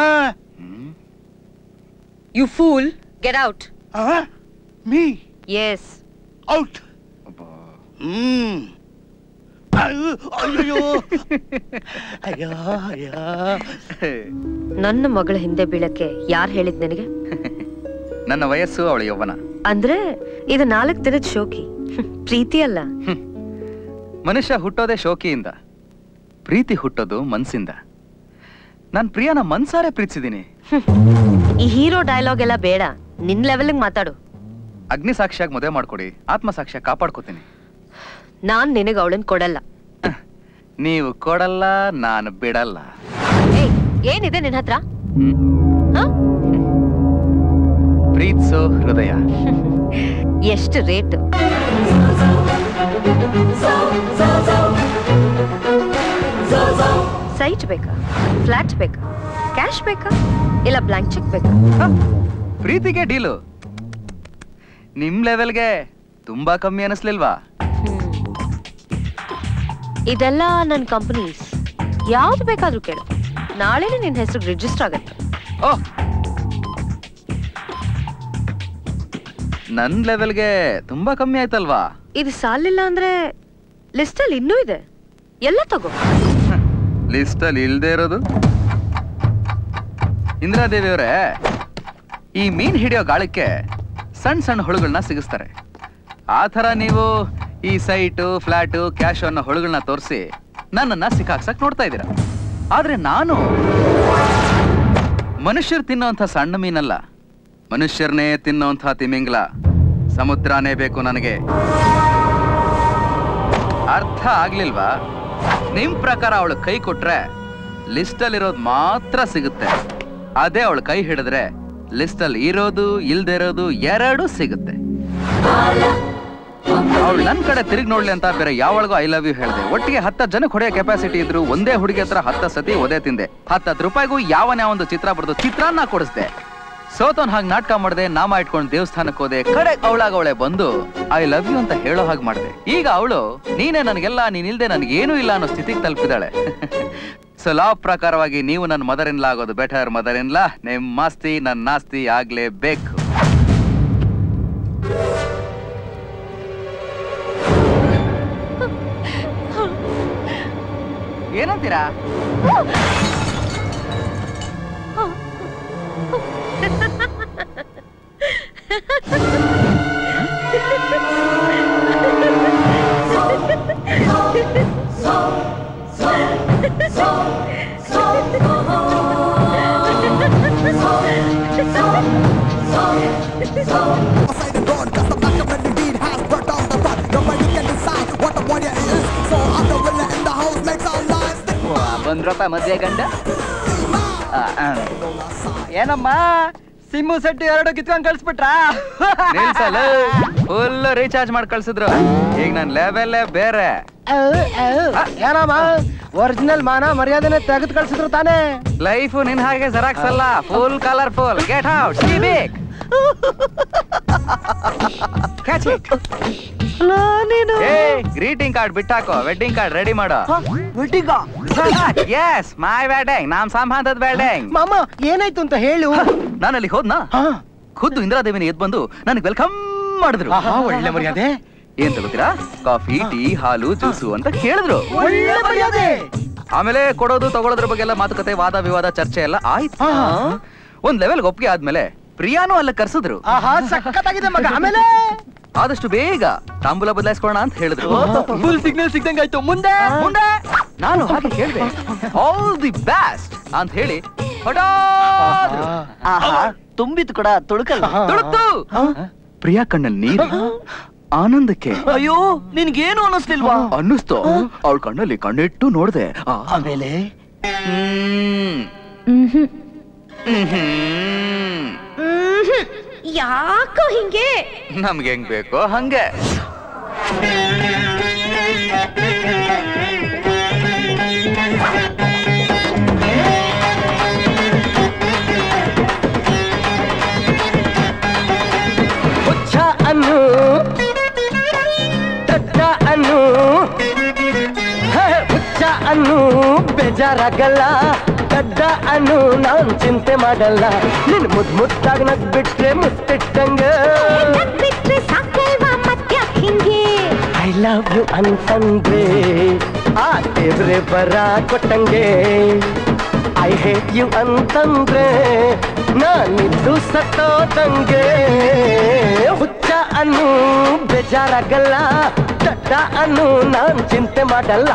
you fool get out me yes out ಹ್ಮ್ ಅಯ್ಯೋ ಅಯ್ಯೋ ಅಯ್ಯೋ ನನ್ನ ಮಗಳ ಹಿಂದೆ ಬೀಳಕ್ಕೆ ಯಾರು ಹೇಳಿದ್ ನಿನಗೆ ನನ್ನ ವಯಸ್ಸು ಅವಳ ಯೌವನ ಅಂದ್ರೆ ಇದು ನಾಲ್ಕು ದಿನದ ಶೋಕಿ ಹ್ಮ್, ಪ್ರೀತಿ ಅಲ್ಲ ಮನುಷ್ಯ ಹುಟ್ಟೋದೇ ಶೋಕಿಯಿಂದ ಪ್ರೀತಿ ಹುಟ್ಟೋದು ಮನ್ಸಿಂದ ನಾನ್ ಪ್ರಿಯಾನ ಮನ್ಸಾರೆ ಪ್ರೀತಿಸಿದೀನಿ ಈ ಹೀರೋ ಡೈಲಾಗ್ ಎಲ್ಲ ಬೇಡ ನಿನ್ ಲೆವೆಲ್ಗೆ ಮಾತಾಡು ಅಗ್ನಿ ಸಾಕ್ಷಿಯಾಗಿ ಮದುವೆ ಮಾಡ್ಕೊಡಿ ಆತ್ಮ ಸಾಕ್ಷಿಯಾಗಿ ಕಾಪಾಡ್ಕೋತೀನಿ ನಾನ್ ನಿನಗೆ ಅವಳನ್ ಕೊಡಲ್ಲ ನೀವು ಕೊಡಲ್ಲ ನಾನು ಬಿಡಲ್ಲ ಏಯ್ ಏನಿದೆ ನಿನ್ ಹತ್ರ ಪ್ರೀತ್ಸೋ ಹೃದಯ ಎಷ್ಟು ರೇಟ್ ಸೈಟ್ ಬೇಕಾ ಫ್ಲಾಟ್ ಬೇಕಾ ಕ್ಯಾಶ್ ಬೇಕಾ ಇಲ್ಲ ಬ್ಲಾಂಕ್ ಚೆಕ್ ಬೇಕಾ ಪ್ರೀತಿಗೆ ಡೀಲು ನಿಮ್ ಲೆವೆಲ್ಗೆ ತುಂಬಾ ಕಮ್ಮಿ ಅನಿಸ್ಲಿಲ್ವಾ ಇದೆಲ್ಲ ನನ್ನ ಕಂಪನೀಸ್ ಯಾವ್ದು ಬೇಕಾದ್ರೂ ಕೇಳು ನಾಳೆನೇ ನಿನ್ನ ಹೆಸರು ರಿಜಿಸ್ಟರ್ ಆಗತ್ತೆ ಓಹ್ ನನ್ ಲೆವೆಲ್ಗೆ ತುಂಬಾ ಕಮ್ಮಿ ಆಯ್ತಲ್ವಾ ಇದು ಸಾಲಿಲ್ಲ ಅಂದ್ರೆ ಲಿಸ್ಟಲ್ಲಿ ಇನ್ನೂ ಇದೆ ಎಲ್ಲ ತಗೋ ಲಿಸ್ಟ್ ಅಲ್ಲಿ ಇಲ್ದೇ ಇರೋದು ಇಂದಿರಾದೇವಿ ಅವರೇ ಈ ಮೀನ್ ಹಿಡಿಯೋ ಗಾಳಕ್ಕೆ ಸಣ್ಣ ಸಣ್ಣ ಹುಳುಗಳನ್ನ ಸಿಗಿಸ್ತಾರೆ ಆ ಥರ ನೀವು ಈ ಸೈಟು ಫ್ಲಾಟು ಕ್ಯಾಶ್ ಅನ್ನೋ ಹುಳುಗಳನ್ನ ತೋರಿಸಿ ನನ್ನನ್ನ ಸಿಕ್ಕಾಕ್ಸಕ್ ನೋಡ್ತಾ ಇದ್ದೀರಾ ಆದ್ರೆ ನಾನು ಮನುಷ್ಯರು ತಿನ್ನೋಂಥ ಸಣ್ಣ ಮೀನಲ್ಲ ಮನುಷ್ಯರನ್ನೇ ತಿನ್ನೋಂಥ ತಿಮಿಂಗ್ಲ ಸಮುದ್ರನೇ ಬೇಕು ನನಗೆ ಅರ್ಥ ಆಗ್ಲಿಲ್ವಾ ನಿಮ್ ಪ್ರಕಾರ ಅವಳು ಕೈ ಕೊಟ್ರೆ ಲಿಸ್ಟ್ ಅಲ್ಲಿ ಇರೋದು ಮಾತ್ರ ಸಿಗುತ್ತೆ ಅದೇ ಅವಳು ಕೈ ಹಿಡಿದ್ರೆ ಲಿಸ್ಟ್ ಅಲ್ಲಿ ಇರೋದು ಇಲ್ದೇ ಇರೋದು ಎರಡೂ ಸಿಗುತ್ತೆ ಅವಳು ನನ್ ಕಡೆ ತಿರುಗಿ ನೋಡ್ಲಿ ಅಂತ ಬೇರೆ ಯಾವಳಿಗೂ ಐ ಲವ್ ಯು ಹೇಳ್ದೆ ಒಟ್ಟಿಗೆ ಹತ್ತ ಜನಕ್ಕೆ ಹೊಡೆಯೋ ಕೆಪಾಸಿಟಿ ಇದ್ರು ಒಂದೇ ಹುಡುಗಿ ಹತ್ರ ಹತ್ತ ಸತಿ ಒದೆ ತಿಂದೆ ಹತ್ತತ್ತು ರೂಪಾಯಿಗೂ ಯಾವನೇ ಒಂದು ಚಿತ್ರ ಬರೆದು ಚಿತ್ರಾನ್ನ ಕೊಡಿಸ್ದೆ ಸೋತೋನ್ ಹಾಗೆ ನಾಟಕ ಮಾಡದೆ ನಾಮ ಇಟ್ಕೊಂಡು ದೇವಸ್ಥಾನಕ್ಕೆ ಹೋದೆ ಕಡೆ ಅವಳಾಗ ಅವಳೆ ಬಂದು ಐ ಲವ್ ಯು ಅಂತ ಹೇಳೋ ಹಾಗೆ ಮಾಡಿದೆ ಈಗ ಅವಳು ನೀನೇ ನನಗೆಲ್ಲ ನೀನಿಲ್ದೆ ನನಗೇನೂ ಇಲ್ಲ ಅನ್ನೋ ಸ್ಥಿತಿಗೆ ತಲುಪಿದಾಳೆ ಸೊ ಲಾ ಪ್ರಕಾರವಾಗಿ ನೀವು ನನ್ನ ಮದರ್ ಇನ್ಲಾ ಆಗೋದು ಬೆಟರ್ ಮದರ್ ಇನ್ಲಾ ನಿಮ್ ಮಾಸ್ತಿ ನನ್ನ ನಾಸ್ತಿ ಆಗ್ಲೇಬೇಕು ಏನಂತೀರಾ Aside and gone, cause the black man indeed has brought down the thought. Nobody can decide what a warrior is. So I'm the winner in the house, makes our lives ಬಂದ್ರಪ್ಪ ಮದ್ವೆ ಗಂಡ ಆ, ಆ. ಏನಮ್ಮ SIM set ಎರಡು ಕಿತ್ಕೊಂಡ್ ಕಳ್ಸ್ಬಿಟ್ರಾ ನಿಲ್ಸಲ್ಲ full recharge ಮಾಡಿ ಕಳ್ಸಿದ್ರು ಈಗ ನನ್ ಲೆವೆಲ್ಲೇ ಬೇರೆ ಏನಮ್ಮ ಒರಿಜಿನಲ್ ಮಾನ ಮರ್ಯಾದೆನೆ ತೆಗೆದು ಕಳ್ಸಿದ್ರು ತಾನೇ ಲೈಫ್ ನಿನ್ ಹಾಗೆ ಜೆರಾಕ್ಸ್ ಅಲ್ಲ ಫುಲ್ ಕಲರ್ಫುಲ್ ಗೆಟ್ ಔಟ್ ಸಿ ಬೇಕ್ ಕ್ಯಾಚ್ ಇಟ್ ಏ ಗ್ರೀಟಿಂಗ್ ಕಾರ್ಡ್ ಬಿಟ್ಟಾಕೋ ವೆಡ್ಡಿಂಗ್ ಕಾರ್ಡ್ ರೆಡಿ ಮಾಡೋ ವೆಡ್ಡಿಂಗ ಎಸ್ ಮೈ ವೆಡ್ಡಿಂಗ್ ನಾಮ್ ಸಂಬಂಧದ ವೆಡ್ಡಿಂಗ್ ಮಾಮ ಏನಾಯ್ತು ಅಂತ ಹೇಳು ನಾನು ಅಲ್ಲಿ ಹೋದ್ನಾ ಖುದ್ದು ಇಂದಿರಾದೇವಿನ ಎದ್ ಬಂದು ನನಗೆ ವೆಲ್ಕಮ್ ಮಾಡಿದ್ರು ಆಹಾ, ಒಳ್ಳೆ ಮರ್ಯಾದೆ. ಏನ್ ತಗೋತೀರಾ ಕಾಫಿ ಟೀ ಹಾಲು ಜ್ಯೂಸು ಅಂತ ಕೇಳಿದ್ರು ಒಳ್ಳೆ ಮರ್ಯಾದೆ ಆಮೇಲೆ ಕೊಡೋದು ತಗೊಳೋದ್ರ ಬಗ್ಗೆ ಎಲ್ಲ ಮಾತುಕತೆ ವಾದ ವಿವಾದ ಚರ್ಚೆ ಎಲ್ಲ ಆಯ್ತು ಒಂದ್ ಲೆವೆಲ್ ಒಪ್ಪಿಗೆ ಆದ್ಮೇಲೆ ಪ್ರಿಯಾನು ಅಲ್ಲ ಕರ್ಸಿದ್ರು ಆಹಾ ಸಖತ್ತಾಗಿದೆ ಮಗ ಆಮೇಲೆ ಆದಷ್ಟು ಬೇಗ ತಾಂಬೂಲ ಬದಲಾಯಿಸ್ಕೊಳ್ಳೋಣ ಅಂತ ಹೇಳಿದ್ರು ಫುಲ್ ಸಿಗ್ನಲ್ ಸಿಗ್ದಂಗ್ ಆಯ್ತು ಮುಂದೆ ಮುಂದೆ ನಾನು ಹಾಗೆ ಕೇಳಿದೆ ಆಲ್ ದಿ ಬೆಸ್ಟ್ ಅಂತ ಹೇಳಿ ಹೊರ್ಟೋದ್ರು. ತುಂಬಿತ್ ಕೂಡ ತುಳುಕಲ್ಲ ತುಳುಕ್ತು. ಪ್ರಿಯಾ ಕಣ್ಣಲ್ಲಿ ನೀರು ಆನಂದಕ್ಕೆ ಅಯ್ಯೋ ನಿನ್ಗೇನು ಅನ್ನಿಸ್ಲಿಲ್ವಾ ಅನ್ನಿಸ್ತು ಅವಳ ಕಣ್ಣಲ್ಲಿ ಕಣ್ಣಿಟ್ಟು ನೋಡ್ದೆ ಆಮೇಲೆ ಯಾಕೋ ಹಿಂಗೆ ನಮ್ಗೆ ಹೆಂಗ್ ಬೇಕೋ ಹಂಗೆ ಹುಚ್ಚ ಅನ್ನು ಬೇಜಾರಾಗಲ್ಲ ಗಡ್ಡ ಅನ್ನು ನಾನ್ ಚಿಂತೆ ಮಾಡಲ್ಲ ನಿನ್ ಮುದ್ ಮುದ್ದಾಗಿ ನಗ್ ಬಿಟ್ರೆ ಮುತ್ತಿಟ್ಟಂಗ ಬಿಟ್ರೆ ಸಾಕಲ್ವಾ ಮತ್ಯಾಕ್ ಹಿಂಗೆ ಐ ಲವ್ ಯು ಅಂತಂದ್ರೆ ಆ ದೇವ್ರೆ ಬರ ಕೊಟ್ಟಂಗೆ ಐ ಹೇಟ್ ಯು ಅಂತಂದ್ರೆ ನಾನಿದ್ದು ಸತ್ತೋದಂಗೆ ಹುಚ್ಚ ಅನ್ನು ಬೇಜಾರಾಗಲ್ಲ ದಡ್ಡ ಅನ್ನು ನಾನ್ ಚಿಂತೆ ಮಾಡಲ್ಲ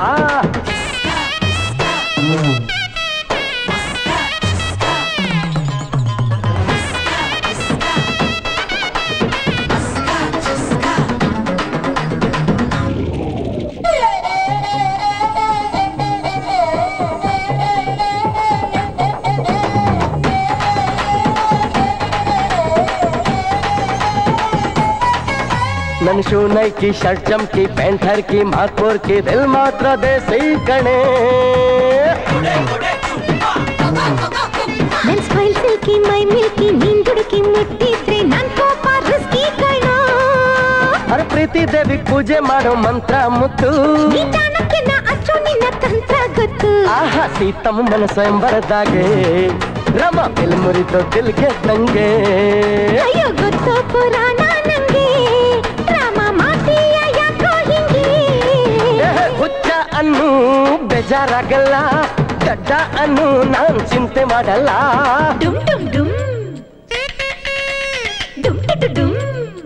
ನನ್ ಶೂ ನೈಕಿ ಶರ್ಟ್ ಚಮ್ಕಿ ಪ್ಯಾಂಟ್ ಹರ್ಕಿ ಮಾಕೋರ್ ಕಿ ದಿಲ್ ಮಾತ್ರ ದೇಸಿ ಕಣೆ ನನ್ ಸ್ಮೈಲ್ ಸಿಲ್ಕಿ ಮೈ ಮಿಲ್ಕಿ ನೀನ್ ದುಡುಕಿ ಮುಟ್ಟಿದ್ರೆ ನನ್ ಕೋಪ ರಿಸ್ಕಿ ಕಣೋ ಅರೆ ಪ್ರೀತಿ ದೇವಿ ಪೂಜೆ ಮಾಡೋ ಮಂತ್ರ ಮುತ್ತು ನಿಧಾನಕ್ಕೆನ ಅಚ್ಚೋ ನಿನ್ನ ತಂತ್ರ ಗೊತ್ತು ಆಹಾ ಸೀತಮ್ಮನ ಸ್ವಯಂವರದಾಗೆ ರಮ ಬಿಲ್ ಮುರಿದು ದಿಲ್ ಗೆದ್ದಂಗೆ ಅಯ್ಯೋ ಗೊತ್ತೋ ಪುರಾಣ ನಂಗೆ ರಾಮ ಮಾತೆಯ ಯಾಕೋ ಹಿಂಗೆ ಏ, ಹುಚ್ಚ ಅನ್ನು ಬೇಜಾರಾಗಲ್ಲ ದಡ್ಡ ಅನ್ನು ನಾನ್ ಚಿಂತೆ ಮಾಡಲ್ಲ ಡುಮ್ ಡುಮ್ ಡುಮ್ ಡುಮ್ ಡು ಡು ಡುಮ್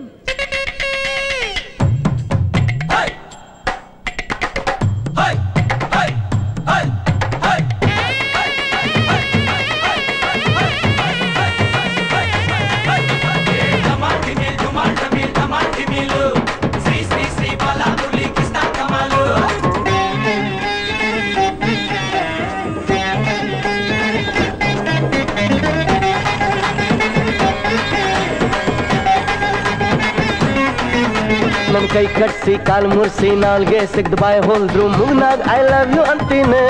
ನನ್ ಕೈ ಕಟ್ಸಿ ಕಾಲ್ ಮುರ್ಸಿ ನಾಲ್ಗೆ ಸಿಗ್ದು ಬಾಯ್ ಹೋಲ್ದ್ರು ಮುಗ್ನಾಗ್ ಐ ಲವ್ ಯು ಅಂತೀನಿ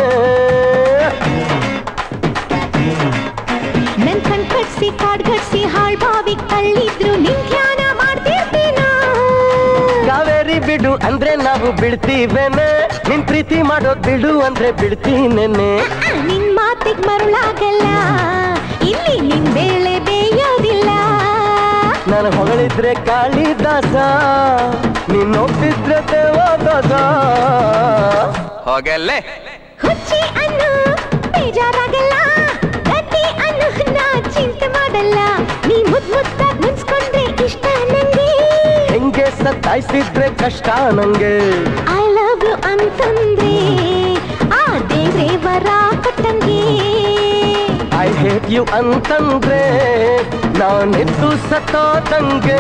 ನನ್ ಕಣ್ ಕಟ್ಸಿ ಕಾಡ್ ಗಟ್ಸಿ ಹಾಳ್ ಬಾವಿ ಕಳ್ಳಿದ್ರು ನಿನ್ ಧ್ಯಾನ ಮಾಡ್ತಿರ್ತೀನ ಕಾವೇರಿ ಬಿಡು ಅಂದ್ರೆ ನಾವು ಬಿಡ್ತೀವೇನೆ ನಿನ್ ಪ್ರೀತಿ ಮಾಡೋದ್ ಬಿಡು ಅಂದ್ರೆ ಬಿಡ್ತೀನೇನೆ ನಿನ್ ಮಾತಿಗ್ ಮರುಳಾಗಲ್ಲ ಇಲ್ಲಿ ನಿನ್ ಬೇಳೆ ಬೇಯೋದಿಲ್ಲ ನಾನು ಹೊಗಳಿದ್ರೆ ಕಾಳಿದಾಸ ನೀನ್ ಒಪ್ಪಿದ್ರೆ ದೇವದಾಸ ಹೋಗಲ್ಲೇ ಹುಚ್ಚಿ ಅನ್ನು ಬೇಜಾರಾಗಲ್ಲ ಗಟ್ಟಿ ಅನ್ನು ನಾ ಚಿಂತೆ ಮಾಡಲ್ಲ ನೀ ಮುದ್ ಮುದ್ದಾಗ್ ಮುನ್ಸ್ಕೊಂಡ್ರೆ ಇಷ್ಟ ನಂಗೆ ಹೆಂಗೆ ಸತ್ತಾಯಿಸಿದ್ರೆ ಕಷ್ಟ ನಂಗೆ ಐ ಲವ್ ಯು ಅಂತಂದ್ರೆ ಆ ದೇವ್ರೆ ವರ ಕೊಟ್ಟಂಗೆ ಐ ಹೇಟ್ ಯು ಅಂತಂದ್ರೆ ನಾನಿದ್ದು ಸತ್ತೋದಂಗೆ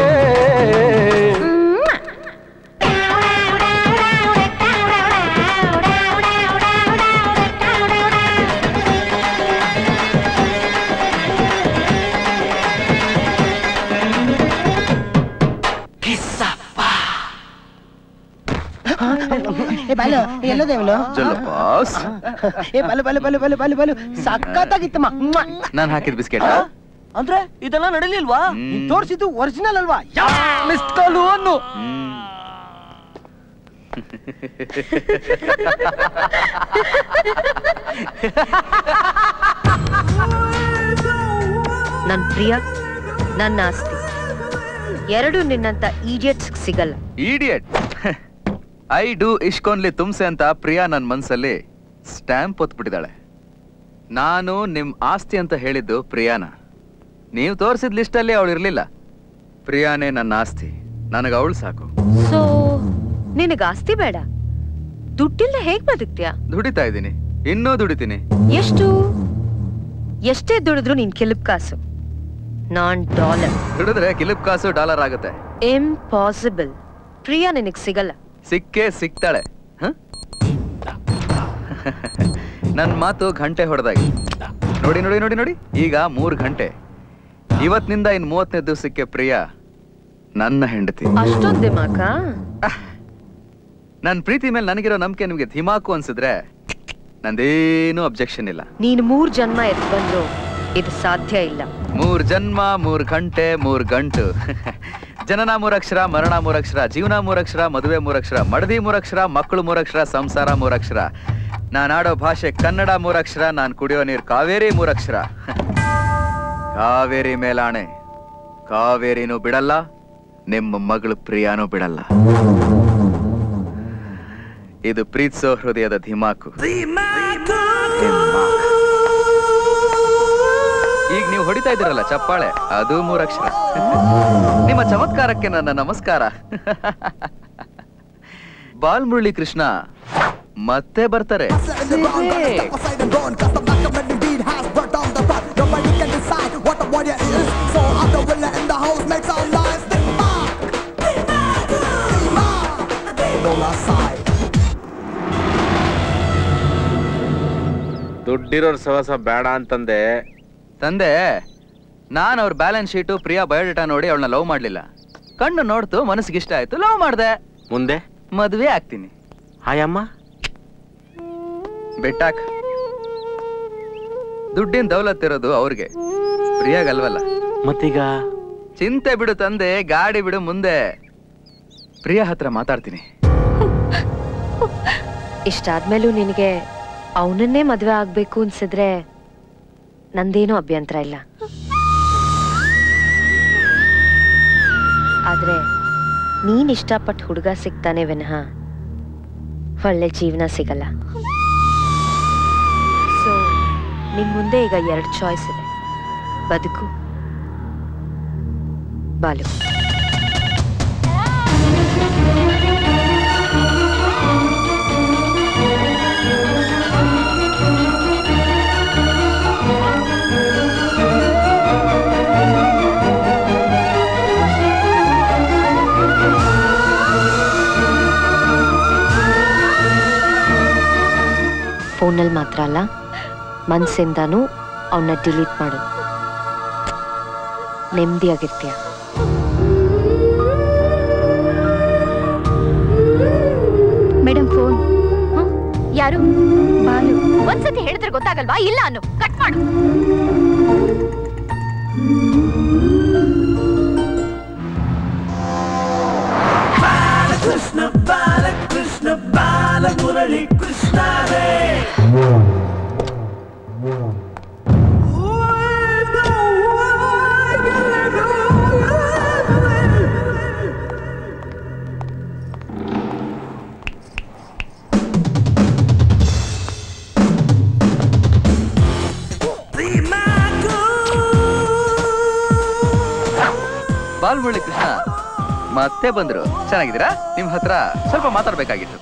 ಏ ಬಾಲು ಎಲ್ಲೋದೆ ಇವನು ಜಲಪಾಸ್ ಏ ಬಲು ಬಲು ಬಲು ಬಲು ಬಲು ಬಲು ಸಖತ್ತಾಗಿತ್ತಮ್ಮ ಮ್ವಾ. ನಾನು ಹಾಕಿದ ಬಿಸ್ಕೆಟ್ ಅಂದ್ರೆ ಇದೆಲ್ಲ ನಡೀಲಿಲ್ವಾ ನೀನ್ ತೋರ್ಸಿದ್ದು ಒರಿಜಿನಲ್ ಅಲ್ವಾ ಮಿಸ್ ಕಾಲು ಅನ್ನು ನನ್ ಪ್ರಿಯ ನನ್ನ ಆಸ್ತಿ ಎರಡು ನಿನ್ನಂತ ಈಡಿಯಟ್ಸ್ ಸಿಗಲ್ಲ ಈಡಿಯಟ್ ಐ ಡೂ ಇಷ್ಕೊನ್ಲಿ ತುಮ್ಸೆ ಅಂತ ಪ್ರಿಯಾ ನನ್ನ ಮನ್ಸಲ್ಲಿ ಸ್ಟ್ಯಾಂಪ್ ಹೊತ್ಬಿಟ್ಟಿದ್ದಾಳೆ ನಾನು ನಿಮ್ ಆಸ್ತಿ ಅಂತ ಹೇಳಿದ್ದು ಪ್ರಿಯಾನ ನೀವು ತೋರಿಸಿದ ಲಿಸ್ಟಲ್ಲಿ ಅವಳು ಇರ್ಲಿಲ್ಲ ಪ್ರಿಯಾನೇ ನನ್ನ ಆಸ್ತಿ ನನಗೆ ಅವಳು ಸಾಕು ಸೊ ನಿನಗ ಆಸ್ತಿ ಬೇಡ ದುಡ್ಡಿಲ್ಲ ಹೇಗ್ ಬದುಕ್ತೀಯ ದುಡಿತಾ ಇದ್ದೀನಿ ಇನ್ನೂ ದುಡಿತೀನಿ ಎಷ್ಟು ಎಷ್ಟೇ ದುಡಿದ್ರು ನೀನ್ ಕಿಲುಪ್ ಕಾಸು ನಾನ್ ಡಾಲರ್ ದುಡಿದ್ರೆ ಕಿಲುಪ್ ಕಾಸು ಡಾಲರ್ ಆಗುತ್ತೆ ಇಂಪಾಸಿಬಲ್ ಪ್ರಿಯಾ ನಿನಗ್ ಸಿಗಲ್ಲ ಸಿಕ್ಕೇ ಸಿಗ್ತಾಳೆ ಹ? ನನ್ ಮಾತು ಗಂಟೆ ಹೊಡೆದಾಗಿ ನೋಡಿ ನೋಡಿ ನೋಡಿ ನೋಡಿ ಈಗ ಮೂರ್ ಗಂಟೆ ಇವತ್ತಿನಿಂದ ಇನ್ ಮೂವತ್ತನೇ ದಿವಸಕ್ಕೆ ಪ್ರಿಯಾ ನನ್ನ ಹೆಂಡತಿ ಅಷ್ಟೊಂದ್ ದಿಮಾಕ ನನ್ ಪ್ರೀತಿ ಮೇಲೆ ನನಗಿರೋ ನಂಬಿಕೆ ನಿಮ್ಗೆ ಧಿಮಾಕು ಅನ್ಸಿದ್ರೆ ನಂದೇನು ಅಬ್ಜೆಕ್ಷನ್ ಇಲ್ಲ ನೀನ್ ಮೂರ್ ಜನ್ಮ ಎತ್ ಬಂದ್ರು ಇದು ಸಾಧ್ಯ ಇಲ್ಲ ಮೂರ್ ಜನ್ಮ ಮೂರ್ ಗಂಟೆ ಮೂರ್ ಗಂಟು ಜನನ ಮೂರಕ್ಷರ ಮರಣ ಮೂರಕ್ಷರ ಜೀವನ ಮೂರಕ್ಷರ ಮದುವೆ ಮೂರಕ್ಷರ ಮಡದಿ ಮೂರಕ್ಷರ ಮಕ್ಕಳು ಮೂರಕ್ಷರ ಸಂಸಾರ ಮೂರಕ್ಷರ ನಾನಾಡೋ ಭಾಷೆ ಕನ್ನಡ ಮೂರಕ್ಷರ ನಾನು ಕುಡಿಯೋ ನೀರು ಕಾವೇರಿ ಮೂರಕ್ಷರ ಕಾವೇರಿ ಮೇಲಾಣೆ ಕಾವೇರಿನೂ ಬಿಡಲ್ಲ ನಿಮ್ಮ ಮಗಳು ಪ್ರಿಯಾನೂ ಬಿಡಲ್ಲ ಇದು ಪ್ರೀತಿಸೋ ಹೃದಯದ ಧಿಮಾಕು ಧಿಮಾಕ್. ಈಗ ನೀವು ಹೊಡಿತಾ ಇದ್ದೀರಲ್ಲ ಚಪ್ಪಾಳೆ ಅದು ಮೂರಕ್ಷರ ನಿಮ್ಮ ಚಮತ್ಕಾರಕ್ಕೆ ನನ್ನ ನಮಸ್ಕಾರ ಬಾಲ್ಮುರಳಿ ಕೃಷ್ಣ ಮತ್ತೆ ಬರ್ತಾರೆ Aside and gone, cause the black man indeed has brought down the thought. Nobody can decide what a warrior is. So I'm the winner in the house, makes our lives the mark. Lola side. ದುಡ್ಡಿರೋರ್ ಸವಸ ಬೇಡ ಅಂತಂದೆ ತಂದೆ ನಾನು ಅವ್ರ balance sheet Priya biodata ನೋಡಿ ಅವಳನ್ನ love ಮಾಡ್ಲಿಲ್ಲ ಕಣ್ಣು ನೋಡ್ತು ಮನಸ್ಸಿಗೆ ಇಷ್ಟ ಆಯ್ತು ಲವ್ ಮಾಡ್ದೆ ಮುಂದೆ ಮದ್ವೆ ಆಗ್ತೀನಿ ಹಾಯಮ್ಮ ಬೆಟ್ಟಾಕ್ ದುಡ್ಡಿನ ದೌಲತ್ ಇರೋದು ಅವ್ರಿಗೆ ಪ್ರಿಯಾಗಲ್ವಲ್ಲ ಮತ್ತೀಗ ಚಿಂತೆ ಬಿಡು ತಂದೆ ಗಾಡಿ ಬಿಡು ಮುಂದೆ ಪ್ರಿಯಾ ಹತ್ರ ಮಾತಾಡ್ತೀನಿ ಇಷ್ಟಾದ್ಮೇಲೂ ನಿನಗೆ ಅವನನ್ನೇ ಮದ್ವೆ ಆಗ್ಬೇಕು ಅನ್ಸಿದ್ರೆ ನಂದೇನೂ ಅಭ್ಯಂತರ ಇಲ್ಲ ಆದ್ರೆ ನೀನ್ ಇಷ್ಟಪಟ್ಟು ಹುಡುಗ ಸಿಗ್ತಾನೆ ವಿನಃ ಒಳ್ಳೆ ಜೀವನ ಸಿಗಲ್ಲ ಸೊ ನಿನ್ ಮುಂದೆ ಈಗ ಎರಡು ಚಾಯ್ಸ್ ಇದೆ ಬದುಕು ಬಾಲು ಫೋನಲ್ಲಿ ಮಾತ್ರ ಅಲ್ಲ ಮನ್ಸಿಂದಾನು ಅವನ್ನ ಡಿಲೀಟ್ ಮಾಡು ನೆಮ್ಮದಿಯಾಗಿರ್ತೀಯ ಮೇಡಮ್ ಫೋನ್ ಯಾರು ಬಾಲು ಒಂದ್ಸತಿ ಹೇಳಿದ್ರೆ ಗೊತ್ತಾಗಲ್ವಾ ಇಲ್ಲ ಅನ್ನು ಕಟ್ ಮಾಡು ಕೃಷ್ಣ ಬಾಲ ಕೃಷ್ಣ ಬಾಲ ಮುರಳಿ ಕೃಷ್ಣ ರೇ ಬಾಲ್ಮುರಳಿ ಕೃಷ್ಣ ಮತ್ತೆ ಬಂದ್ರು ಚೆನ್ನಾಗಿದ್ದೀರಾ ನಿಮ್ ಹತ್ರ ಸ್ವಲ್ಪ ಮಾತಾಡ್ಬೇಕಾಗಿತ್ತು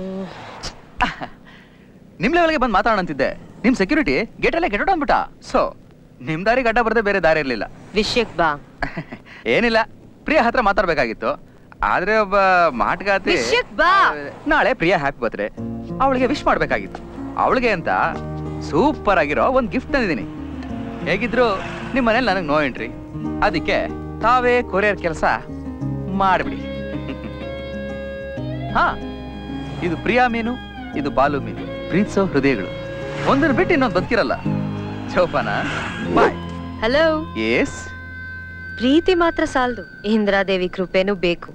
ನಿಮ್ ಲೆವೆಲ್ಗೆ ಬಂದು ಮಾತಾಡೋಣ ಅಂತಿದ್ದೆ ನಿಮ್ ಸೆಕ್ಯೂರಿಟಿ ಗೇಟ್ ಅಲ್ಲೇ ಗೆಟ್ ಅಂದ್ಬಿಟ್ಟ ಸೊ ನಿಮ್ ದಾರಿ ಗಡ್ಡ ಬರ್ದೆ ಬೇರೆ ದಾರಿ ಇರ್ಲಿಲ್ಲ ವಿಷಯಕ್ ಬಾ ಏನಿಲ್ಲ ಪ್ರಿಯಾ ಹತ್ರ ಮಾತಾಡ್ಬೇಕಾಗಿತ್ತು ಆದ್ರೆ ಒಬ್ಬ ಮಾಟಗಾತಿ ವಿಷ್ಯಕ್ ಬಾ. ನಾಳೆ ಪ್ರಿಯಾ ಹ್ಯಾಪಿ ಬರ್ತ್ಡೇ ಅವಳಿಗೆ ವಿಶ್ ಮಾಡ್ಬೇಕಾಗಿತ್ತು ಅವಳಿಗೆ ಅಂತ ಸೂಪರ್ ಆಗಿರೋ ಒಂದ್ ಗಿಫ್ಟ್ ತಂದಿದ್ದೀನಿ ಹೇಗಿದ್ರು ನಿಮ್ ಮನೇಲಿ ನನಗೆ ನೋ ಎಂಟ್ರಿ ಅದಕ್ಕೆ ತಾವೇ ಕೊರಿಯರ್ ಕೆಲಸ ಮಾಡ್ಬಿಡಿ ಹಾ ಇದು ಪ್ರಿಯಾ ಮೀನು ಇದು ಬಾಲು ಮೀನು ಪ್ರೀತಿಸೋ ಹೃದಯಗಳು ಒಂದನ್ನು ಬಿಟ್ಟು ಇನ್ನೊಂದು ಬದುಕಿರಲ್ಲ ಚೌಪಾನ ಬಾಯ್ ಹಲೋ ಎಸ್ ಪ್ರೀತಿ ಮಾತ್ರ ಸಾಲದು ಇಂದ್ರಾದೇವಿ ಕೃಪೆನೂ ಬೇಕು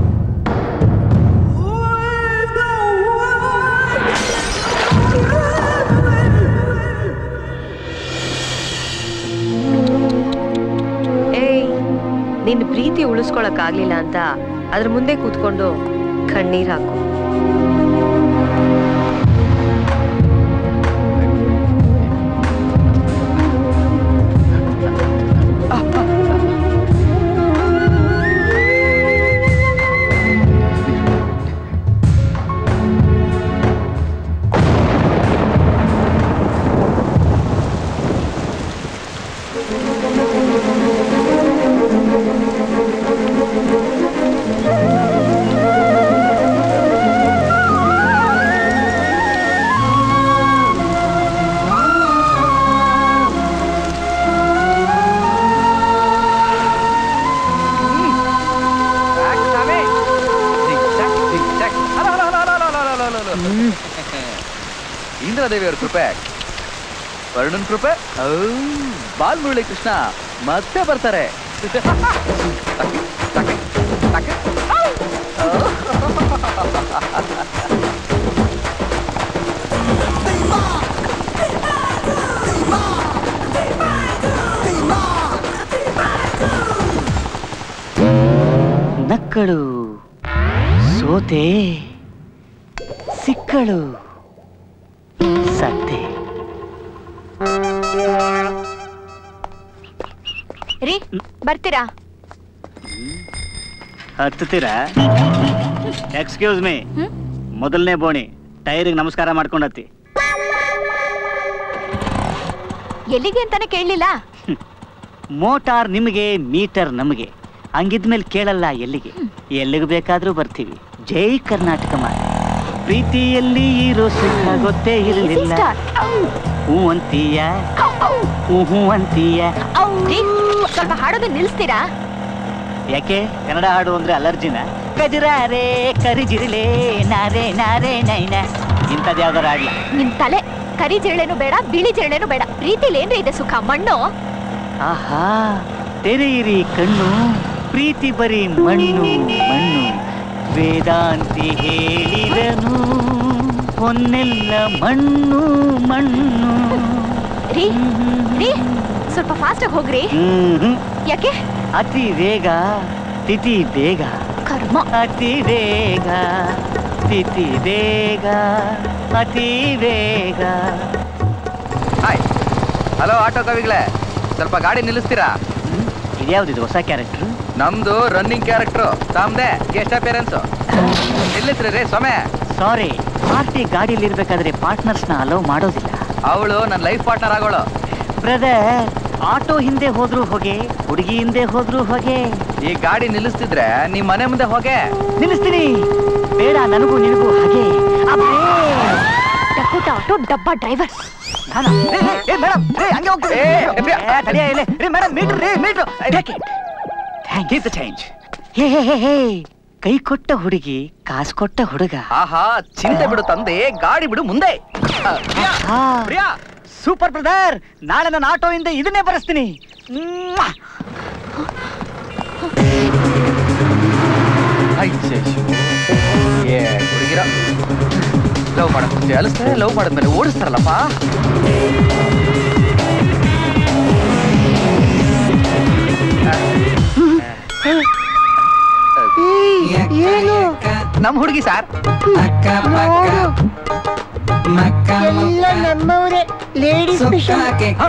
ಏಯ್ ನಿನ್ನ ಪ್ರೀತಿ ಉಳಿಸ್ಕೊಳಕ್ಕಾಗ್ಲಿಲ್ಲ ಅಂತ ಅದ್ರ ಮುಂದೆ ಕೂತ್ಕೊಂಡು ಕಣ್ಣೀರ್ ಹಾಕು ಇಂದ್ರದೇವಿ ಅವ್ರ ಕೃಪೆ ವರ್ಣನ್ ಕೃಪೆ ಔ, ಬಾಲ್ಮುರಳಿ ಕೃಷ್ಣ ಮತ್ತೆ ಬರ್ತಾರೆ They ಮಕ್ಕಳು ಸೋತೆ ಸಿಕ್ಕಳು ಸತ್ತೆ ರೀ ಬರ್ತೀರಾ ಹತ್ತುತ್ತೀರಾ ಎಕ್ಸ್ಕ್ಯೂಸ್ ಮೀ ಮೊದಲನೇ ಬೋಣಿ ಟೈರಿಗೆ ನಮಸ್ಕಾರ ಮಾಡ್ಕೊಂಡತ್ತಿ ಎಲ್ಲಿಗೆ ಅಂತಾನೆ ಕೇಳಲಿಲ್ಲ ಮೋಟಾರ್ ನಿಮಗೆ ಮೀಟರ್ ನಮಗೆ ಹಂಗಿದ್ಮೇಲೆ ಕೇಳಲ್ಲ ಎಲ್ಲಿಗೆ ಎಲ್ಲಿಗೆ ಬೇಕಾದ್ರೂ ಬರ್ತೀವಿ ಜೈ ಕರ್ನಾಟಕ ಮಾತೆ ಪ್ರೀತಿಯಲ್ಲಿ ಇರೋ ಸುಖ ಗೊತ್ತೇ ಇರಲಿಲ್ಲ ಹೂ ಅಂತೀಯ ಹೂ ಹೂ ಅಂತೀಯ ರೀ ಸ್ವಲ್ಪ ಹಾಡೋದು ನಿಲ್ಸ್ತೀರಾ ಯಾಕೆ ಕನ್ನಡ ಹಾಡು ಅಂದ್ರೆ ಅಲರ್ಜಿನ ಕಜರಾರೆ ಕರಿಜಿರಲೆ ನಾರೆ ನಾರೆ ನೈನ ಇಂಥದ್ದು ಯಾವ್ದಾರು ಹಾಡ್ಲ ನಿಮ್ ತಲೆ ಕರಿ ಜಿರಳೆನೂ ಬೇಡ ಬಿಳಿ ಜಿರಳೆನೂ ಬೇಡ ಪ್ರೀತಿಲಿ ಏನ್ರಿ ಇದೆ ಸುಖ ಮಣ್ಣು ಆಹಾ ತೆರೆಯಿರಿ ಕಣ್ಣು ಪ್ರೀತಿ ಬರೀ ಮಣ್ಣು ಮಣ್ಣು ವೇದಾಂತಿ ಹೇಳಿದನು ಹೊನ್ನೆಲ್ಲ ಮಣ್ಣು ಮಣ್ಣು ರೀ ರೀ ಸ್ವಲ್ಪ ಫಾಸ್ಟ್ ಆಗಿ ಹೋಗ್ರಿ ಹ್ಮ್ ಯಾಕೆ ಅತಿ ವೇಗ ತಿಥಿ ಬೇಗ ಕರ್ಮ ಅತಿ ವೇಗ ತಿಥಿ ಬೇಗ ಅತಿ ವೇಗ ಹಾಯ್ ಹಲೋ ಆಟೋ ಕವಿಗಳೇ ಸ್ವಲ್ಪ ಗಾಡಿ ನಿಲ್ಲಿಸ್ತೀರಾ ಇದ್ಯಾವ್ದಿದು ಹೊಸ ಕ್ಯಾರೆಕ್ಟರ್ ನಮ್ದು ರನ್ನಿಂಗ್ ಕ್ಯಾರೆಕ್ಟ್ರು ತಮ್ದೆ ಗೆಸ್ಟ್ ಅಪಿಯರೆನ್ಸ್ ನಿಲ್ಲಿಸ್ರಿ ರೀ ಸೊಮೆ ಸಾರಿ ಪಾರ್ಟಿ ಗಾಡಿಯಲ್ಲಿ ಇರ್ಬೇಕಾದ್ರೆ ಪಾರ್ಟ್ನರ್ಸ್ ನ ಅಲೋ ಮಾಡೋದಿಲ್ಲ ಅವಳು ನನ್ನ ಲೈಫ್ ಪಾರ್ಟ್ನರ್ ಆಗೋಳು ಬ್ರದರ್ ಆಟೋ ಹಿಂದೆ ಹೋದ್ರು ಹೊಗೆ ಹುಡುಗಿ ಹಿಂದೆ ಹೋದ್ರು ಹೊಗೆ ಈ ಗಾಡಿ ನಿಲ್ಲಿಸ್ತಿದ್ರೆ ನಿಮ್ ಮನೆ ಮುಂದೆ ಹೋಗೆ ನಿಲ್ಲಿಸ್ತೀನಿ ಬೇಡ ನನಗೂ ನಿನಗೂ ಹಾಗೆ ಡಕೋಟ ಆಟೋ ಡಬ್ಬ ಡ್ರೈವರ್ ಕೈ ಕೊಟ್ಟ ಹುಡುಗಿ ಕಾಸು ಕೊಟ್ಟ ಹುಡುಗ ಆಹಾ ಚಿಂತೆ ಬಿಡು ತಂದೆ ಗಾಡಿ ಬಿಡು ಮುಂದೆ ಪ್ರಿಯಾ ಸೂಪರ್ ಬ್ರದರ್ ನಾಳೆ ನನ್ನ ಆಟೋ ಇಂದ ಇದನ್ನೇ ಬರೆಸ್ತೀನಿ ಏ ಹುಡುಗಿರ ಲವ್ ಮಾಡಕ್ ಮುಂಚೆ ಅಲಿಸ್ತಾರೆ ಲವ್ ಮಾಡಿದ್ಮೇಲೆ ಓಡಿಸ್ತಾರಲ್ಲಪ್ಪ ಏನು ನಮ್ ಹುಡುಗಿ ಸಾರ್ ಎಲ್ಲ ನಮ್ಮವರೇ ಲೇಡೀಸ್ ಸ್ಪೆಷಲ್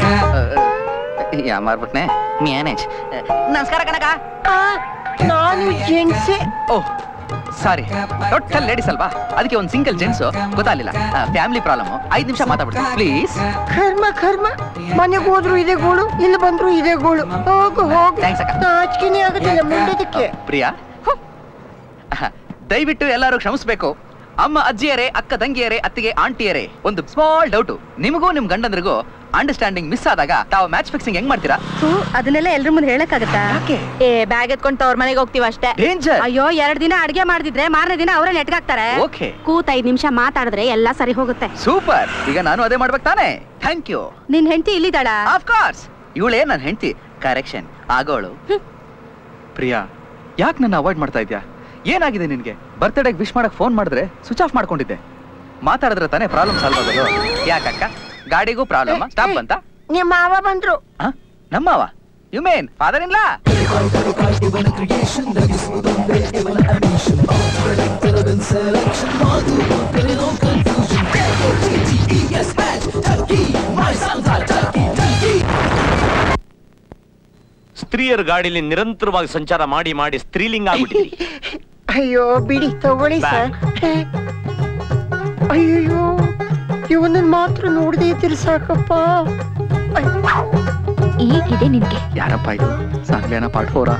ಯಾ ಮಾರ್ಬಿಟ್ನೆ ಮ್ಯಾನೇಜ್ ನಮಸ್ಕಾರ ಕನಕ ನಾನು ಜೆಂಟ್ಸೆ ಓಹ್ ಸಾರಿ ಟೋಟಲ್ ಲೇಡೀಸ್ ಅಲ್ವಾ ಅದಕ್ಕೆ ಒಂದು ಸಿಂಗಲ್ ಜೆಂಟ್ಸ್ ಗೊತ್ತಾಗಲಿಲ್ಲ ಫ್ಯಾಮಿಲಿ ಪ್ರಾಬ್ಲಮ್ ಐದು ನಿಮಿಷ ಮಾತಾಡ್ಬಿಡ್ತೀನಿ ಪ್ಲೀಸ್ ಕರ್ಮ ಕರ್ಮ ಮನೆಗೆ ಹೋದ್ರು ಇದೇ ಗೋಳು ಇಲ್ಲಿ ಬಂದ್ರು ಇದೇ ಗೋಳು ಹೋಗು ಹೋಗು ನಾಚಿಕೆನೇ ಆಗುದಿಲ್ಲ ಮುಂದಕ್ಕೆ ಪ್ರಿಯಾ ಆಹಾ, ದಯವಿಟ್ಟು ಎಲ್ಲರೂ ಕ್ಷಮಿಸ್ಬೇಕು ಅಮ್ಮ ಅಜ್ಜಿಯರೇ ಅಕ್ಕ ತಂಗಿಯರೇ ಅತ್ತಿಗೆ ಆಂಟಿಯರೇ ಒಂದು ಸ್ಮಾಲ್ ಡೌಟು ನಿಮಗೂ ನಿಮ್ ಗಂಡಂದ್ರಿಗೂ ಅಂಡರ್ಸ್ಟ್ಯಾಂಡಿಂಗ್ ಮಿಸ್ ಆದಾಗ ತಾವು ಮ್ಯಾಚ್ ಫಿಕ್ಸಿಂಗ್ ಹೆಂಗ್ ಮಾಡ್ತೀರಾ ಅದನ್ನೆಲ್ಲ ಎಲ್ರ ಮುಂದೆ ಹೇಳಕ್ಕಾಗತ್ತಾ ಏ ಬ್ಯಾಗ್ ಎತ್ಕೊಂಡ್ ತವ್ರ ಮನೆಗೆ ಹೋಗ್ತೀವಿ ಅಷ್ಟೇ Danger. ಅಯ್ಯೋ ಎರಡ್ ದಿನ ಅಡ್ಗೆ ಮಾಡ್ದಿದ್ರೆ ಮಾರನೇ ದಿನ ಅವರೇ ನೆಟ್ಗಾಕ್ತಾರೆ ಓಕೆ ಕೂತ್ ಐದ್ ನಿಮಿಷ ಮಾತಾಡಿದ್ರೆ ಎಲ್ಲ ಸರಿ ಹೋಗುತ್ತೆ ಸೂಪರ್ ಈಗ ನಾನು ಅದೇ ಮಾಡ್ಬೇಕು ತಾನೆ ಥ್ಯಾಂಕ್ ಯು ನಿನ್ ಹೆಂಡತಿ ಇಲ್ಲಿದ್ದಾಳ ಆಫ್ ಕೋರ್ಸ್ ಇವಳೇ ನನ್ನ ಹೆಂಡತಿ ಕರೆಕ್ಷನ್ ಆಗೋಳು ಪ್ರಿಯಾ ಯಾಕೆ ನನ್ನ ಅವಾಯ್ಡ್ ಮಾಡ್ತಾ ಇದ್ಯಾ ಏನಾಗಿದೆ ನಿನ್ಗೆ ಬರ್ತ್ಡೇಗೆ ವಿಶ್ ಮಾಡಕ್ ಫೋನ್ ಮಾಡಿದ್ರೆ ಸ್ವಿಚ್ ಆಫ್ ಮಾಡ್ಕೊಂಡಿದ್ದೆ ಮಾತಾಡಿದ್ರೆ ತಾನೇ ಪ್ರಾಬ್ಲಮ್ ಸಾಲ್ವ್ ಆಗೋದು ಯಾಕಕ್ಕ ಗಾಡಿಗೂ ಪ್ರಾಬ್ಲಮ್ ಸ್ಟಾಪ್ ಬಂತ ನಿಮ್ಮ ಮಾವ ಬಂದ್ರು ನಮ್ಮವ you mean father in law ಸ್ತ್ರೀಯರ ಗಾಡಿಲಿ ನಿರಂತರವಾಗಿ ಸಂಚಾರ ಮಾಡಿ ಮಾಡಿ ಸ್ತ್ರೀಲಿಂಗ ಆಗ್ಬಿಟ್ಟಿದ್ರಿ ಅಯ್ಯೋ ಬಿಡಿ ತಗೊಳ್ಳಿ ಸರ್ ಅಯ್ಯೋ ಇವನನ್ನ ಮಾತ್ರ ನೋಡದೇ ಇದ್ದೀರಿ ಸಾಕಪ್ಪ ಈಗಿದೆ ನಿನ್ಗೆ ಯಾರಪ್ಪ ಇದು ಸಾಗ್ಲೇನ ಪಾರ್ಟ್ ಫೋರಾ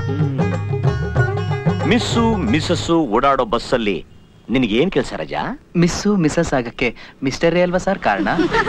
ಮಿಸ್ಸು ಮಿಸಸ್ಸು ಓಡಾಡೋ ಬಸ್ಸಲ್ಲಿ ನಿನಗೆ ಏನ್ ಕೆಲಸ ರಜಾ ಮಿಸ್ಸು ಮಿಸಸ್ ಆಗಕ್ಕೆ ಮಿಸ್ಟರೇ ಅಲ್ವಾ ಸರ್ ಕಾರಣ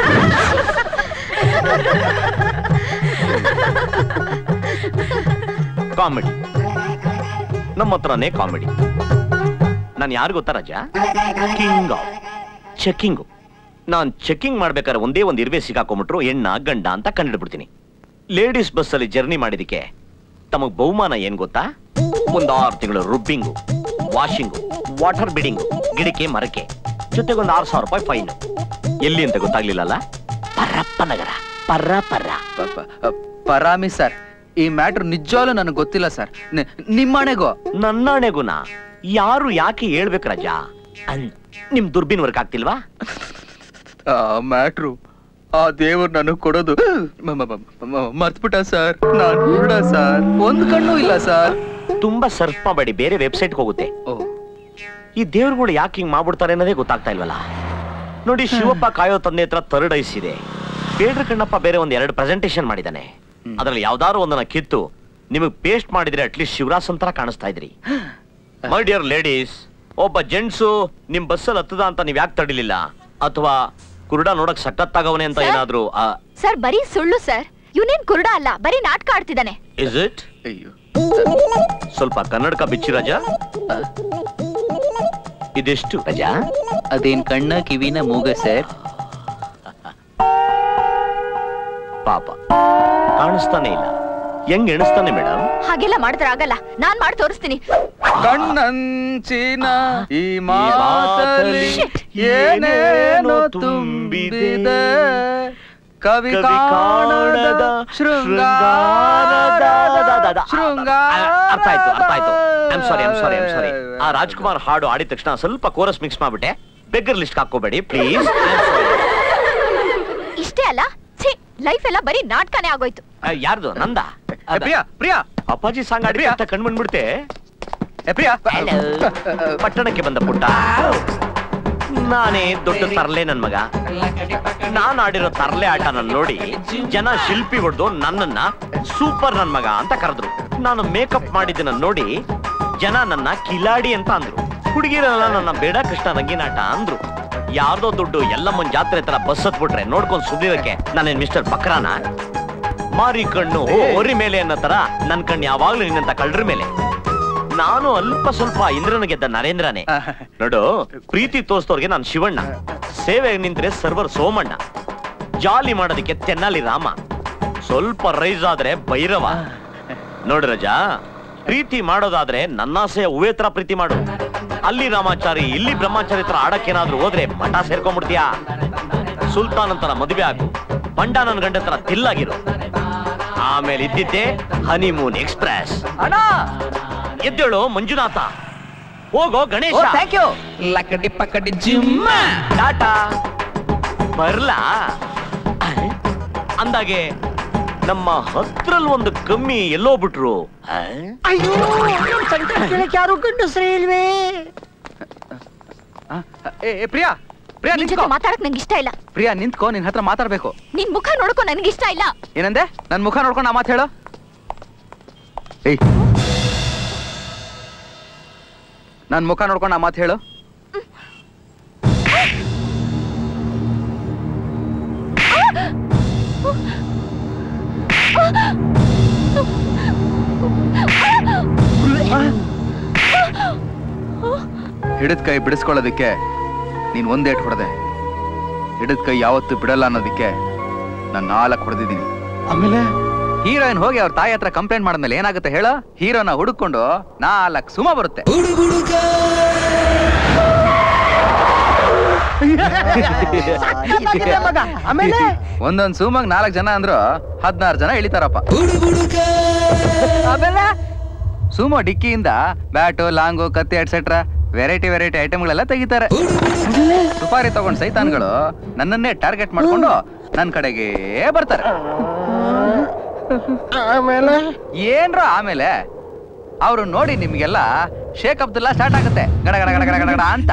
ಕಾಮಿಡಿ ನಮ್ಮ ಹತ್ರನೇ ಕಾಮಿಡಿ ನಾನು ಯಾರು ಗೊತ್ತಾ ರಜಾ ಕಿಂಗ್ ಆಫ್ ಚೆಕ್ಕಿಂಗು ನಾನು ಚೆಕ್ಕಿಂಗ್ ಮಾಡ್ಬೇಕಾದ್ರೆ ಒಂದೇ ಒಂದು ಇರುವೆ ಸಿಗಾಕೊಂಬಿಟ್ರು ಹೆಣ್ಣ ಗಂಡ ಅಂತ ಕಂಡಿಡ್ಬಿಡ್ತೀನಿ ಲೇಡೀಸ್ ಬಸ್ಸಲ್ಲಿ ಜರ್ನಿ ಮಾಡಿದಕ್ಕೆ ತಮಗ್ ಬಹುಮಾನ ಏನ್ ಗೊತ್ತಾ ಒಂದ್ ಆರು ತಿಂಗಳು ರುಬ್ಬಿಂಗು ವಾಷಿಂಗು ವಾಟರ್ ಬಿಡಿಂಗು ಗಿಡಕ್ಕೆ ಮರಕ್ಕೆ ಜೊತೆಗೆ ಒಂದು ಆರು ಸಾವಿರ ರೂಪಾಯಿ ಫೈನ್ ಎಲ್ಲಿ ಅಂತ ಗೊತ್ತಾಗ್ಲಿಲ್ಲಲ್ಲ ಪರಪ್ಪ ನಗರ ಪರ್ರ ಪರ್ರ ಪರಾಮಿ ಸರ್ ಈ ಮ್ಯಾಟ್ರ್ ನಿಜವಾಗ್ಲೂ ನನಗೆ ಗೊತ್ತಿಲ್ಲ ಸರ್ ನಿಮ್ಮನೆಗೋ ನನ್ನಾಣೆಗುನ ಯಾರು ಯಾಕೆ ಹೇಳ್ಬೇಕು ರಜಾ ಅನ್- ನಿಮ್ ದುರ್ಬಿನ್ ವರ್ಕ್ ಆಗ್ತಿಲ್ವಾ ಆ ಮ್ಯಾಟ್ರು ಆ ದೇವ್ರು ನನಗ್ ಕೊಡೋದು ಮ- ಮ- ಮ- ಮ- ಮರ್ತ್ಬಿಟ್ಟ ಸರ್ ನಾನ್ ಕೂಡ ಸರ್ ಒಂದ್ ಕಣ್ಣು ಇಲ್ಲ ಸರ್ ತುಂಬಾ ಸರ್ಫ್ ಮಾಡಬೇಡಿ ಬೇರೆ ವೆಬ್ಸೈಟ್ ಹೋಗುತ್ತೆ ಈ ದೇವ್ರುಗಳು ಯಾಕೆ ಹಿಂಗ್ ಮಾಡ್ಬಿಡ್ತಾರೆ ಅನ್ನೋದೇ ಗೊತ್ತಾಗ್ತಾ ಇಲ್ವಲ್ಲ ನೋಡಿ ಶಿವಪ್ಪ ಕಾಯೋ ತಂದೆ ಹತ್ರ ಥರ್ಡ್ ಐಸ್ ಇದೆ ಬೇಡ್ರ ಕಣ್ಣಪ್ಪ ಬೇರೆ ಒಂದ್ ಎರಡು ಪ್ರೆಸೆಂಟೇಶನ್ ಮಾಡಿದಾನೆ ಅದ್ರಲ್ಲಿ ಯಾವ್ದಾದ್ರು ಒಂದನ್ನ ಕಿತ್ತು ನಿಮಗ್ ಪೇಸ್ಟ್ ಮಾಡಿದ್ರೆ ಅಟ್ಲೀಸ್ಟ್ ಶಿವರಾಸ್ ಅಂತರ ಕಾಣಿಸ್ತಾ ಇದ್ರಿ ಮೈ ಡಿಯರ್ ಲೇಡೀಸ್ ಒಬ್ಬ ಜೆಂಟ್ಸು ನಿಮ್ ಬಸ್ಸಲ್ಲಿ ಹತ್ತದ ಅಂತ ನೀವ್ ಯಾಕೆ ತಡಿಲಿಲ್ಲ ಅಥವಾ ಕುರುಡ ನೋಡಕ್ ಸಖತ್ತಾಗವನೆ ಅಂತ ಏನಾದ್ರು ಸರ್ ಬರೀ ಸುಳ್ಳು ಸರ್ ಇವನೇನ್ ಕುರುಡ ಅಲ್ಲ ಬರೀ ನಾಟಕ ಆಡ್ತಿದ್ದಾನೆ ಇಸ್ ಇಟ್ ಸ್ವಲ್ಪ ಕನ್ನಡಕ ಬಿಚ್ಚಿ ರಾಜಾ ಇದೆಷ್ಟು ರಾಜಾ ಅದೇನ್ ಕಣ್ಣ ಕಿವಿನ ಮೂಗ ಸರ್ ಪಾಪ ಕಾಣಿಸ್ತಾನೆ ಇಲ್ಲ ಹೆಂಗ್ ಎಣಿಸ್ತಾನೆ ಮೇಡಮ್ ಹಾಗೆಲ್ಲ ಮಾಡಿದ್ರೆ ಆಗಲ್ಲ ನಾನ್ ಮಾಡಿ ತೋರಿಸ್ತೀನಿ ಕಣ್ಣಂಚಿನ ಈ ಮಾತಲ್ಲಿ ಏನೇನೋ ತುಂಬಿದೆ ಕವಿ ಕಾಣದ ಶೃಂಗಾರದ ಶೃಂಗಾರ ಅರ್ಥ ಆಯ್ತು ಅರ್ಥ ಆಯ್ತು I'm sorry I'm sorry I'm sorry ಆ ರಾಜ್ಕುಮಾರ್ ಹಾಡು ಆಡಿದ ತಕ್ಷಣ ಸ್ವಲ್ಪ ಕೋರಸ್ ಮಿಕ್ಸ್ ಮಾಡ್ಬಿಟ್ಟೆ ಬೆಗ್ಗರ್ ಲಿಸ್ಟ್ ಹಾಕೋಬೇಡಿ ಪ್ಲೀಸ್ ಇಷ್ಟೇ ಅಲ್ಲ ಛೀ ಲೈಫ್ ಎಲ್ಲ ಬರೀ ನಾಟಕನೇ ಆಗೋಯ್ತು ಯಾರ್ದು ನಂದ ಪ್ರಿಯಾ ಪ್ರಿಯಾ ಅಪ್ಪಾಜಿ ಸಾಂಗ್ ಆಡಿ ಅಂತ ಕಣ್ ಬಂದ್ಬಿಡ್ತೆ ಪ್ರಿಯಾ ಪಟ್ಟಣಕ್ಕೆ ಬಂದ ಪುಟ್ಟ ನಾನೇ ದೊಡ್ಡ ತರ್ಲೆ ನನ್ ಮಗ ನಾನ್ ಆಡಿರೋ ತರ್ಲೆ ಆಟ ನನ್ ನೋಡಿ ಜನ ಶಿಲ್ಪಿ ಹೊಡೆದು ನನ್ನನ್ನ ಸೂಪರ್ ನನ್ ಮಗ ಅಂತ ಕರೆದ್ರು ನಾನು ಮೇಕಪ್ ಮಾಡಿದ್ದನ್ನ ನೋಡಿ ಜನ ನನ್ನ ಕಿಲಾಡಿ ಅಂತ ಅಂದ್ರು ಹುಡುಗಿರೆಲ್ಲ ನನ್ನ ಬೇಡ ಕೃಷ್ಣ ರಂಗಿನಾಟ ಅಂದ್ರು ಯಾರ್ದೋ ದುಡ್ಡು ಎಲ್ಲಮ್ಮನ್ ಜಾತ್ರೆ ತರ ಬಸ್ ಹತ್ಬಿಟ್ರೆ ನೋಡ್ಕೊಂಡ್ ಸುದ್ದಿರಕ್ಕೆ ನಾನೇನ್ ಮಿಸ್ಟರ್ ಬಕ್ರಾನ ಮಾರಿ ಕಣ್ಣು ಓರಿ ಮೇಲೆ ಅನ್ನೋ ತರ ನನ್ ಕಣ್ಣು ಯಾವಾಗ್ಲೂ ನಿನ್ನಂತ ಕಳ್ರ ಮೇಲೆ ನಾನು ಅಲ್ಪ ಸ್ವಲ್ಪ ಇಂದ್ರನ ಗೆದ್ದ ನರೇಂದ್ರನೇ ನೋಡು ಪ್ರೀತಿ ತೋರಿಸ್ತವ್ರಿಗೆ ನಾನು ಶಿವಣ್ಣ ಸೇವೆಗೆ ನಿಂತ್ರೆ ಸರ್ವರ್ ಸೋಮಣ್ಣ ಜಾಲಿ ಮಾಡೋದಕ್ಕೆ ತೆನ್ನಾಲಿ ರಾಮ ಸ್ವಲ್ಪ ರೈಸ್ ಆದ್ರೆ ಭೈರವ ನೋಡು ರಜಾ ಪ್ರೀತಿ ಮಾಡೋದಾದ್ರೆ ನನ್ನಾಸೆಯ ಹೂವೆ ತರ ಪ್ರೀತಿ ಮಾಡು ಅಲ್ಲಿ ರಾಮಾಚಾರಿ ಇಲ್ಲಿ ಬ್ರಹ್ಮಚಾರಿ ತರ ಆಡಕ್ಕೇನಾದ್ರೂ ಹೋದ್ರೆ ಮಠ ಸೇರ್ಕೊಂಡ್ಬಿಡ್ತೀಯಾ ಸುಲ್ತಾನ್ ಅಂತರ ಮದುವೆ ಆಗು ಬಂಡ ನನ್ ಗಂಡ ತರ ತಿಲ್ಲಾಗಿರು ಆಮೇಲೆ ಇದ್ದಿದ್ದೆ ಹನಿಮೂನ್ ಎಕ್ಸ್ಪ್ರೆಸ್ ಅಣ್ಣ ಎದ್ದೇಳು ಮಂಜುನಾಥ ಹೋಗೋ ಗಣೇಶ ಥ್ಯಾಂಕ್ ಯು ಲಕ್ಕಡಿ ಪಕ್ಕಡಿ ಜಿಮ್ಮ ಟಾಟಾ ಬರ್ಲಾ ಅಂದಾಗೆ ನಮ್ಮ ಹತ್ರಲ್ಲಿ ಒಂದು ಕಮ್ಮಿ ಎಲ್ಲೋ ಬಿಟ್ರು ಆ? ಅಯ್ಯೋ ಕೇಳಕ್ ಯಾರು ಗಂಡಸ್ರೇ ಇಲ್ವೇ ಏ ಪ್ರಿಯಾ ಪ್ರಿಯಾ ನಿನ್ ಜೊತೆ ಮಾತಾಡಕ್ ನಂಗೆ ಇಷ್ಟ ಇಲ್ಲ ಪ್ರಿಯಾ ನಿಂತ್ಕೋ ನಿನ್ ಹತ್ರ ಮಾತಾಡ್ಬೇಕು ನಿನ್ ಮುಖ ನೋಡ್ಕೊ ನನ್ಗೆ ಇಷ್ಟ ಇಲ್ಲ ಏನಂದೆ ನನ್ ಮುಖ ನೋಡ್ಕೊಂಡು ಆ ಮಾತು ಹೇಳು ಏಯ್ ನನ್ ಮುಖ ನೋಡ್ಕೊಂಡು ಆ ಮಾತು ಹೇಳು ಹಿಡಿದ ಕೈ ಬಿಡಿಸ್ಕೊಳ್ಳೋದಕ್ಕೆ ನೀನ್ ಒಂದೇಟ್ ಹೊಡೆದೆ ಹಿಡಿದ ಕೈ ಯಾವತ್ತು ಬಿಡಲ್ಲ ಅನ್ನೋದಕ್ಕೆ ನಾನು ನಾಲ್ಕು ಹೊಡೆದಿದ್ದೀನಿ ಆಮೇಲೆ ಹೀರೋಯಿನ್ ಹೋಗಿ ಅವ್ರ ತಾಯಿ ಹತ್ರ ಕಂಪ್ಲೇಂಟ್ ಮಾಡಿದ್ಮೇಲೆ ಏನಾಗುತ್ತೆ ಹೇಳ ಹೀರೋನ ಹುಡುಕೊಂಡು ನಾಲ್ಕು ಸುಮ ಬರುತ್ತೆ ಮಗ ಆಮೇಲೆ ಒಂದೊಂದ್ ಸುಮಗ್ ನಾಲ್ಕು ಜನ ಅಂದ್ರು ಹದಿನಾರು ಜನ ಇಳಿತಾರಪ್ಪ ಆಮೇಲೆ ಸುಮೋ ಡಿಕ್ಕಿಯಿಂದ ಬ್ಯಾಟು ಲಾಂಗು ಕತ್ತಿ ಎಟ್ಸೆಟ್ರಾ ವೆರೈಟಿ ವೆರೈಟಿ ಐಟಮ್ಗಳೆಲ್ಲ ತೆಗಿತಾರೆ ಸುಪಾರಿ ತಗೊಂಡ್ ಸೈತಾನ್ಗಳು ನನ್ನನ್ನೇ ಟಾರ್ಗೆಟ್ ಮಾಡ್ಕೊಂಡು ನನ್ ಕಡೆಗೆ ಬರ್ತಾರೆ ಆಮೇಲೆ ಏನ್ರ ಆಮೇಲೆ ಅವ್ರು ನೋಡಿ ನಿಮ್ಗೆಲ್ಲ ಶೇಖ್ ಅಬ್ದುಲ್ಲಾ ಸ್ಟಾರ್ಟ್ ಆಗುತ್ತೆ ಗಡ ಗಡ ಗಡ ಗಡ ಗಡ ಗಡ ಅಂತ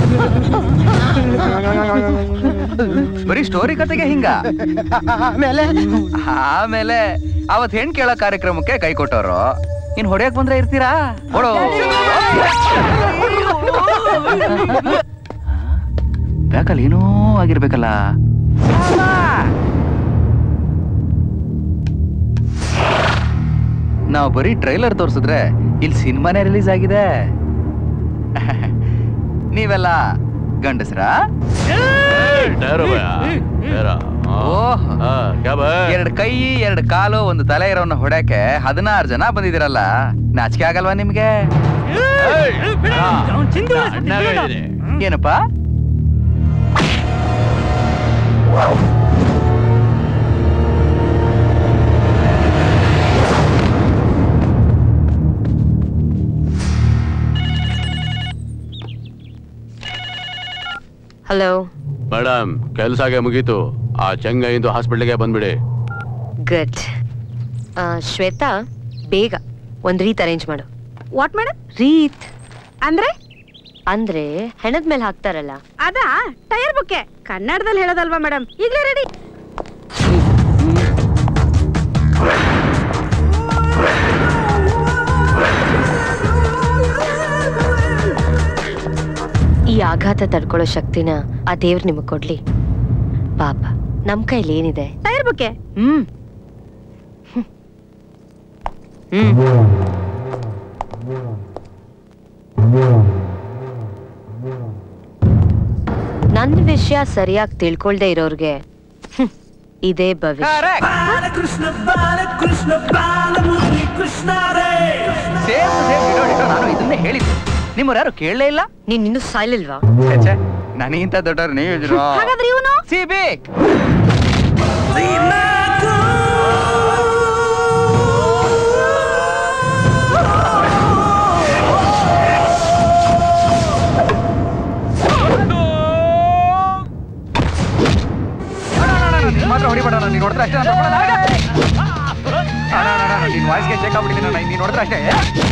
ಬರೀ ಸ್ಟೋರಿ ಕತೆಗೆ ಹಿಂಗ ಆಮೇಲೆ ಆಮೇಲೆ ಅವತ್ ಹೆಣ್ ಕೇಳೋ ಕಾರ್ಯಕ್ರಮಕ್ಕೆ ಕೈ ಕೊಟ್ಟವ್ರು ಇನ್ ಹೊಡೆಯಕ್ ಬಂದ್ರೆ ಇರ್ತೀರಾ ಹೊಡೋ ಬ್ಯಾಕಲ್ಲಿ ಏನೋ ಆಗಿರ್ಬೇಕಲ್ಲ ನಾವು ಬರೀ ಟ್ರೈಲರ್ ತೋರಿಸಿದ್ರೆ ಇಲ್ಲಿ ಸಿನಿಮಾನೇ ರಿಲೀಸ್ ಆಗಿದೆ ನೀವೆಲ್ಲ ಗಂಡಸ್ರಾ ಎರಡ್ ಕೈ ಎರಡ್ ಕಾಲು ಒಂದು ತಲೆ ಇರೋನ್ನ ಹೊಡ್ಯಾಕೆ ಹದಿನಾರು ಜನ ಬಂದಿದಿರಲ್ಲ ನಾಚಿಕೆ ಆಗಲ್ವಾ ನಿಮ್ಗೆ ಏನಪ್ಪ ಹಲೋ ಮೇಡಮ್ ಕೆಲ್ಸಾಗೆ ಮುಗೀತು ಆ ಚೆಂಗೈಂದು ಹಾಸ್ಪಿಟ್ಲಿಗೆ ಬಂದ್ಬಿಡಿ ಗುಡ್ ಶ್ವೇತಾ ಬೇಗ ಒಂದ್ ರೀತ್ ಅರೇಂಜ್ ಮಾಡು ವಾಟ್ ಮೇಡಮ್ ರೀತ್ ಅಂದ್ರೆ ಅಂದ್ರೆ ಹೆಣದ ಮೇಲೆ ಹಾಕ್ತಾರಲ್ಲ ಅದಾ ಟೈರ್ ಬುಕ್ಕೆ ಕನ್ನಡದಲ್ಲಿ ಹೇಳೋದಲ್ವಾ ಮೇಡಮ್ ಈಗಲೇ ರೆಡಿ ಈ ಆಘಾತ ತಡ್ಕೊಳ್ಳೋ ಶಕ್ತಿನ ಆ ದೇವ್ರು ನಿಮಗ್ ಕೊಡ್ಲಿ ಪಾಪ ನಮ್ ಕೈಲಿ ಏನಿದೆ ಟೈರ್ ಬುಕ್ಕೆ ಹ್ಮ್ ನನ್ನ ವಿಷಯ ಸರಿಯಾಗಿ ತಿಳ್ಕೊಳ್ದೆ ಇರೋರ್ಗೆ ಹ್ಮ್, ಇದೇ ಭವಿಷ್ಯ ಸೇಮ್ ಸೇಮ್ ಇಡೋ ಇಡೋ ನಾನು ಇದನ್ನೇ ಹೇಳಿದ್ದೆ ನಿಮ್ಮವ್ರು ಯಾರು ಕೇಳಲೇ ಇಲ್ಲ ನೀನ್ ಇನ್ನೂ ಸಾಯ್ಲಿಲ್ವಾ ಛೆ, ನನಗಿಂತ ದೊಡ್ಡವ್ರು ನೀವು ಇದ್ರು ಹಾಗಾದ್ರೆ ಇವನು ಸಿ ಬಿ ಮಾತ್ರ ಹೊಡಿಬೇಡ ನೀನು ನೋಡಿದ್ರೆ ಅಷ್ಟೇ ನಾನು ತಗೊಳ್ಳೋದು. ಅಣ್ಣ, ಅಣ್ಣ, ಅಣ್ಣ, ನಿನ್ ವಾಯ್ಸ್ಗೆ ಚೆಕ್ ಆಗ್ಬಿಟ್ಟಿದ್ದೀನಿ ನಾನು ನೀನು ನೋಡಿದ್ರೆ ಅಷ್ಟೇ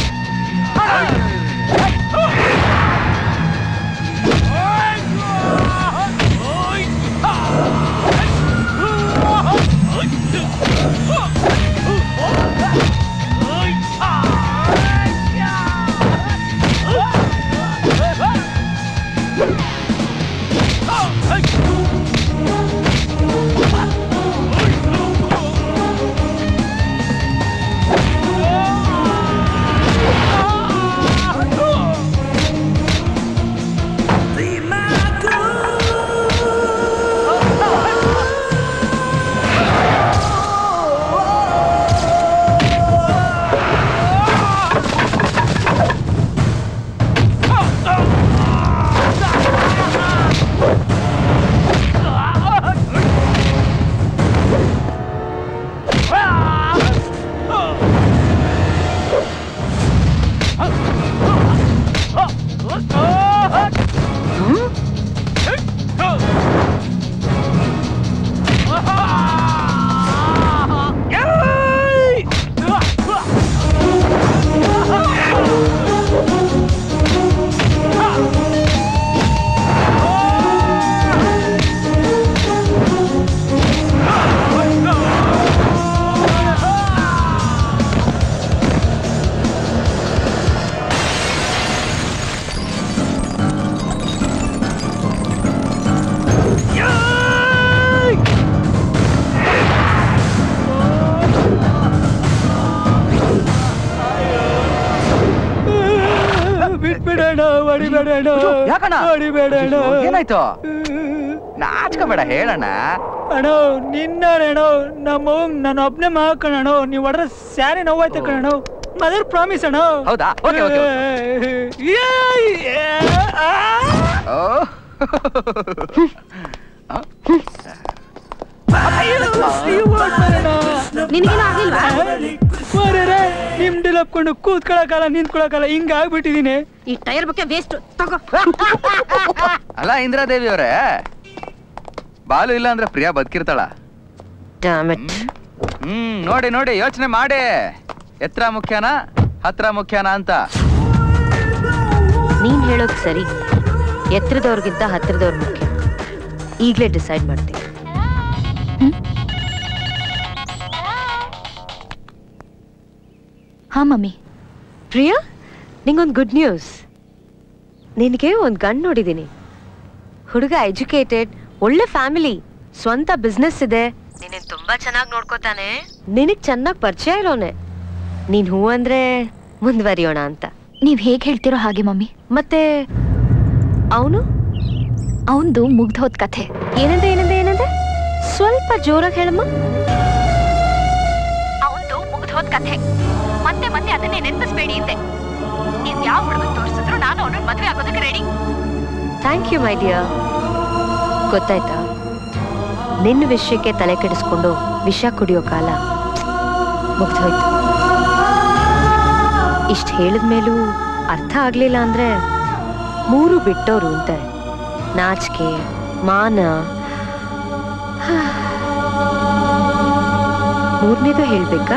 ಬಿಟ್ಬಿಡೋಣ ಹೊಡಿಬೇಡಣ ಯಾಕಣ್ಣ ಹೊಡಿಬೇಡಣ ಏನಾಯ್ತು ನಾಚ್ಕ ಬೇಡ ಹೇಳಣ್ಣ ಅಣ್ಣ ನಿನ್ನಣ್ಣ ನಮ್ಮ ನನ್ನ ಒಬ್ನೇ ಮಾಕಣ ನೀವ್ ಹೊಡ್ರೆ ಸ್ಯಾರಿ ನೋವಾಯ್ತು ಕಣ ಮದರ್ ಪ್ರಾಮಿಸ್ ಅಣ್ಣ ಹೌದಾ ಓಕೆ ಓಕೆ ಓ ನಿನಗೇನು ಆಗಿಲ್ವಾ ಬರರೆ ನಿಮ್ದಿಲ್ಲ ಅಪ್ಕೊಂಡು ಕೂತ್ಕೊಳಕಲ್ಲ ನಿಂತ್ಕೊಳಕಲ್ಲ ಹಿಂಗ ಆಗ್ಬಿಟ್ಟಿದೀನಿ ಈ ಟೈರ್ ಬಗ್ಗೆ ವೇಸ್ಟ್ ತಗೋ ಅಲ್ಲ ಇಂದ್ರಾದೇವಿ ಅವರೇ ಬಾಲು ಇಲ್ಲ ಅಂದ್ರೆ ಪ್ರಿಯಾ ಬದುಕಿರ್ತಾಳ ಹ್ಮ್ ನೋಡಿ ನೋಡಿ ಯೋಚನೆ ಮಾಡಿ ಎತ್ರ ಮುಖ್ಯನಾ ಹತ್ರ ಮುಖ್ಯನಾ ಅಂತ ನೀನ್ ಹೇಳೋದು ಸರಿ ಎತ್ತರದವ್ರಿಗಿಂತ ಹತ್ರದವ್ರ ಮುಖ್ಯ ಈಗಲೇ ಡಿಸೈಡ್ ಮಾಡ್ತೀನಿ ಹಾ ಮಮ್ಮಿ ಪ್ರಿಯಾ ನಿಂಗೊಂದು ಗುಡ್ ನ್ಯೂಸ್ ನಿನಗೆ ಒಂದು ಗಂಡು ನೋಡಿದ್ದೀನಿ ಹುಡುಗ ಎಜುಕೇಟೆಡ್ ಒಳ್ಳೆ ಫ್ಯಾಮಿಲಿ ಸ್ವಂತ ಬಿಸ್ನೆಸ್ ಇದೆ ನಿನ್ನ ತುಂಬಾ ಚೆನ್ನಾಗಿ ನೋಡ್ಕೋತಾನೆ ನಿನಗ್ ಚೆನ್ನಾಗಿ ಪರಿಚಯ ಇರೋನೆ ನೀನ್ ಹೂ ಅಂದ್ರೆ ಮುಂದುವರಿಯೋಣ ಅಂತ ನೀವ್ ಹೇಗ್ ಹೇಳ್ತಿರೋ ಹಾಗೆ ಮಮ್ಮಿ ಮತ್ತೆ ಅವನು ಅವಂದು ಮುಗ್ದು ಹೋದ್ ಕಥೆ ಏನಂದೆ ಏನಂದೆ ಏನಂದೆ ಸ್ವಲ್ಪ ಜೋರಾಗಿ ಹೇಳಮ್ಮ ಅವಂದು ಮುಗ್ದು ಹೋದ್ ಕಥೆ ಮತ್ತೆ ಮತ್ತೆ ಅದನ್ನೇ ನೆನಪಿಸ್ಬೇಡಿ ಅಂದೆ ನೀವ್ ಯಾವ ಹುಡುಗ ತೋರಿಸಿದ್ರು ನಾನು ಅವನ ಮದ್ವೆ ಆಗೋದಕ್ಕೆ ready thank you my dear ಗೊತ್ತಾಯ್ತಾ ನಿನ್ನ ವಿಷಯಕ್ಕೆ ತಲೆ ಕೆಡಿಸ್ಕೊಂಡು ವಿಷ ಕುಡಿಯೋ ಕಾಲ ಮುಗ್ದೋಯ್ತು ಇಷ್ಟ ಹೇಳಿದ ಮೇಲೂ ಅರ್ಥ ಆಗ್ಲಿಲ್ಲ ಅಂದ್ರೆ ಮೂರು ಬಿಟ್ಟೋರು ಅಂತಾರೆ ನಾಚಿಕೆ ಮಾನ ಮೂರನೇದು ಹೇಳ್ಬೇಕಾ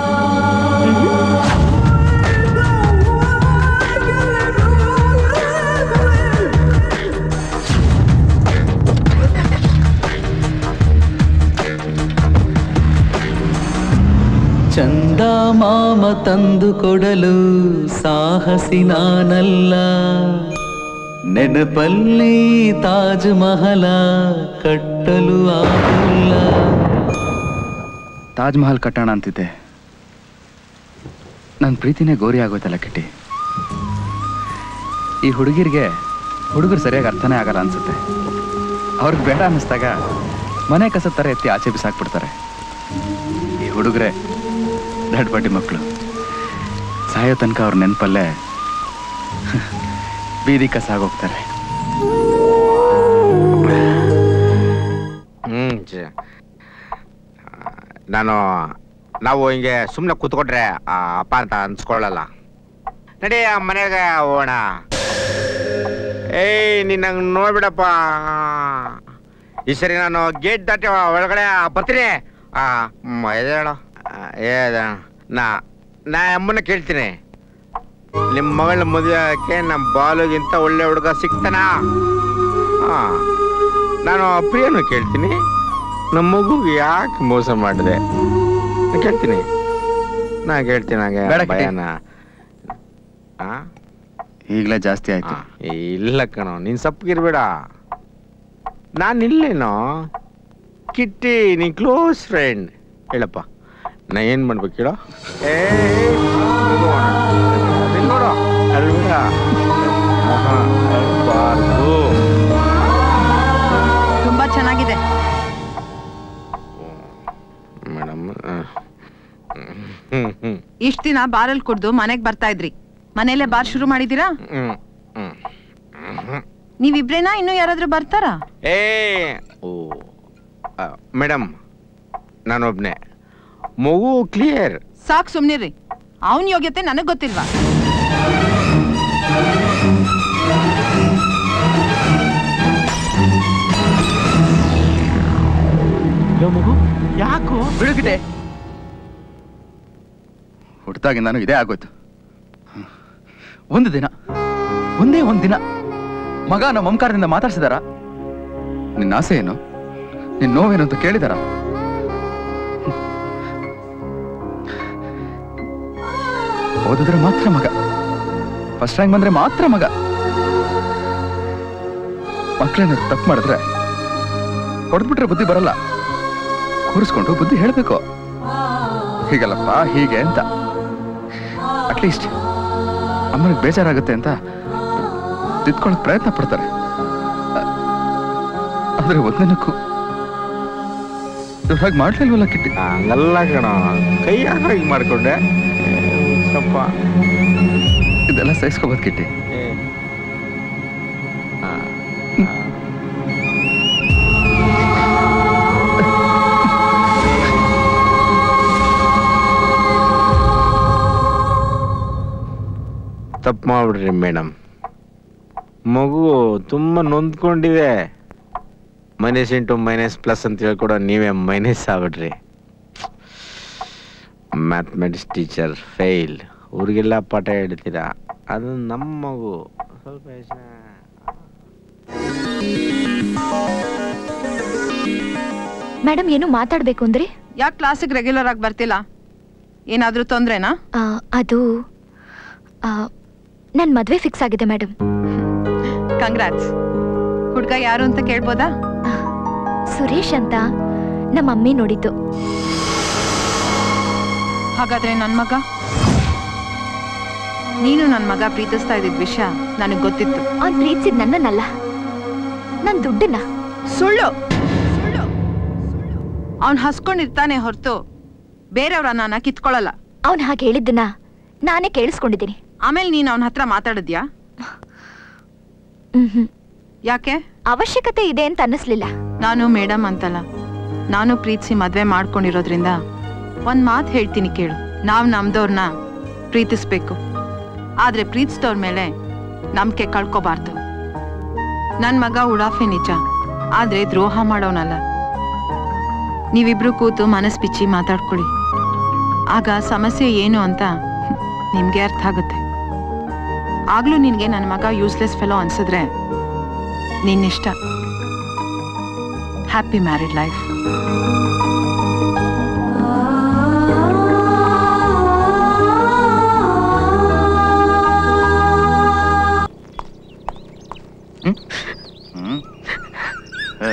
ಚಂದ ಮಾಮ ತಂದು ಕೊಡಲು ಸಾಹಸಿ ನಾನಲ್ಲ ನೆನಪಲ್ಲಿ ತಾಜ್ ಮಹಲ ಕಟ್ಟಲು ಆಗಲ್ಲ ತಾಜ್ ಮಹಲ್ ಕಟ್ಟೋಣ ಅಂತಿದ್ದೆ ನನ್ನ ಪ್ರೀತಿನೇ ಗೋರಿ ಆಗೋಯ್ತಲ್ಲ ಕಿಟ್ಟಿ ಈ ಹುಡುಗಿರಿಗೆ ಹುಡುಗರು ಸರಿಯಾಗಿ ಅರ್ಥನೇ ಆಗಲ್ಲ ಅನ್ಸುತ್ತೆ ಅವ್ರಿಗೆ ಬೇಡ ಅನ್ನಿಸ್ದಾಗ ಮನೆ ಕಸ ಥರ ಎತ್ತಿ ಆಚೆ ಬಿಸಾಕ್ಬಿಡ್ತಾರೆ ಈ ಹುಡುಗರೇ ದಡ್ಬಡ್ಡಿ ಮಕ್ಕಳು ಸಾಯೋ ತನಕ ಅವ್ರ ನೆನಪಲ್ಲೇ ಬೀದಿ ಕಸ ಆಗೋಗ್ತಾರೆ ಹ್ಮ್ ಚೆ- ನಾನು ನಾವು ಹಿಂಗೆ ಸುಮ್ಮನೆ ಕೂತ್ಕೊಂಡ್ರೆ ಆ, ಅಪ್ಪ ಅಂತ ಅನ್ಸ್ಕೊಳ್ಳಲ್ಲ ನಡಿ ಆ ಮನೆಗೆ ಹೋಗೋಣ ಏಯ್ ನೀನ್ ನಂಗೆ ನೋಡ್ಬಿಡಪ್ಪ ಈ ಸರಿ ನಾನು ಗೇಟ್ ದಾಟಿ ಒಳಗಡೆ ಬರ್ತೀನಿ ಆ ಮ್, ಎದ್ದೇಳು ಆ, ಏದ ನಾ ನಾ ಅಮ್ಮನ ಕೇಳ್ತೀನಿ ನಿಮ್ಮ ಮಗಳ ಮದುವೆಗೆ ನಮ್ಮ ಬಾಲುಗಿಂತ ಒಳ್ಳೆ ಹುಡುಗ ಸಿಗ್ತಾನಾ ಹಾ ನಾನು ಪ್ರಿಯನು ಕೇಳ್ತೀನಿ ನಮ್ಮ ಮಗುಗೆ ಯಾಕೆ ಮೋಸ ಮಾಡಿದೆ ನಾನ್ ಕೇಳ್ತೀನಿ ನಾ ಕೇಳ್ತೀನಿ ಹಾಗೆ ಬೇಡ ಕಿಟ್ಟಿ. ಭಯನ ಆ? ಈಗಲೇ ಜಾಸ್ತಿ ಆಯ್ತು ಏ, ಇಲ್ಲ ಕಣೋ ನೀನ್ ಸಪ್ಪಗಿರ್ಬೇಡ ನಾನು ಇಲ್ಲೇನೋ ಕಿಟ್ಟಿ ನೀನ್ ಕ್ಲೋಸ್ ಫ್ರೆಂಡ್ ಹೇಳಪ್ಪ ನಾ ಏನ್ ಮಾಡ್ಬೇಕು ಹೇಳೋ ಏ ಇಲ್ಲಿ ನೋಡು ಅಲ್ಬೇಡ ಆಹಾ, ಅಳ್ಬಾರ್ದು. ತುಂಬಾ ಚೆನ್ನಾಗಿದೆ ಮೇಡಮ್ ಹ್ಮ್ ಹ್ಮ್ ಇಷ್ಟ ದಿನ ಬಾರಲ್ಲಿ ಕುಡ್ದು ಮನೆಗ್ ಬರ್ತಾ ಇದ್ರಿ ಮನೇಲೆ ಬಾರ್ ಶುರು ಮಾಡಿದೀರಾ ಹ್ಮ್ ಹ್ಮ್ ಹ್ಮ್ ನೀವಿಬ್ರೇನಾ ಇನ್ನು ಯಾರಾದ್ರೂ ಬರ್ತಾರಾ ಏ ಓ ಮೇಡಮ್ ನಾನೊಬ್ನೇ ಮಗು ಕ್ಲಿಯರ್ ಸಾಕ್ ಸುಮ್ನಿರ್ರಿ ಅವನ್ ಯೋಗ್ಯತೆ ನನಗ್ ಗೊತ್ತಿಲ್ವಾ ಮಗು ಯಾಕೋ ಬಿಡುಗಿಟೆ ಹುಟ್ಟಾಗಿ ನಾನು ಇದೇ ಆಗೋಯ್ತು ಒಂದು ದಿನ ಒಂದೇ ಒಂದು ದಿನ ಮಗ ನಮ್ಮ ಮಮಕಾರದಿಂದ ಮಾತಾಡ್ಸಿದಾರ ನಿನ್ನ ಆಸೆ ಏನು ನಿನ್ನ ನೋವೇನು ಅಂತ ಕೇಳಿದಾರ ಓದಿದ್ರೆ ಮಾತ್ರ ಮಗ ಫಸ್ಟ್ ರ್ಯಾಂಕ್ ಬಂದ್ರೆ ಮಾತ್ರ ಮಗ ಮಕ್ಕಳನ್ನ ತಪ್ಪು ಮಾಡಿದ್ರೆ ಹೊಡೆದ್ಬಿಟ್ರೆ ಬುದ್ಧಿ ಬರಲ್ಲ ಕೂರಿಸ್ಕೊಂಡು ಬುದ್ಧಿ ಹೇಳ್ಬೇಕು ಹೀಗಲ್ಲಪ್ಪ ಹೀಗೆ ಅಂತ ಅಟ್ಲೀಸ್ಟ್ ಅಮ್ಮನಿಗೆ ಬೇಜಾರಾಗುತ್ತೆ ಅಂತ ತಿದ್ಕೊಳಕ್ ಪ್ರಯತ್ನ ಪಡ್ತಾರೆ ಅ- ಆದ್ರೆ ಒಂದನಕ್ಕೂ ಇವ್ರು ಹಾಗೆ ಮಾಡ್ಲಿಲ್ವಲ್ಲ ಕಿಟ್ಟಿ ಹಂಗಲ್ಲ ಕಣ ಕೈ ಹಾಕಿ ಮಾಡ್ಕೊಂಡೆ ಸ್ವಲ್ಪ ಇದೆಲ್ಲ ಸಹಿಸ್ಕೋಬೋದು ಕಿಟ್ಟಿ ತಪ್ಪು ಮಾಡ್ಬಿಡ್ರಿ ಮೇಡಮ್ ಮಗು ತುಂಬ ನೊಂದ್ಕೊಂಡಿದೆ ಮೈನಸ್ ಇಂಟು ಮೈನಸ್ ಪ್ಲಸ್ ಅಂತ ಹೇಳ್ಕೊಡೋ ನೀವೇ ಮೈನಸ್ ಆಗ್ಬಿಡ್ರಿ ಮ್ಯಾಥಮೆಟಿಕ್ಸ್ ಟೀಚರ್ ಫೇಲ್ ಊರಿಗೆಲ್ಲ ಪಾಠ ಹೇಳ್ತೀರಾ ಅದು ನಮ್ಮ ಮಗು ಸ್ವಲ್ಪ ಯೋಚ್ನೆ- ಮೇಡಮ್ ಏನು ಮಾತಾಡ್ಬೇಕು ಅಂದ್ರಿ ಯಾಕೆ ಕ್ಲಾಸಿಗೆ ರೆಗ್ಯುಲರ್ ಆಗಿ ಬರ್ತಿಲ್ಲ ಏನಾದ್ರೂ ತೊಂದ್ರೆನಾ ಆ, ಅದು ನನ್ನ ಮದ್ವೆ ಫಿಕ್ಸ್ ಆಗಿದೆ ಮೇಡಮ್ ಕಂಗ್ರಾಟ್ಸ್ ಹುಡ್ಗ ಯಾರು ಅಂತ ಕೇಳ್ಬೋದಾ ಸುರೇಶ್ ಅಂತ ನಮ್ಮ ಮಮ್ಮಿ ನೋಡಿದ್ದು ಹಾಗಾದ್ರೆ ನನ್ ಮಗ ನೀನು ನನ್ ಮಗ ಪ್ರೀತಿಸ್ತಾ ಇದ್ದಿದ್ ವಿಷಯ ನನಗ್ ಗೊತ್ತಿತ್ತು ಅವ್ನ್ ಪ್ರೀತಿಸಿದ್ ನನ್ನನ್ನಲ್ಲ ನನ್ ದುಡ್ಡನ್ನ ಸುಳ್ಳು ಸುಳ್ಳು ಅವ್ನ್ ಹಸ್ಕೊಂಡಿರ್ತಾನೆ ಹೊರತು ಬೇರೆಯವ್ರ ನಾನ ಕಿತ್ಕೊಳ್ಳಲ್ಲ ಅವ್ನ್ ಹಾಗೆ ಹೇಳಿದ್ದನ್ನ ನಾನೇ ಕೇಳಿಸ್ಕೊಂಡಿದ್ದೀನಿ ಆಮೇಲೆ ನೀನ್ ಅವನ ಹತ್ರ ಮಾತಾಡಿದ್ಯಾ ಯಾಕೆ ಅವಶ್ಯಕತೆ ಇದೆ ಅಂತ ಅನ್ನಿಸ್ಲಿಲ್ಲ ನಾನು ಮೇಡಮ್ ಅಂತಲ್ಲ ನಾನು ಪ್ರೀತಿಸಿ ಮದ್ವೆ ಮಾಡ್ಕೊಂಡಿರೋದ್ರಿಂದ ಒಂದ್ ಮಾತು ಹೇಳ್ತೀನಿ ಕೇಳು ನಾವ್ ನಮ್ದವ್ರನ್ನ ಪ್ರೀತಿಸ್ಬೇಕು ಆದ್ರೆ ಪ್ರೀತಿಸಿದವ್ರ ಮೇಲೆ ನಂಬಿಕೆ ಕಳ್ಕೋಬಾರ್ದು ನನ್ ಮಗ ಉಡಾಫೆ ನಿಜ ಆದ್ರೆ ದ್ರೋಹ ಮಾಡೋನಲ್ಲ ನೀವಿಬ್ರು ಕೂತು ಮನಸ್ ಬಿಚ್ಚಿ ಮಾತಾಡ್ಕೊಳ್ಳಿ ಆಗ ಸಮಸ್ಯೆ ಏನು ಅಂತ ನಿಮ್ಗೆ ಅರ್ಥ ಆಗುತ್ತೆ ಆಗ್ಲೂ ನಿನ್ಗೆ ನನ್ನ ಮಗ ಯೂಸ್ಲೆಸ್ ಫೆಲೋ ಅನ್ಸಿದ್ರೆ ನಿನ್ನಿಷ್ಟ ಹ್ಯಾಪಿ ಮ್ಯಾರಿಡ್ ಲೈಫ್ ಹ್ಮ್ ಏ.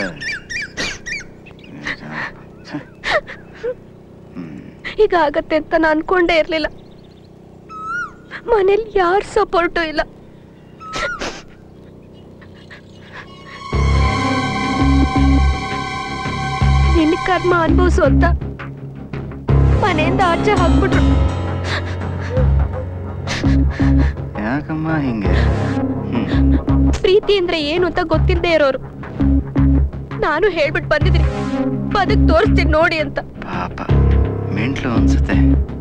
ಈಗ ಆಗತ್ತೆ ಅಂತ ನಾನು ಅನ್ಕೊಂಡೇ ಇರ್ಲಿಲ್ಲ ಮನೇಲಿ ಯಾರ ಸಪೋರ್ಟು ಇಲ್ಲ ನಿನ್ನ ಕರ್ಮ ಅನ್ಭವಿಸು ಅಂತ ಮನೆಯಿಂದ ಆಚೆ ಹಾಕ್ಬಿಟ್ರು ಯಾಕಮ್ಮ ಹಿಂಗೆ ಪ್ರೀತಿ ಅಂದ್ರೆ ಏನು ಅಂತ ಗೊತ್ತಿಲ್ಲದೆ ಇರೋರು ನಾನು ಹೇಳ್ಬಿಟ್ಟು ಬಂದಿದ್ದೀನಿ ಬದುಕ್ ತೋರಿಸ್ತೀನಿ ನೋಡಿ ಅಂತ ಪಾಪ ಮೆಂಟ್ಲು ಅನ್ಸುತ್ತೆ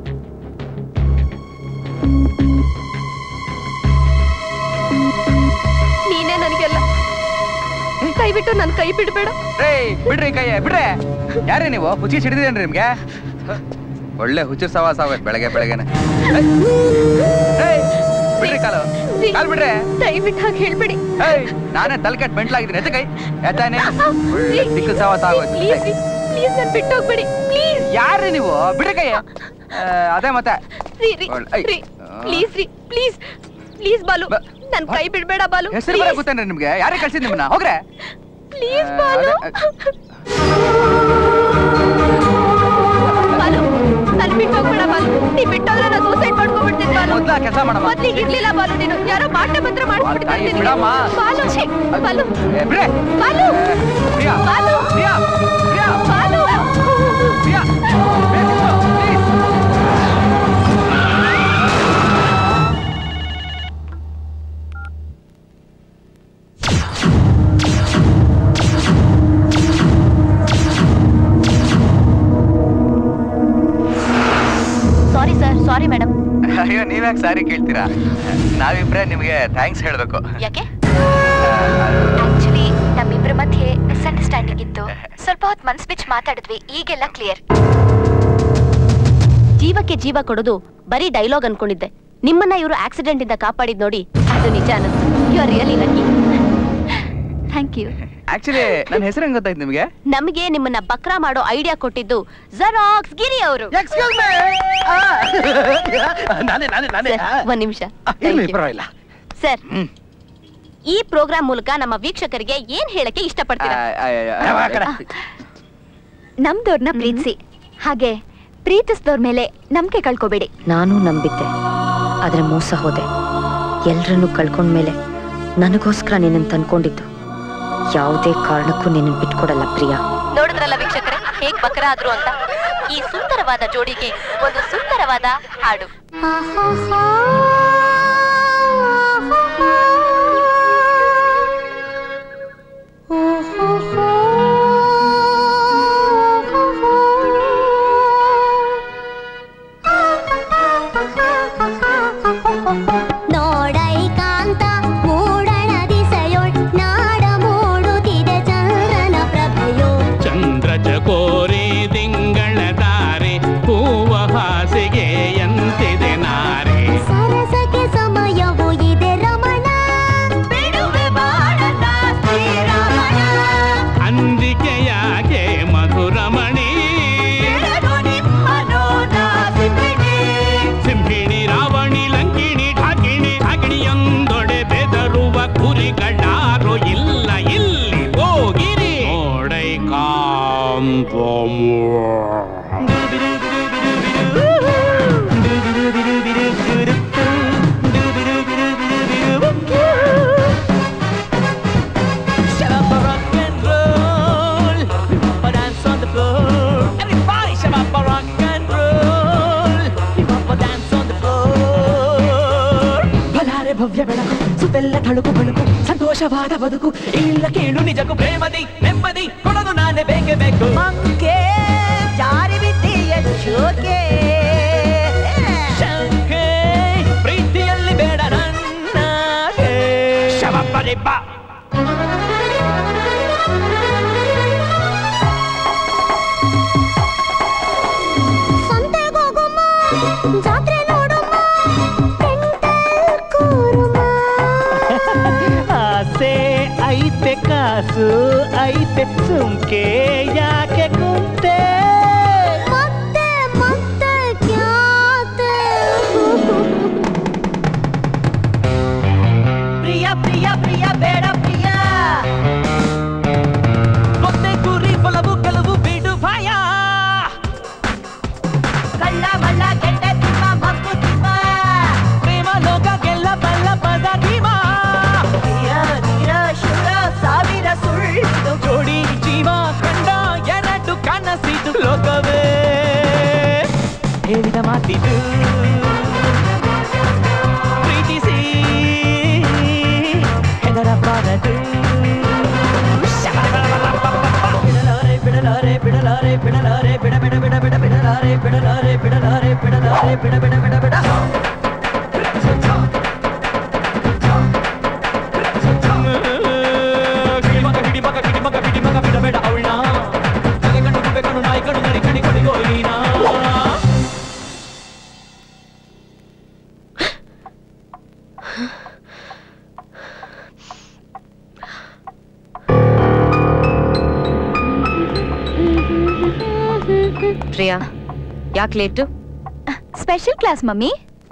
ನೀನೇ ನನಗೆಲ್ಲ ಕೈ ಬಿಟ್ಟು ನನ್ ಕೈ ಬಿಡ್ಬೇಡ ಏಯ್ ಬಿಡ್ರಿ ಕೈ ಬಿಡ್ರೆ ಯಾರೇ ನೀವು ಹುಚ್ಚಿ ಸಿಡಿದೇನ್ರಿ ನಿಮ್ಗೆ ಒಳ್ಳೆ ಹುಚ್ಚು ಸವಾಸ ಆಗೋಯ್ತು ಬೆಳಗ್ಗೆ ಬೆಳಗ್ಗೆನೆ ಏಯ್, ಏಯ್, ಬಿಡ್ರಿ ಕಾಲು ಕಾಲ್ ಬಿಡ್ರೆ ದಯವಿಟ್ಟು ಹಾಗೆ ಹೇಳ್ಬೇಡಿ ಏಯ್ ನಾನೇ ತಲೆ ಕೆಟ್ಟ ಮೆಂಟ್ಲಾಗಿದ್ದೀನಿ ಎತ್ತ ಕೈ ಎತ್ತಾನೆ ಒಳ್ಳೆ ಸಿಕ್ಕಲ್ ಸವಾಸ ಆಗೋಯ್ತು ಪ್ಲೀಸ್ ಪ್ಲೀಸ್ ನನ್ ಬಿಟ್ಟು ಹೋಗ್ಬೇಡಿ ಪ್ಲೀಸ್ ಯಾರ್ರಿ ನೀವು ಬಿಡ್ರಿ ಕೈ ಅದೇ ಮತ್ತೆ ರೀ ರೀ ಒಳ್ಳೆ- ಐ. ರೀ ಪ್ಲೀಸ್ ರೀ ಪ್ಲೀಸ್ ಪ್ಲೀಸ್ ಬಾಲು ನನ್ ಕೈ ಬಿಡ್ಬೇಡ ಬಾಲು ಹೆಸರು ಬರ ಗೊತ್ತೇನ್ರಿ ನಿಮ್ಗೆ ಯಾರೇ ಕಳ್ಸಿದ್ ನಿಮ್ಮನ್ನ ಹೋಗ್ರೆ ಪ್ಲೀಸ್ ಆ, ಬಾಲು ಬಾಲು ನನ್ ಬಿಟ್ಟು ಹೋಗ್ಬೇಡ ಬಾಲು ನೀ ಬಿಟ್ಟೋದ್ರೆ ನಾನು ಸೂಸೈಡ್ ಮಾಡ್ಕೊಂಡ್ಬಿಡ್ತೀನಿ ಬಾಲು ಮೊದ್ಲ ಕೆಲಸ ಮಾಡಮ್ಮ ಮೊದ್ಲಿಗೆ ಇರ್ಲಿಲ್ಲ ಬಾಲು ನೀನು ಯಾರೋ ಮಾಟ ಮಂತ್ರ ತಾಯಿ, ಬಿಡಮ್ಮ. ಬಾಲು ಛೀ, ಬಾಲು ಏ, ಬಿಡ್ರೆ Balu Priya Balu Priya Priya Balu Priya sorry sir sorry madam ಅಯ್ಯೋ ನೀವ್ಯಾಕೆ ಸಾರಿ ಕೇಳ್ತೀರಾ ನಾವಿಬ್ರೇ ನಿಮಗೆ ಥ್ಯಾಂಕ್ಸ್ ಹೇಳ್ಬೇಕು ಯಾಕೆ ಆಕ್ಚುಲಿ ನಮ್ಮಿಬ್ಬರ ಮಧ್ಯೆ ಮಿಸ್ಅಂಡರ್ಸ್ಟ್ಯಾಂಡಿಂಗ್ ಇತ್ತು ಸ್ವಲ್ಪ ಹೊತ್ತು ಮನ್ಸ್ ಬಿಚ್ಚಿ ಮಾತಾಡಿದ್ವಿ ಈಗೆಲ್ಲ ಕ್ಲಿಯರ್ ಜೀವಕ್ಕೆ ಜೀವ ಕೊಡೋದು ಬರೀ ಡೈಲಾಗ್ ಅನ್ಕೊಂಡಿದ್ದೆ ನಿಮ್ಮನ್ನ ಇವರು ಆಕ್ಸಿಡೆಂಟ್ ಇಂದ ಕಾಪಾಡಿದ್ ನೋಡಿ ಅದು ನಿಜ ಅನ್ನಿಸ್ತು you are really lucky thank you actually ನನ್ನ ಹೆಸರು ಹೆಂಗ್ ಗೊತ್ತಾಯ್ತು ನಿಮ್ಗೆ ನಮಗೆ ನಿಮ್ಮನ್ನ ಬಕ್ರಾ ಮಾಡೋ ಐಡಿಯಾ ಕೊಟ್ಟಿದ್ದು ಜರಾಕ್ಸ್ ಗಿರಿ ಅವರು ನಾನೇ ನಾನೇ ನಾನೇ ಒಂದ್ ನಿಮಿಷ ಇರ್ಲಿ ಪರವಾಗಿಲ್ಲ ಸರ್ ಈ ಪ್ರೋಗ್ರಾಮ್ ಮೂಲಕ ನಮ್ಮ ವೀಕ್ಷಕರಿಗೆ ಏನ್ ಹೇಳಕ್ಕೆ ಇಷ್ಟಪಡ್ತೀರಾ ನಮ್ದವ್ರನ್ನ ಪ್ರೀತಿಸಿ ಹಾಗೆ ಪ್ರೀತಿಸಿದವ್ರ ಮೇಲೆ ನಂಬಿಕೆ ಕಳ್ಕೊಬೇಡಿ ನಾನು ನಂಬಿದ್ದೆ ಆದ್ರೆ ಮೋಸ ಹೋದೆ ಎಲ್ರನ್ನೂ ಕಳ್ಕೊಂಡ್ಮೇಲೆ ನನಗೋಸ್ಕರ ನಿನ್ನನ್ನು ತಂದ್ಕೊಂಡಿದ್ದು ಯಾವುದೇ ಕಾರಣಕ್ಕೂ ನಿನ್ನ ಬಿಟ್ಕೊಡಲ್ಲ ಪ್ರಿಯಾ ನೋಡಿದ್ರಲ್ಲ ವೀಕ್ಷಕರೇ ಹೇಗ್ ಬಕ್ರಾ ಆದ್ರು ಅಂತ ಈ ಸುಂದರವಾದ ಜೋಡಿಗೆ ಒಂದು ಸುಂದರವಾದ ಹಾಡು ನೋಡೈ ಕಾಂತ ಮೂಡಣ ದಿಸೆಯೊಳ್ ನಾಡ ಮೂಡುತ್ತಿದೆ ಚಂದ್ರನ ಪ್ರಭೆಯೋ ಚಂದ್ರ ಚಕೋರಿ ತಿಂಗಳ ತಾರೆ ಹೂವ ಹಾಸಿಗೆ ಎಂತಿದೆ ನಾರೆ ಸರಸಕ್ಕೆ ಸಮಯವು ಇದೆ ರಮಣ ಬಿಡುವೆ ಬಾಡದ ಶ್ರೀರಮಣ ಅಂದಿಕೆ ಯಾಕೆ ಮಧುರಮಣಿ ಸಿಂಹಿಣಿ ರಾವಣಿ ಲಂಕಿಣಿ ಢಾಕಿಣಿ ಢಾಕಿಣಿಯೊಂದೊಡೆ ಬೆದರುವ ಕುರಿಗಳಾರು ಇಲ್ಲ ಇಲ್ಲಿ ಹೋಗಿರಿ ನೋಡೈ ಕಾಂಪಮು Shut up for rock and roll. People dance on the floor. Everybody shut up for rock and roll. People dance on the floor. ಬಲಾರೆ ಭವ್ಯ ಬೆಳಕು ಸುತ್ತೆಲ್ಲ ಥಳುಕು ಬೆಳಕು ಸಂತೋಷವಾದ ಬದುಕು ಇಲ್ಲ ಕೇಳು ನಿಜಕ್ಕೂ ಪ್ರೇಮದಿ ನೆಮ್ಮದಿ ಕೊಡೋದು ನಾನೇ ಬೇಕೇ ಬೇಕು ಮಂಕೆ ಜಾರಿ ಬಿದ್ದೀಯ ಚೋಕೆ ಶಂಕೆ ಪ್ರೀತಿಯಲ್ಲಿ ಬೇಡ ನನ್ನ ಶವಪ್ಪರಿಬ್ಬ ಸುಮ್ಕೆ ಯಾಕೆ ಕುಂತೆ ಮತ್ತೆ ಮತ್ತೆ ಕ್ಯಾತೆ ಪ್ರಿಯ ಪ್ರಿಯ ಪ್ರಿಯ ಬೇಡ ಪ್ರಿಯ ಒಂದೇ ಗುರಿ ಒಲವು ಕೆಲವು ಬಿಡು ಭಯ ಕಳ್ಳ ಮಳ್ಳ ಕೆಟ್ಟ ತಿಮ್ಮ ಮಬ್ಬು ತಿಮ್ಮ ಪ್ರೇಮ ಲೋಕ ಗೆಲ್ಲ ಬಲ್ಲ ಪದ ಧೀಮ ಧೀರ ಧೀರ ಶೂರ ಸಾವಿರ ಸುಳ್ಳು ಜೋಡಿ ಜೀವ ಕಂಡ ಎರಡು ಕನಸಿದು ಲೋಕವೇ ಹೇಳಿದ ಮಾತಿದು ಪ್ರೀತಿಸಿ ಹೆದರಬಾರದು ಬಿಡಲಾರೆ ಬಿಡಲಾರೆ ಬಿಡಲಾರೆ ಬಿಡಲಾರೆ ಬಿಡ ಬಿಡ ಬಿಡ ಬಿಡ ಬಿಡಲಾರೆ ಬಿಡಲಾರೆ ಬಿಡಲಾರೆ ಬಿಡಲಾರೆ ಬಿಡ ಬಿಡ ಬಿಡ ಬಿಡ ಗಿಡಿಮಗ ಹಿಡಿಮಗ ಗಿಡಿಮಗ ಬಿಡಿಮಗ ಬಿಡಬೇಡ ಅವಳ ತಲೆ ಕಣ್ಣು ಗುಬ್ಬೆ ಕಣ್ಣು ನಾಯಿ ಕಣ್ಣು ನರಿ ಕಣಿ ಕೊಡಿಗೋ ನೀನಾ ಪ್ರಿಯಾ ಯಾಕೆ ಲೇಟು ಸ್ಪೆಷಲ್ ಕ್ಲಾಸ್ ಮಮ್ಮಿ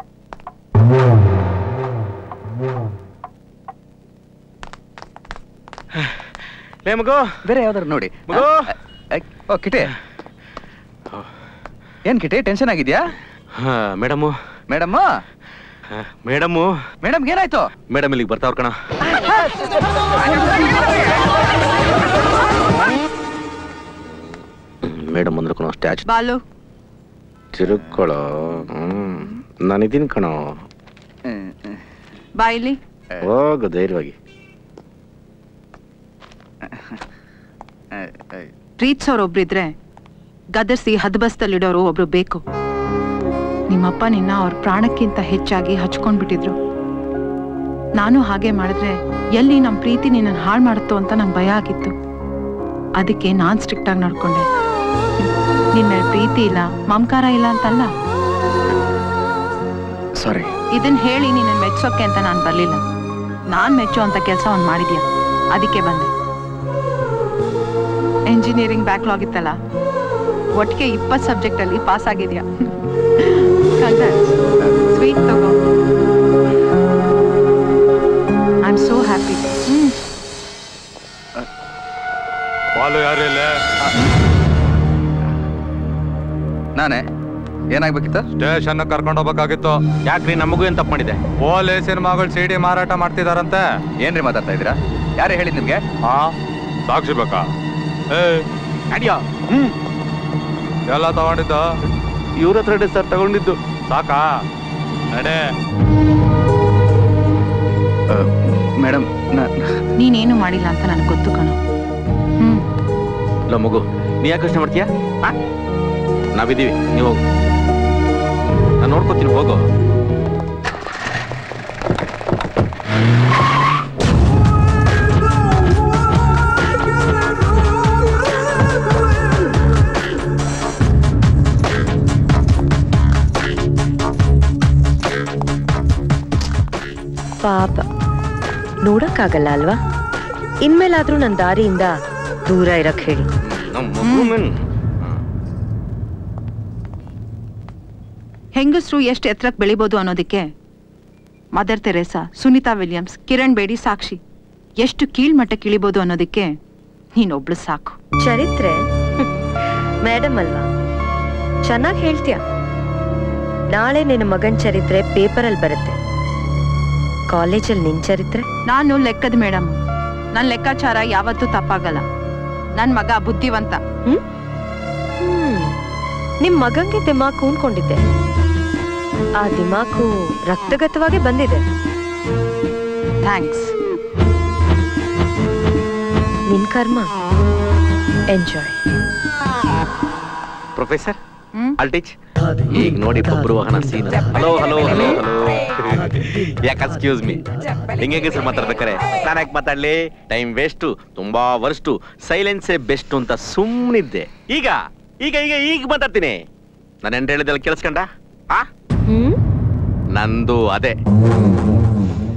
ಲೇ ಮಗು ಬೇರೆ ಯಾವ್ದಾರು ನೋಡಿ ಮಗು ಓ ಕಿಟೆ ಏನ್ ಕಿಟೆ ಟೆನ್ಷನ್ ಆಗಿದ್ಯಾ ಮೇಡಮು ಮೇಡಮ್ ಮೇಡಮು ಮೇಡಮ್ ಏನಾಯ್ತು ಮೇಡಮ್ ಇಲ್ಲಿಗೆ ಬರ್ತಾವ್ರ ಕಣ ಮೇಡಮ್ ಅಂದ್ರೆ ಕಣ ಸ್ಟ್ಯಾಚ್ ಬಾಲು ತಿರುಗ್ಕೊಳೋ ಹ್ಮ್ ನಾನಿದ್ದೀನಿ ಕಣೋ ಬಾ ಇಲ್ಲಿ ಹೋಗು ಧೈರ್ಯವಾಗಿ ಪ್ರೀತ್ಸೋರೊಬ್ರಿದ್ರೆ ಗದರ್ಸಿ ಹದ್ಬಸ್ತಲ್ಲಿಡೋರು ಒಬ್ರು ಬೇಕು ನಿಮ್ಮಪ್ಪ ನಿನ್ನ ಅವ್ರ ಪ್ರಾಣಕ್ಕಿಂತ ಹೆಚ್ಚಾಗಿ ಹಚ್ಕೊಂಡ್ಬಿಟ್ಟಿದ್ರು ನಾನು ಹಾಗೆ ಮಾಡಿದ್ರೆ ಎಲ್ಲಿ ನಮ್ಮ ಪ್ರೀತಿ ನಿನ್ನ ಹಾಳು ಮಾಡುತ್ತೋ ಅಂತ ನಂಗೆ ಭಯ ಆಗಿತ್ತು ಅದಕ್ಕೆ ನಾನ್ ಸ್ಟ್ರಿಕ್ಟ್ ಆಗಿ ನಡ್ಕೊಂಡೆ ನಿನ್ನ ಮೇಲ್ ಪ್ರೀತಿ ಇಲ್ಲ ಮಮಕಾರ ಇಲ್ಲ ಅಂತಲ್ಲ ಸಾರಿ ಇದನ್ ಹೇಳಿ ನಿನ್ನ ಮೆಚ್ಚೋಕೆ ಅಂತ ನಾನು ಬರ್ಲಿಲ್ಲ ನಾನ್ ಮೆಚ್ಚೋ ಅಂತ ಕೆಲಸ ಅವ್ನು ಮಾಡಿದ್ಯಾ ಅದಕ್ಕೆ ಬಂದೆ ಎಂಜಿನಿಯರಿಂಗ್ ಬ್ಯಾಕ್ಲಾಗ್ ಇತ್ತಲ್ಲ ಒಟ್ಟಿಗೆ ಇಪ್ಪತ್ತು ಸಬ್ಜೆಕ್ಟ್ ಅಲ್ಲಿ ಪಾಸ್ ಆಗಿದ್ಯಾ ಸ್ವೀಟ್ ತಗೋ I am so happy Balu ಯಾರು ಇಲ್ಲ ನಾನೇ ಏನಾಗ್ಬೇಕಿತ್ತು ಸ್ಟೇಷನ್ ಕರ್ಕೊಂಡು ಹೋಗ್ಬೇಕಾಗಿತ್ತು ಯಾಕ್ರಿ ನಮಗೂ ಏನ್ ತಪ್ಪು ಮಾಡಿದೆ ಓಲೆ ಸಿನಿಮಾಗಳು ಸಿಡಿ ಮಾರಾಟ ಮಾಡ್ತಿದಾರಂತೆ ಏನ್ರಿ ಮಾತಾಡ್ತಾ ಇದ್ದೀರಾ ಯಾರೇ ಹೇಳಿದ್ ನಿಮ್ಗೆ ಹಾ ಸಾಕ್ಷಿ ಬೇಕಾ ಏ ಅಡಿಯೋ ಹ್ಮ್ ಎಲ್ಲ ತಗೊಂಡಿದ್ದು ಇವ್ರ ಹತ್ರ ಸರ್ ತಗೊಂಡಿದ್ದು ಸಾಕಾ ನಡೆ ಮೇಡಮ್ ನೀನೇನು ಮಾಡಿಲ್ಲ ಅಂತ ನನಗೆ ಗೊತ್ತು ಕಣೋ ಇಲ್ಲ ಮಗು ನೀ ಯಾಕೆ ಯೋಚನೆ ಮಾಡ್ತೀಯಾ ಆ? ನಾವಿದ್ದೀವಿ ನೀವು ಹೋಗು ನಾನು ನೋಡ್ಕೊತೀನಿ ಹೋಗು ಪಾಪ ನೋಡಕ್ಕಾಗಲ್ಲ ಅಲ್ವಾ ಇನ್ಮೇಲಾದ್ರೂ ನನ್ನ ದಾರಿಯಿಂದ ದೂರ ಇರಕ್ ಹೇಳಿ ನಮ್ಮ ಮಗು ಮೇನ್ ಹೆಂಗಸರು ಎಷ್ಟು ಎತ್ತರಕ್ಕೆ ಬೆಳಿಬೋದು ಅನ್ನೋದಕ್ಕೆ Mother Teresa Sunita Williams Kiran Bedi ಸಾಕ್ಷಿ ಎಷ್ಟು ಕೀಳ್ಮಟ್ಟಕ್ಕೆ ಇಳಿಬೋದು ಅನ್ನೋದಕ್ಕೆ ನೀನೊಬ್ಳು ಸಾಕು ಚರಿತ್ರೆ ಮೇಡಮ್ ಅಲ್ವಾ ಚೆನ್ನಾಗಿ ಹೇಳ್ತೀಯ ನಾಳೆ ನಿನ್ನ ಮಗನ್ ಚರಿತ್ರೆ ಪೇಪರಲ್ಲಿ ಬರುತ್ತೆ ಕಾಲೇಜಲ್ಲಿ ನಿನ್ ಚರಿತ್ರೆ ನಾನು ಲೆಕ್ಕದ ಮೇಡಮ್ ನನ್ನ ಲೆಕ್ಕಾಚಾರ ಯಾವತ್ತೂ ತಪ್ಪಾಗಲ್ಲ ನನ್ ಮಗ ಬುದ್ಧಿವಂತ ಹ್ಮ್ ನಿಮ್ ಮಗಂಗೆ ದಿಮಾಕು ಅನ್ಕೊಂಡಿದ್ದೆ ಆ ದಿಮಾಕು ರಕ್ತಗತವಾಗಿ ಬಂದಿದೆ ಥ್ಯಾಂಕ್ಸ್ ನಿನ್ ಕರ್ಮ ಎಂಜಾಯ್ ಪ್ರೊಫೆಸರ್ ಅಲ್ಟಿಚ್ ಈಗ ನೋಡಿ Babruvahana scene hello hello hello hello ಯಾಕೆ ಎಕ್ಸ್ಕ್ಯೂಸ್ ಮೀ ಹಿಂಗೆ ಹೆಸರು ಮಾತಾಡ್ಬೇಕಾರೆ ನಾನು ಯಾಕೆ ಮಾತಾಡ್ಲಿ ಟೈಮ್ ವೇಸ್ಟು ತುಂಬಾ ವರ್ಸ್ಟು ಸೈಲೆನ್ಸೇ ಬೆಸ್ಟ್ ಅಂತ ಸುಮ್ಮನಿದ್ದೆ ಈಗ ಈಗ ಈಗ ಈಗ ಮಾತಾಡ್ತೀನಿ ನಾನು ಎಂಟು ಹೇಳಿದೆಲ್ಲ ಕೇಳಿಸ್ಕೊಂಡ ಆ ನಂದು ಅದೇ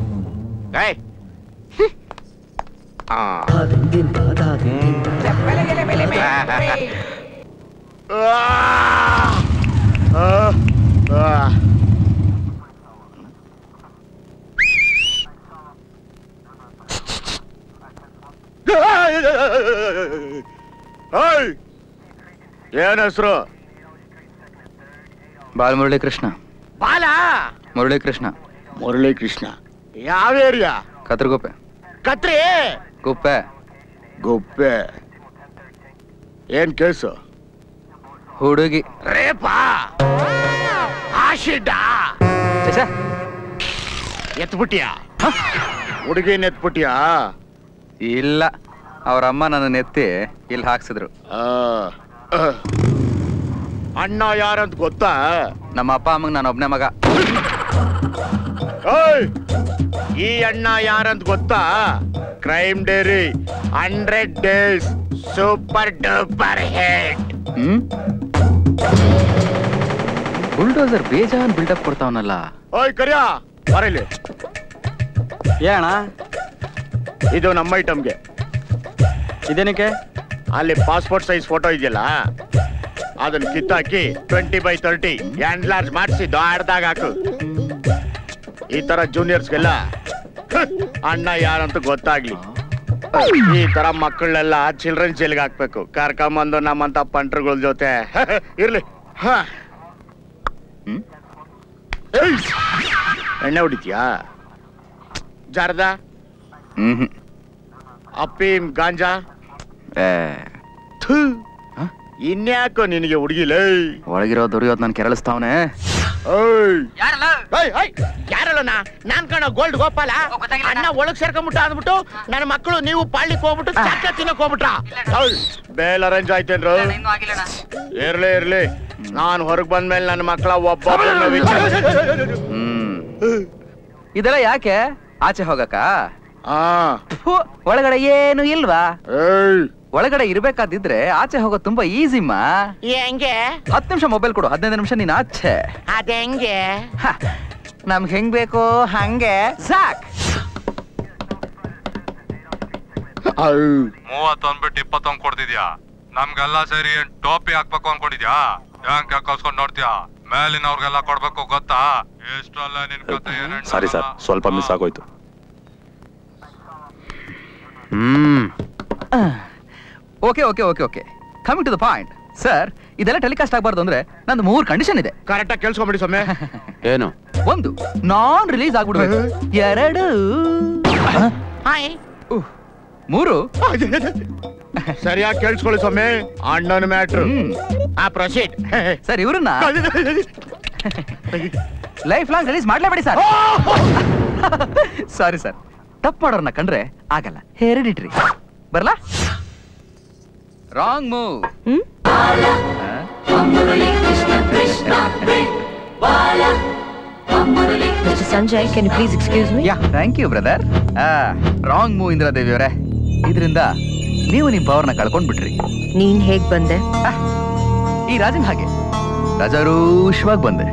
ಏಯ್. ಆ. ಹ್ಮ್. ಏನ್ ಹೆಸರು ಬಾಲ್ ಮುರಳಿ ಕೃಷ್ಣ ಬಾಲ ಮುರಳಿ ಕೃಷ್ಣ ಮುರಳಿ ಕೃಷ್ಣ ಯಾವ ಏರಿಯಾ ಕತ್ರಗುಪ್ಪೆ ಕತ್ರಿ ಗುಪ್ಪೆ ಗುಪ್ಪೆ ಏನ್ ಕೇಸು ಹುಡುಗಿ ರೇಪಾ ಆಶಿಡ್ಡ ಎತ್ಬಿಟ್ಟಿಯಾ ಹುಡುಗಿನ ಎತ್ಬಿಟ್ಟಿಯಾ ಇಲ್ಲ ಅವ್ರ ಅಮ್ಮ ನನ್ನ ಎತ್ತಿ ಇಲ್ಲಿ ಹಾಕ್ಸಿದ್ರು ಅಣ್ಣ ಯಾರಂತ ಗೊತ್ತಾ ನಮ್ಮ ಅಪ್ಪ ಅಮ್ಮಗ್ ನಾನು ಒಬ್ನೇ ಮಗ ಓಯ್ ಈ ಅಣ್ಣ ಯಾರಂತ ಗೊತ್ತಾ crime diary hundred days super duper hit hmm bulldozer ಬೇಜಾನ್ ಬಿಲ್ಡಪ್ ಕೊಡ್ತಾವನಲ್ಲ ಓಯ್ ಕರಿಯಾ ಬರಲಿ ಏಣ ಇದು ನಮ್ಮ ಐಟಮ್ಗೆ ಇದೇನಕ್ಕೆ ಅಲ್ಲಿ ಪಾಸ್ಪೋರ್ಟ್ ಸೈಜ್ ಫೋಟೋ ಇದೆಯಲ್ಲ ಅದನ್ನ ಕಿತ್ತಾಕಿ twenty by thirty enlarge ಮಾಡಿಸಿ ದೊಡ್ಡದಾಗ ಹಾಕು ಈ ತರ ಜೂನಿಯರ್ಸ್ಗೆಲ್ಲ ಅಣ್ಣ ಯಾರಂತ ಗೊತ್ತಾಗ್ಲಿ ಈ ತರ ಮಕ್ಕಳನ್ನೆಲ್ಲ ಚಿಲ್ಡ್ರನ್ ಜೈಲ್ಗೆ ಹಾಕ್ಬೇಕು ಕರ್ಕೊಂಬಂದು ನಮ್ಮಂತ ಪಂಟ್ರುಗಳ ಜೊತೆ ಇರ್ಲಿ ಹ. ಏಯ್! ಎಣ್ಣೆ ಹೊಡಿತೀಯಾ ಜಾರ್ದ ಹ್ಮ್ ಅಪ್ಪೀಮ್ ಗಾಂಜಾ ಥು. ಇನ್ಯಾಕೋ ನಿನಗೆ ಹುಡುಗಿಲೇ ಒಳಗಿರೋ ದುರ್ಯೋದ್ ನನ್ ಕೆರಳಿಸ್ತಾವನೆ ಯಾರಲ್ಲ ನಾ ನಾನ್ ಕಣ ಗೋಲ್ಡ್ ಗೋಪಾಲ ಅಣ್ಣ ಒಳಗ್ ಸೇರ್ಕೊಂಡ್ಬಿಟ್ಟ ಅಂದ್ಬಿಟ್ಟು ನನ್ನ ಮಕ್ಕಳು ನೀವು ಪಾಳ್ಲಿಕ್ ಹೋಗ್ಬಿಟ್ಟು ಚಾಕ ತಿನ್ನಕ್ ಹೋಗ್ಬಿಟ್ರ ಬೇಲ್ ಅರೇಂಜ್ ಆಯ್ತೇನ್ರು ಇರ್ಲಿ ಇರ್ಲಿ ನಾನ್ ಹೊರಗ್ ಬಂದ್ಮೇಲೆ ನನ್ನ ಮಕ್ಕಳ ಒಬ್ಬ ಹ್ಮ್ ಇದೆಲ್ಲ ಯಾಕೆ ಆಚೆ ಹೋಗಕ್ಕ ಆ ಥು, ಒಳಗಡೆ ಏನು ಇಲ್ವಾ ಒಳಗಡೆ ಇರ್ಬೇಕಾದಿದ್ರೆ ಆಚೆ ಹೋಗೋದು ತುಂಬಾ ಈಸಿಮ್ಮ ಹೆಂಗೆ ಹತ್ತು ನಿಮಿಷ ಮೊಬೈಲ್ ಕೊಡು ಹದಿನೈದು ನಿಮಿಷ ನೀನ್ ಆಚೆ ಅದ ಹೆಂಗೆ ನಮ್ಗೆ ಹೆಂಗ್ ಬೇಕು ಹಂಗೆ ಸಾಕ್ ಮೂವತ್ತೊಂದ್ ಬಿಟ್ಟು ಇಪ್ಪತ್ತೊಂದ್ ಕೊಡ್ತಿದ್ಯಾ ನಮ್ಗೆಲ್ಲ ಸೇರಿ ಏನ್ ಟೋಪಿ ಹಾಕ್ಬೇಕು ಅನ್ಕೊಂಡಿದ್ಯಾ ಬ್ಯಾಂಕ್ ಕಳ್ಸ್ಕೊಂಡ್ ನೋಡ್ತೀಯಾ ಮೇಲಿನವ್ರಿಗೆಲ್ಲ ಕೊಡ್ಬೇಕು ಗೊತ್ತಾ ಎಷ್ಟಲ್ಲ ನಿನ್ ಕತೆ ಏನೇನ್ ಸಾರಿ ಸರ್ ಸ್ವಲ್ಪ ಮಿಸ್ ಆಗೋಯ್ತು hmm okay okay okay okay coming to the point sir ಇದೆಲ್ಲ ಟೆಲಿಕಾಸ್ಟ್ ಆಗಬಾರ್ದು ಅಂದ್ರೆ ನಂದು ಮೂರು ಕಂಡೀಷನ್ ಇದೆ ಕರೆಕ್ಟ್ ಆಗಿ ಕೇಳಿಸ್ಕೊಂಬಿಡಿ ಸೊಮ್ಮೆ ಏನು ಒಂದು ನಾನ್ ರಿಲೀಸ್ ಆಗ್ಬಿಡ್ಬೇಕು ಎರಡು ಮೂರು ಸರಿಯಾಗಿ ಕೇಳಿಸ್ಕೊಳ್ಳಿ ಸೊಮ್ಮೆ ಅಣ್ಣನ ಮ್ಯಾಟ್ರು ಆ ಪ್ರೊಸೀಡ್ ಸರ್ ಇವ್ರನ್ನ ಲೈಫ್ ಲಾಂಗ್ ರಿಲೀಸ್ ಮಾಡ್ಲೇಬೇಡಿ ಸರ್ ಸಾರಿ ಸರ್ ತಪ್ಪು ಮಾಡೋರ್ನ ಕಂಡ್ರೆ ಆಗಲ್ಲ ಹೆರಿಡಿಟ್ರಿ ಬರ್ಲಾ wrong move Mr. Sanjay, can you please excuse me? Yeah thank you brother wrong move Indira Devi ಅವರೇ ಇದರಿಂದ ನೀವು ನಿಮ್ಮ ಪವರ್ನ ಕಳ್ಕೊಂಡ್ಬಿಟ್ರಿ ನೀನ್ ಹೇಗ್ ಬಂದೆ ಈ ರಾಜನ್ ಹಾಗೆ ರಾಜಾರೂಷವಾಗಿ ಬಂದೆ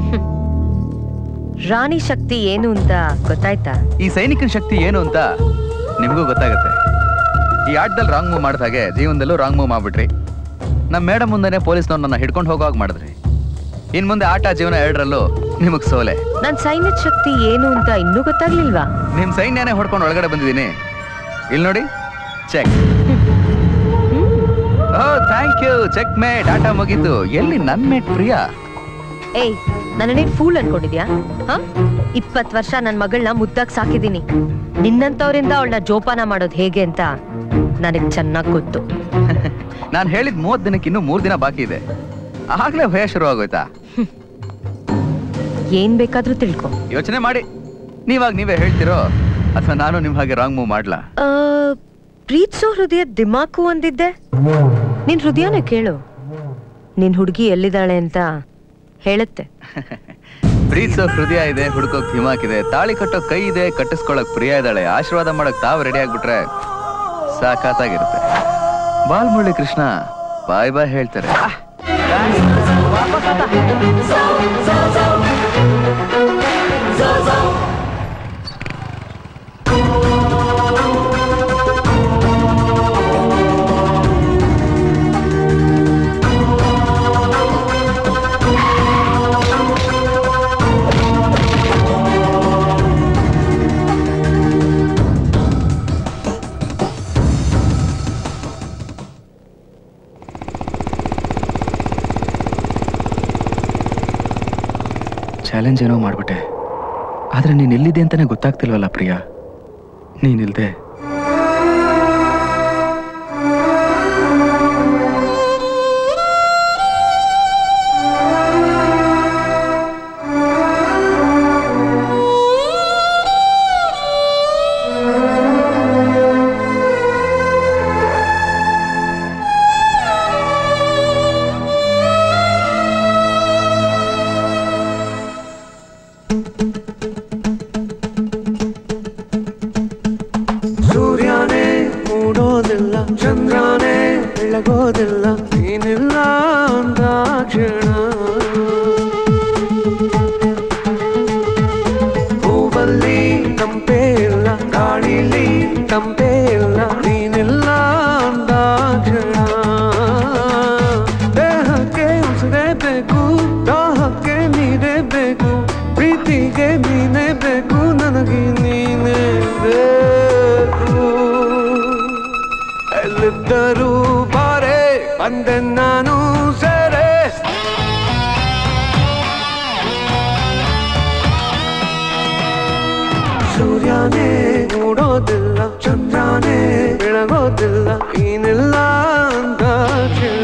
ರಾಣಿ ಶಕ್ತಿ ಏನು ಅಂತ ಗೊತ್ತಾಯ್ತಾ ಈ ಸೈನಿಕನ ಶಕ್ತಿ ಏನು ಅಂತ ನಿಮಗೂ ಗೊತ್ತಾಗುತ್ತೆ ಈ ಆಟದಲ್ಲಿ ರಾಂಗ್ ಮೂವ್ ಮಾಡಿದ ಹಾಗೆ ಜೀವನದಲ್ಲೂ ರಾಂಗ್ ಮೂವ್ ಮಾಡ್ಬಿಟ್ರಿ ನಮ್ಮ ಮೇಡಮ್ ಮುಂದೆನೆ ಪೊಲೀಸ್ನವ್ರು ನನ್ನ ಹಿಡ್ಕೊಂಡು ಹೋಗೋವಾಗ ಮಾಡಿದ್ರಿ ಇನ್ ಮುಂದೆ ಆಟ ಜೀವನ ಎರಡರಲ್ಲೂ ನಿಮಗ್ ಸೋಲೆ ನನ್ ಸೈನ್ಯದ ಶಕ್ತಿ ಏನು ಅಂತ ಇನ್ನೂ ಗೊತ್ತಾಗ್ಲಿಲ್ವಾ ನಿಮ್ ಸೈನ್ಯನೇ ಹೊಡ್ಕೊಂಡು ಒಳಗಡೆ ಬಂದಿದ್ದೀನಿ ಇಲ್ಲಿ ನೋಡಿ check oh thank you check my data ಮುಗೀತು ಎಲ್ಲಿ ನನ್ ಮೇಟ್ ಪ್ರಿಯಾ ಏಯ್ ನನ್ನೇನ್ ಫೂಲ್ ಅನ್ಕೊಂಡಿದ್ಯಾ ಹ ಇಪ್ಪತ್ ವರ್ಷ ನನ್ ಮಗಳನ್ನ ಮುದ್ದಾಗ್ ಸಾಕಿದೀನಿ ನಿನ್ನಂತವ್ರಿಂದ ಅವಳನ್ನ ಜೋಪಾನ ಮಾಡೋದ್ ಹೇಗೆ ಅಂತ ನನಗ್ ಚೆನ್ನಾಗ್ ಗೊತ್ತು ನಾನು ಹೇಳಿದ ಮೂವತ್ ದಿನಕ್ಕೆ ಇನ್ನೂ ಮೂರ್ ದಿನ ಬಾಕಿ ಇದೆ ಆಗ್ಲೇ ಭಯ ಶುರು ಆಗೋಯ್ತಾ ಏನ್ ಬೇಕಾದ್ರೂ ತಿಳ್ಕೊ ಯೋಚನೆ ಮಾಡಿ ನೀವಾಗ ನೀವೇ ಹೇಳ್ತಿರೋ ಅಥವಾ ನಾನು ನಿಮ್ ಹಾಗೆ ರಾಂಗ್ ಮೂವ್ ಮಾಡ್ಲಾ ಆ, ಪ್ರೀತ್ಸೋ ಹೃದಯ ದಿಮಾಕು ಅಂದಿದ್ದೆ ನಿನ್ ಹೃದಯನೇ ಕೇಳು ನಿನ್ ಹುಡುಗಿ ಎಲ್ಲಿದ್ದಾಳೆ ಅಂತ ಹೇಳುತ್ತೆ ಪ್ರೀತಿಸೋ ಹೃದಯ ಇದೆ ಹುಡುಕೋಕ್ ಧಿಮಾಕ್ ಇದೆ ತಾಳಿ ಕಟ್ಟೋ ಕೈ ಇದೆ ಕಟ್ಟಿಸ್ಕೊಳಕ್ ಪ್ರಿಯ ಇದ್ದಾಳೆ ಆಶೀರ್ವಾದ ಮಾಡಕ್ ತಾವ್ ರೆಡಿ ಆಗ್ಬಿಟ್ರೆ ಸಾಕಾತಾಗಿರುತ್ತೆ ಬಾಲ್ಮುರಳಿ ಕೃಷ್ಣ ಬಾಯ್ ಬಾಯ್ ಹೇಳ್ತಾರೆ ಚಾಲೆಂಜ್ ಏನೋ ಮಾಡ್ಬಿಟ್ಟೆ ಆದ್ರೆ ನೀನ್ ಎಲ್ಲಿದೆ ಅಂತಾನೆ ಗೊತ್ತಾಗ್ತಿಲ್ವಲ್ಲ ಪ್ರಿಯಾ ನೀನಿಲ್ದೆ ಸೂರ್ಯನೇ ಮೂಡೋದಿಲ್ಲ ಚಂದ್ರನೇ ಬೆಳಗೋದಿಲ್ಲ ನೀನಿಲ್ಲ ಅಂದಾಕ್ಷಣ ಹೂವಲ್ಲಿ ತಂಪೇ ಇಲ್ಲ ಗಾಳಿಲಿ ತಂಪೇ ಇಲ್ಲ ನೀನಿಲ್ಲ ಅಂದಾಕ್ಷಣ ದೇಹಕ್ಕೆ ಉಸಿರೇ ಬೇಕು ದಾಹಕ್ಕೆ ನೀರೇ ಬೇಕು ಪ್ರೀತಿಗೆ ನೀನೇ ಬೇಕು ನನಗೆ ನೀನೇ ಬೇಕು ಎಲ್ಲಿದ್ದರೂ ಬಾರೆ ಬಂದೆ ನಾನು ಸೇರೆ ಸೂರ್ಯನೇ ನೋಡೋದಿಲ್ಲ ಚಂದ್ರನೇ ಬೆಳಗೋದಿಲ್ಲ ಏನಿಲ್ಲ ಅಂದಾಕ್ಷಣ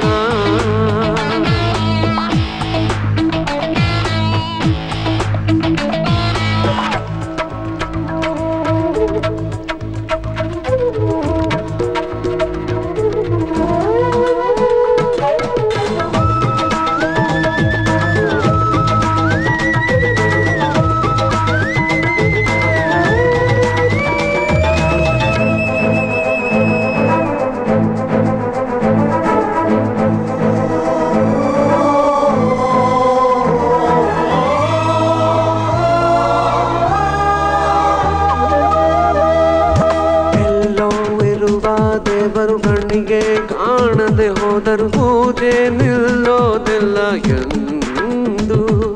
ಎಲ್ಲೋ ಇರುವ ದೇವರು ಕಣ್ಣಿಗೆ ಕಾಣದೆ ಹೋದರು ಪೂಜೆ ನಿಲ್ಲೋದಿಲ್ಲ ಎಂದು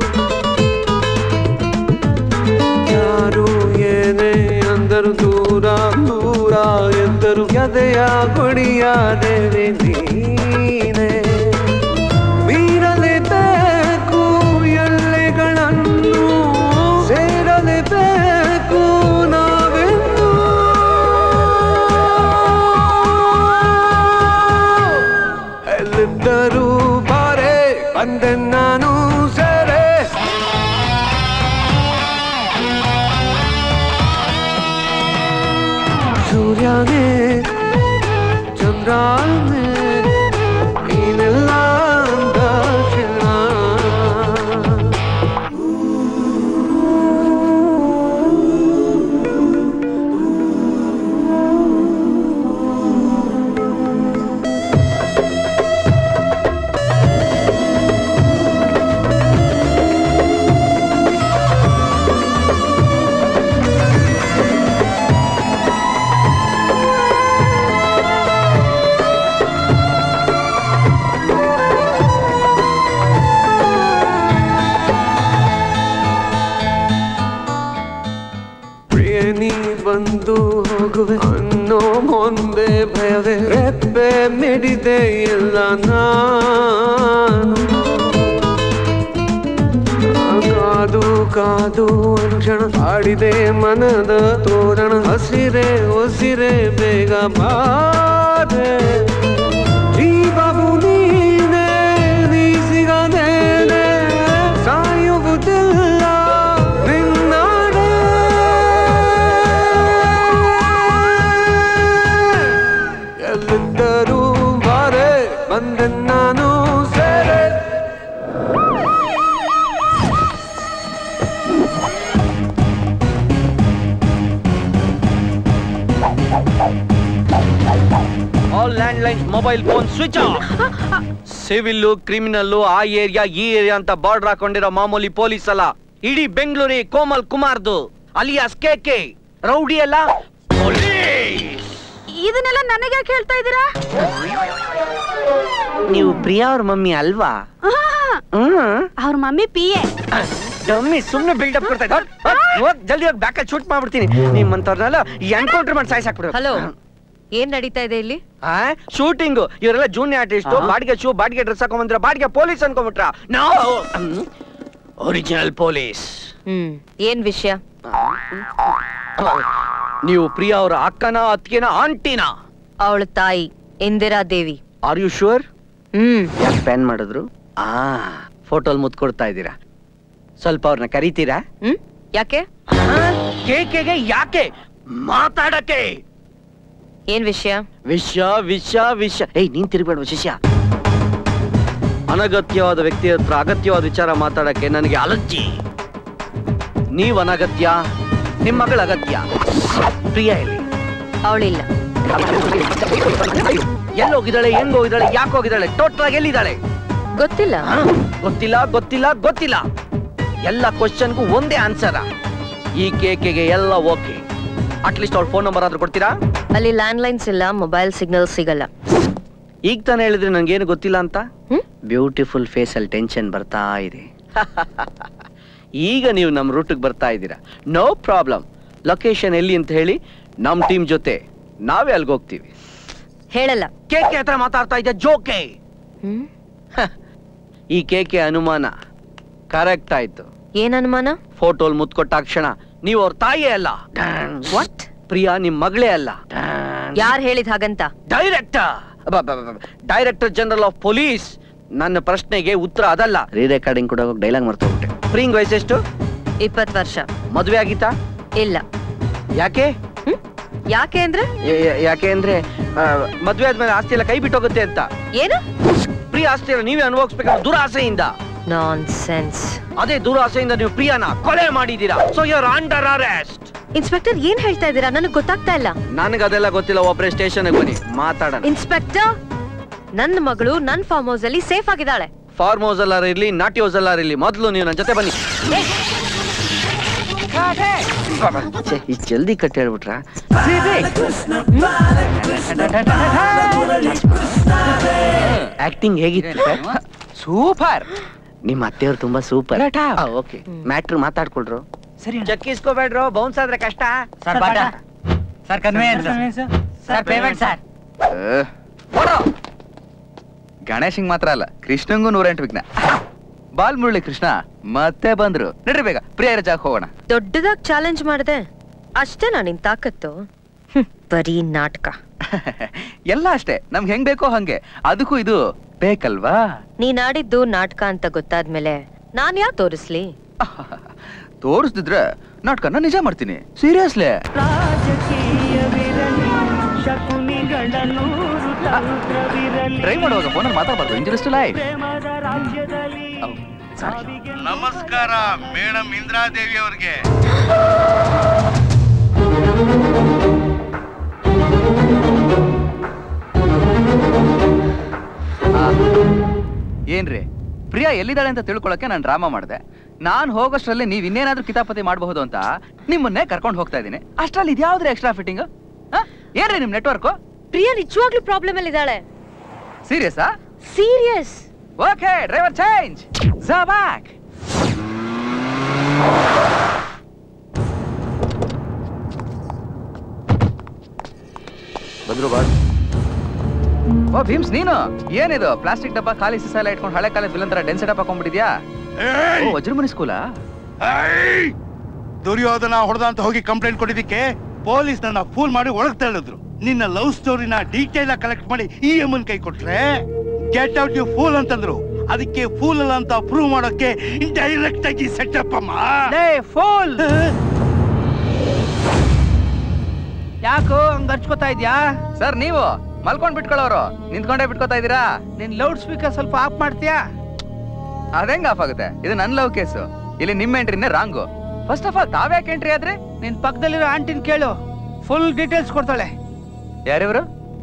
ಯಾರು ಏನೇ ಅಂದರು ದೂರ ದೂರ ಎಂದರು ಎದೆಯ ಗುಡಿಯ ದೇವಿ ನೀನೆ ಮೀರಲೇಬೇಕು ಎಲ್ಲೆಗಳನ್ನು ಸೇರಲೇಬೇಕು ನಾವೆಂದು ಎಲ್ಲಿದ್ದರೂ ಬಾರೆ ಬಂದೆ ನಾನು ಸೇರೆ ಸೂರ್ಯನೇ ಚಂದ್ರನೇ ಏನೆಲ್ಲ ಅಂದಾಕ್ಷಣ ಪ್ರಿಯ ನೀ ಬಂದು ಹೋಗುವೆ ಅನ್ನೋ ಮುಂದೆ ಭಯವೇ ರೆಪ್ಪೆ ಮಿಡಿದೆ ಇಲ್ಲ ನಾನು ಕಾದು ಕಾದು ಅನುಕ್ಷಣ ಆಡಿದೆ ಮನದ ತೋರಣ ಹಸಿರೆ ಉಸಿರೆ ಬೇಗ ಬಾರೆ ಜೀವವು ನೀನೇ ನೀ ಸಿಗದೇನೆ ಸಾಯುವುದಿಲ್ಲ ನಿನ್ನಾಡೆ ಎಲ್ಲಿದ್ದರೂ ಬಾರೆ ಬಂದೆ ನಾನು ಸೇರೆ all landlines mobile phone switch off civil criminal ಆ ಏರಿಯಾ ಈ ಏರಿಯಾ ಅಂತ ಬಾರ್ಡರ್ ಹಾಕೊಂಡಿರೋ ಮಾಮೂಲಿ ಪೊಲೀಸ್ ಅಲ್ಲ ಇಡೀ ಬೆಂಗಳೂರಿ ಕೋಮಲ್ ಕುಮಾರ್ದು ಅಲಿಯಾಸ್ ಕೆ ಕೆ ರೌಡಿ ಅಲ್ಲ ಇದನ್ನೆಲ್ಲ ನನಗೆ ಹೇಳ್ತಾ ಇದ್ದೀರಾ ನೀವು ಪ್ರಿಯಾ ಅವ್ರ ಮಮ್ಮಿ ಅಲ್ವಾ ಅವ್ರ ಮಮ್ಮಿ ಪಿ ಎ ಡಮ್ಮಿ ಸುಮ್ನೆ ಬಿಲ್ಡಪ್ ಕೊಡ್ತಾ ಇದ್ದ ಹೋಗ್ ಜಲ್ದಿ ಹೋಗಿ ಬ್ಯಾಕಲ್ಲಿ ಶೂಟ್ ಮಾಡ್ಬಿಡ್ತೀನಿ ನಿಮ್ಮಂತವ್ರನ್ನೆಲ್ಲ ಎನ್ಕೌಂಟರ್ ಮಾಡಿ ಸಾಯಿಸಾಕ್ಬಿಡು ಹಲೋ ಏನ್ ನಡೀತಾ ಇದೆ ಇಲ್ಲಿ ಶೂಟಿಂಗ್ ಇವರೆಲ್ಲ ಜೂನಿಯರ್ ಆರ್ಟಿಸ್ಟ್ ಆ? ಬಾಡಿಗೆ ಶೂ ಬಾಡಿಗೆ ಡ್ರೆಸ್ ಹಾಕೊಂಡ್ಬಂದ್ರ ಬಾಡಿಗೆ ಪೊಲೀಸ್ ಅನ್ಕೊಂಡ್ಬಿಟ್ರ ನೋ ಒರಿಜಿನಲ್ ಪೊಲೀಸ್ ಹ್ಮ್ ಏನ್ ವಿಷಯ ನೀವು ಪ್ರಿಯಾ ಅವರ ಅಕ್ಕನ ಅತ್ತಿಗೆನ ಆಂಟಿನ ಅವಳ ತಾಯಿ Indira Devi are you sure hmm ಯಾಕೆ ಪ್ಯಾನ್ ಮಾಡಿದ್ರು ಆ ಫೋಟೋಲ್ ಮುತ್ ಕೊಡ್ತಾ ಇದ್ದೀರಾ ಸ್ವಲ್ಪ ಅವ್ರನ್ನ ಕರೀತೀರಾ ಹ್ಮ್ ಯಾಕೆ ಕೇಕೆಗೆ ಯಾಕೆ ಮಾತಾಡಕ್ಕೆ ಏನ್ ವಿಷಯ ವಿಷ ವಿಷ ವಿಷ ಏಯ್ ನೀನ್ ತಿರುಗಬೇಡ ಶಿಷ್ಯ ಅನಗತ್ಯವಾದ ವ್ಯಕ್ತಿ ಹತ್ರ ಅಗತ್ಯವಾದ ವಿಚಾರ ಮಾತಾಡಕ್ಕೆ ನನಗೆ ಅಲರ್ಜಿ ನೀವ್ ಅನಗತ್ಯ ನಿಮ್ ಮಗಳ ಅಗತ್ಯ ಪ್ರಿಯ ಇಲ್ಲಿ ಅವಳಿಲ್ಲ ಎಲ್ಲಿ ಹೋಗಿದ್ದಾಳೆ ಹೆಂಗ್ ಹೋಗಿದ್ದಾಳೆ ಯಾಕೆ ಹೋಗಿದ್ದಾಳೆ ಟೋಟಲ್ ಆಗಿ ಎಲ್ಲಿದ್ದಾಳೆ ಗೊತ್ತಿಲ್ಲ ಗೊತ್ತಿಲ್ಲ ಗೊತ್ತಿಲ್ಲ ಗೊತ್ತಿಲ್ಲ ಎಲ್ಲ ಕ್ವಶನ್ಗೂ ಒಂದೇ ಆನ್ಸರ್ ಈ ಕೇಕೆಗೆ ಎಲ್ಲ ಓಕೆ ಅಟ್ಲೀಸ್ಟ್ ಅವ್ಳ ಫೋನ್ ನಂಬರ್ ಆದ್ರೂ ಕೊಡ್ತೀರಾ ಅಲ್ಲಿ ಲ್ಯಾಂಡ್ ಲೈನ್ಸ್ ಇಲ್ಲ ಮೊಬೈಲ್ ಸಿಗ್ನಲ್ ಸಿಗಲ್ಲ ಈಗ ತಾನೇ ಹೇಳಿದ್ರೆ ನಂಗೇನು ಗೊತ್ತಿಲ್ಲ ಅಂತ ಬ್ಯೂಟಿಫುಲ್ ಫೇಸ್ ಅಲ್ಲಿ ಟೆನ್ಷನ್ ಬರ್ತಾ ಇದೆ ಈಗ ನೀವು ನಮ್ಮ ರೂಟಿಗೆ ಬರ್ತಾ ಇದ್ದೀರಾ ನೋ ಪ್ರಾಬ್ಲಮ್ ಲೊಕೇಶನ್ ಎಲ್ಲಿ ಅಂತ ಹೇಳಿ ನಮ್ಮ ಟೀಮ್ ಜೊತೆ ನಾವೇ ಅಲ್ಲಿಗೆ ಹೋಗ್ತೀವಿ ಹೇಳಲ್ಲ ಕೇಕೆ ಹತ್ರ ಮಾತಾಡ್ತಾ ಇದ್ದೆ ಜೋಕೆ ಹ್ಮ್ ಈ ಕೇಕೆ ಅನುಮಾನ ಕರೆಕ್ಟ್ ಆಯ್ತು ಏನ್ ಅನುಮಾನ ಫೋಟೋಲ್ ಮುತ್ಕೊಟ್ಟ ಕ್ಷಣ ನೀವು ಅವ್ರ ತಾಯಿಯೇ ಅಲ್ಲ ವಾಟ್ ಪ್ರಿಯಾ ನಿಮ್ ಮಗಳೇ ಅಲ್ಲ ಯಾರ್ ಹೇಳಿದ್ ಹಾಗಂತ director director general of police ನನ್ನ ಪ್ರಶ್ನೆಗೆ ಉತ್ತರ ಅದಲ್ಲ ರೀ ರೆಕಾರ್ಡಿಂಗ್ ಕೂಡ ಡೈಲಾಗ್ ಮರ್ತೋಗ್ಬಿಟ್ಟೆ ಪ್ರಿಂಗ್ ವಯಸ್ಸೆಷ್ಟು ಇಪ್ಪತ್ ವರ್ಷ ಮದುವೆ ಆಗಿತ್ತಾ ಇಲ್ಲ ಯಾಕೆ ಯಾಕೆ ಅಂದ್ರೆ ಯಾ- ಯಾ- ಯಾಕೆ ಅಂದ್ರೆ ಆ, ಮದ್ವೆ ಆದ್ಮೇಲೆ ಆಸ್ತಿ ಎಲ್ಲ ಕೈ ಬಿಟ್ಟೋಗುತ್ತೆ ಅಂತ ಏನು ಪ್ರಿಯ ಆಸ್ತಿ ಎಲ್ಲ ನೀವೇ ಅನುಭವಿಸ್ಬೇಕು ದುರಾಸೆಯಿಂದ ನಾನ್ ಸೆನ್ಸ್ ಅದೇ ದುರಾಸೆಯಿಂದ ನೀವು ಪ್ರಿಯಾನ ಕೊಲೆ ಮಾಡಿದ್ದೀರಾ so your under arrest inspector ಏನ್ ಹೇಳ್ತಾ ಇದ್ದೀರಾ ನನಗ್ ಗೊತ್ತಾಗ್ತಾ ಇಲ್ಲ ನನಗೆ ಅದೆಲ್ಲ ಗೊತ್ತಿಲ್ಲ ಒಬ್ಬರೇ ಸ್ಟೇಷನ್ ಬನ್ನಿ ಮಾತಾಡೋಣ ಇನ್ಸ್ಪೆಕ್ಟರ್ ನನ್ನ ಮಗಳು ನನ್ ಫಾರ್ಮ್ ಹೌಸ್ ಅಲ್ಲಿ ಸೇಫ್ ಆಗಿದ್ದಾಳೆ ಫಾರ್ಮ್ ಹೌಸ್ ಅಲ್ಲಾರ ಇರ್ಲಿ ನಾಟಿ ಹೌಸ್ ಅಲ್ಲಾರ ಇರ್ಲಿ ಮೊದಲು ನೀವು ನನ್ನ ಜೊತೆ ಬನ್ನಿ ಛೆ, ಇಷ್ಟ್ ಜಲ್ದಿ ಕಟ್ಟಿ ಹೇಳ್ಬಿಟ್ರ ಆಕ್ಟಿಂಗ್ ಹೇಗಿತ್ತು ಸೂಪರ್ ನಿಮ್ಮ ಅತ್ತೆಯವ್ರು ತುಂಬಾ ಸೂಪರ್ ಓಕೆ ಮ್ಯಾಟ್ರ್ ಮಾತಾಡ್ಕೊಳ್ರು ಸರಿ ಚೆಕ್ ಇಸ್ಕೋಬೇಡ್ರು ಬೌನ್ಸ್ ಆದ್ರೆ ಕಷ್ಟ sir but sir convince sir payment sir ಗಣೇಶಂಗ್ ಮಾತ್ರ ಅಲ್ಲ ಕೃಷ್ಣಂಗೂ ನೂರೆಂಟು ವಿಘ್ನ ಬಾಲ್ ಮುರಳಿ ಕೃಷ್ಣ ಮತ್ತೆ ಬಂದ್ರು ನಡ್ರಿ ಬೇಗ ಪ್ರಿಯರ ಜಾಗ ಹೋಗೋಣ ದೊಡ್ಡದಾಗ್ ಚಾಲೆಂಜ್ ಮಾಡಿದೆ ಅಷ್ಟೇ ನಾ ನಿನ್ ತಾಕತ್ತು ಹ್ಮ್, ಬರೀ ನಾಟಕ ಎಲ್ಲ ಅಷ್ಟೇ ನಮ್ಗೆ ಹೆಂಗ್ ಬೇಕೋ ಹಂಗೆ ಅದಕ್ಕೂ ಇದು ಬೇಕಲ್ವಾ ನೀನ್ ಆಡಿದ್ದು ನಾಟಕ ಅಂತ ಗೊತ್ತಾದ್ಮೇಲೆ ನಾನ್ ಯಾಕೆ ತೋರಿಸ್ಲಿ ತೋರಿಸ್ದಿದ್ರೆ ನಾಟಕನ ನಿಜ ಮಾಡ್ತೀನಿ ಸೀರಿಯಸ್ಲಿ ಟ್ರೈ ಮಾಡುವಾಗ ಫೋನಲ್ಲಿ ಮಾತಾಡ್ಬಾರ್ದು ಇಂಜರಿಸ್ಟ್ ಲೈಫ್ ನಮಸ್ಕಾರ ಮೇಡಮ್ ಇಂದ್ರಾದೇವಿ ಅವ್ರಿಗೆ ಏನ್ರಿ ಪ್ರಿಯಾ ಎಲ್ಲಿದ್ದಾಳೆ ಅಂತ ತಿಳ್ಕೊಳಕ್ಕೆ ನಾನು ಡ್ರಾಮಾ ಮಾಡಿದೆ ನಾನ್ ಹೋಗೋಷ್ಟ್ರಲ್ಲಿ ನೀವ್ ಇನ್ನೇನಾದ್ರೂ ಕಿತಾಪತಿ ಮಾಡಬಹುದು ಅಂತ ನಿಮ್ಮನ್ನೇ ಕರ್ಕೊಂಡು ಹೋಗ್ತಾ ಇದ್ದೀನಿ ಅಷ್ಟ್ರಲ್ಲಿ ಇದ್ಯಾವ್ದ್ರಿ ಎಕ್ಸ್ಟ್ರಾ ಫಿಟ್ಟಿಂಗ್ ಏನ್ರಿ ನಿಮ್ ನೆಟ್ವರ್ಕ್ ಪ್ರಿಯಾ ನಿಜವಾಗ್ಲೂ ಪ್ರಾಬ್ಲಮ್ ಅಲ್ಲಿ ಇದ್ದಾಳೆ ಸೀರಿಯಸ್ಸಾ serious okay driver change back ಬಂದ್ರು ಬಾಸ್ ಓ ಭೀಮ್ಸ್ ನೀನು ಏನಿದು ಪ್ಲಾಸ್ಟಿಕ್ ಡಬ್ಬ ಖಾಲಿ ಸಿಸ ಎಲ್ಲ ಇಟ್ಕೊಂಡು ಹಳೆ ಕಾಲದ ವಿಲನ್ ತರ ಡೆನ್ಸ್ ಡಬ್ಬ ಹಾಕೊಂಡ್ಬಿಟ್ಟಿದ್ಯಾ ಓ ವಜ್ರಮುನಿ ಸ್ಕೂಲಾ ಏಯ್! ದುರ್ಯೋಧನ ಹೊಡೆದ ಅಂತ ಹೋಗಿ ಕಂಪ್ಲೇಂಟ್ ಕೊಟ್ಟಿದ್ದಕ್ಕೆ ಪೊಲೀಸ್ ನನ್ನ ಫೂಲ್ ಮಾಡಿ ಒಳಗ್ ತಳ್ಳಿದ್ರು ನಿನ್ನ ಲವ್ ಸ್ಟೋರಿನ ಡೀಟೇಲ್ ಕಲೆಕ್ಟ್ ಮಾಡಿ ಈ ಎಮ್ಮನ್ ಕೈ ಕೊಟ್ರೆ ಗೆಟ್ ಔಟ್ ಯು ಫೂಲ್ ಅಂತಂದ್ರು ಅದಕ್ಕೆ ಫೂಲ್ ಅಲ್ಲ ಅಂತ ಪ್ರೂವ್ ಮಾಡೋಕೆ ಡೈರೆಕ್ಟ್ ಆಗಿ ಸೆಟಪ್ ಅಮ್ಮ ಫೋಲ್ ಯಾಕೋ ಹಂಗ ಹರ್ಚ್ಕೋತಾ ಇದ್ಯಾ ಸರ್ ನೀವು ಮಲ್ಕೊಂಡ್ ಬಿಟ್ಕೊಳ್ಳೋರು ನಿಂತ್ಕೊಂಡೇ ಬಿಟ್ಕೋತಾ ಇದೀರಾ ನಿನ್ ಲೌಡ್ ಸ್ಪೀಕರ್ ಸ್ವಲ್ಪ ಆಫ್ ಮಾಡ್ತೀಯಾ ಅದೇಂಗ್ ಆಫ್ ಆಗುತ್ತೆ ಇದು ನನ್ ಲವ್ ಕೇಸು ಇಲ್ಲಿ ನಿಮ್ಮ ಎಂಟ್ರಿನೇ ರಾಂಗು ಫಸ್ಟ್ ಆಫ್ ಆಲ್ ತಾವ್ಯಾಕೆ ಎಂಟ್ರಿ ಆದ್ರೆ ನಿನ್ ಪಕ್ಕದಲ್ಲಿರೋ ಆಂಟಿನ್ ಕೇಳು ಫುಲ್ ಡೀಟೇಲ್ಸ್ ಕೊಡ್ತಾಳೆ ಯಾರಿವರು